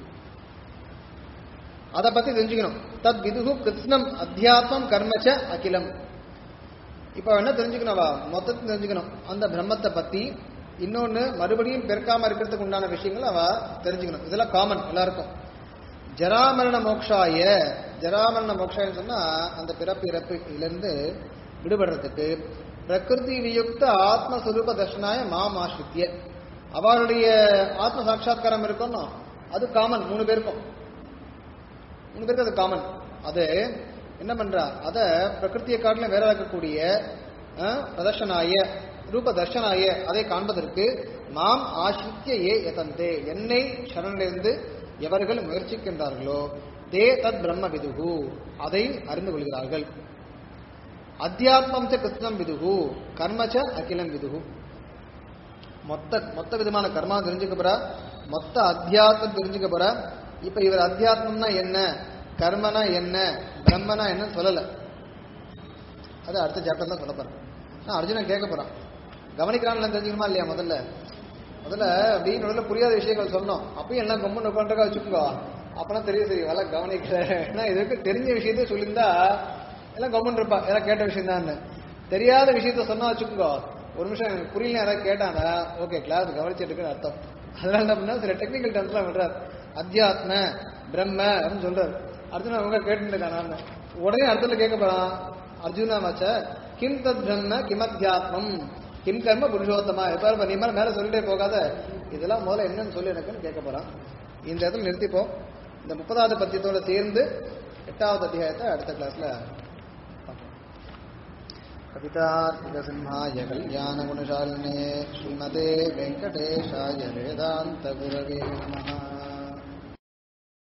அதை பத்தி தெரிஞ்சுக்கணும் தத் விதுகு கிருஷ்ணம் அத்தியாத்மம் கர்மச்ச அகிலம் இப்போ என்ன தெரிஞ்சுக்கணும்வா மொத்தத்தை தெரிஞ்சுக்கணும் அந்த பிரம்மத்தை பத்தி இன்னொன்னு மறுபடியும் பிறக்காம இருக்கிறதுக்கு உண்டான விஷயங்கள் அவ தெரிஞ்சுக்கணும் இதெல்லாம் காமன் எல்லாருக்கும் ஜராமரண மோக்ஷாய ஜராமரண மோக்ஷாயன்னு சொன்னா அந்த பிறப்பு இறப்பு இருந்து விடுபடுறதுக்கு பிரகிருதி வியுக்த ஆத்மஸ்வரூப தர்ஷனாய மாம் ஆசிரித்திய அவருடைய ஆத்ம சாட்சா்காரம் இருக்கணும் அது காமன் மூணு பேருக்கும் மூணு பேருக்கு அது காமன் அது என்ன பண்றா அத பிரகிருத்தியை காட்டிலும் வேற இருக்கக்கூடிய அஹ், பிரதர்ஷனாய ரூப தர்ஷனாய அதை காண்பதற்கு மாம் ஆசிரித்திய ஏ யதந்தே என்னை சரணிலிருந்து எவர்கள் முயற்சிக்கின்றார்களோ தே தத் பிரம்ம விதுகு அதை அறிந்து கொள்கிறார்கள் அத்தியாத்மம் ச கிருஷ்ணம் விதுகு கர்மச்ச அகிலம் விதுகு மொத்த மொத்த விதமான கர்மா தெரிஞ்சுக்க போறா மொத்த அத்தியாத்மம் தெரிஞ்சுக்க போறா இப்ப இவர் அத்தியாத்மம்னா என்ன கர்மனா என்ன பிரம்மனா என்னன்னு சொல்லல அது அடுத்த சாப்டர்ல சொல்ல போறேன் நான் அர்ஜுனன் கேட்க போறான் கவனிக்கிறான்னு தெரிஞ்சுக்கணுமா இல்லையா முதல்ல முதல்ல அப்படின்னு முதல்ல புரியாத விஷயங்கள் சொன்னோம் அப்பயும் எல்லாம் கம்முன்னு உட்காந்துருக்கா வச்சுக்கோங்க அப்பதான் தெரியும் சரி எல்லாம் கவனிக்கல ஏன்னா இதுக்கு தெரிஞ்ச விஷயத்த சொல்லியிருந்தா எல்லாம் கம்முன்னு இருப்பா எல்லாம் கேட்ட விஷயம் தான் தெரியாத விஷயத்த சொன்னா வச்சுக்கோங்க ஒரு நிமிஷம் எனக்கு புரியல யாராவது கேட்டானா ஓகே கிளாஸ் கவனிச்சிட்டு இருக்குன்னு அர்த்தம் அதனால என்ன பண்ணா சில டெக்னிக்கல் டர்ம்ஸ்லாம் விடுறாரு அத்தியாத்ம பிரம்ம அப்படின்னு சொல்றாரு அர்ஜுனா அவங்க கேட்டுட்டு இருக்கானான்னு உடனே அர்த்தத்துல கேட்க போறான் அர்ஜுனா மச்ச கிம் தத் பிரம்ம கிமத்தியாத்மம் கிம் கர்ம புருஷோத்தமா எப்ப நீ மேல மேல சொல்லிட்டே போகாத இதெல்லாம் முதல்ல என்னன்னு சொல்லி எனக்குன்னு கேட்க போறான் இந்த இடத்துல நிறுத்திப்போம் இந்த முப்பதாவது பத்தியத்தோட சேர்ந்து எட்டாவது அத்தியாயத்தை அடுத்த கிளாஸ்ல कवितार्किकसिंहाय कल्याणगुणशालिने श्रीमते वेङ्कटेशाय वेदान्तगुरवे नमः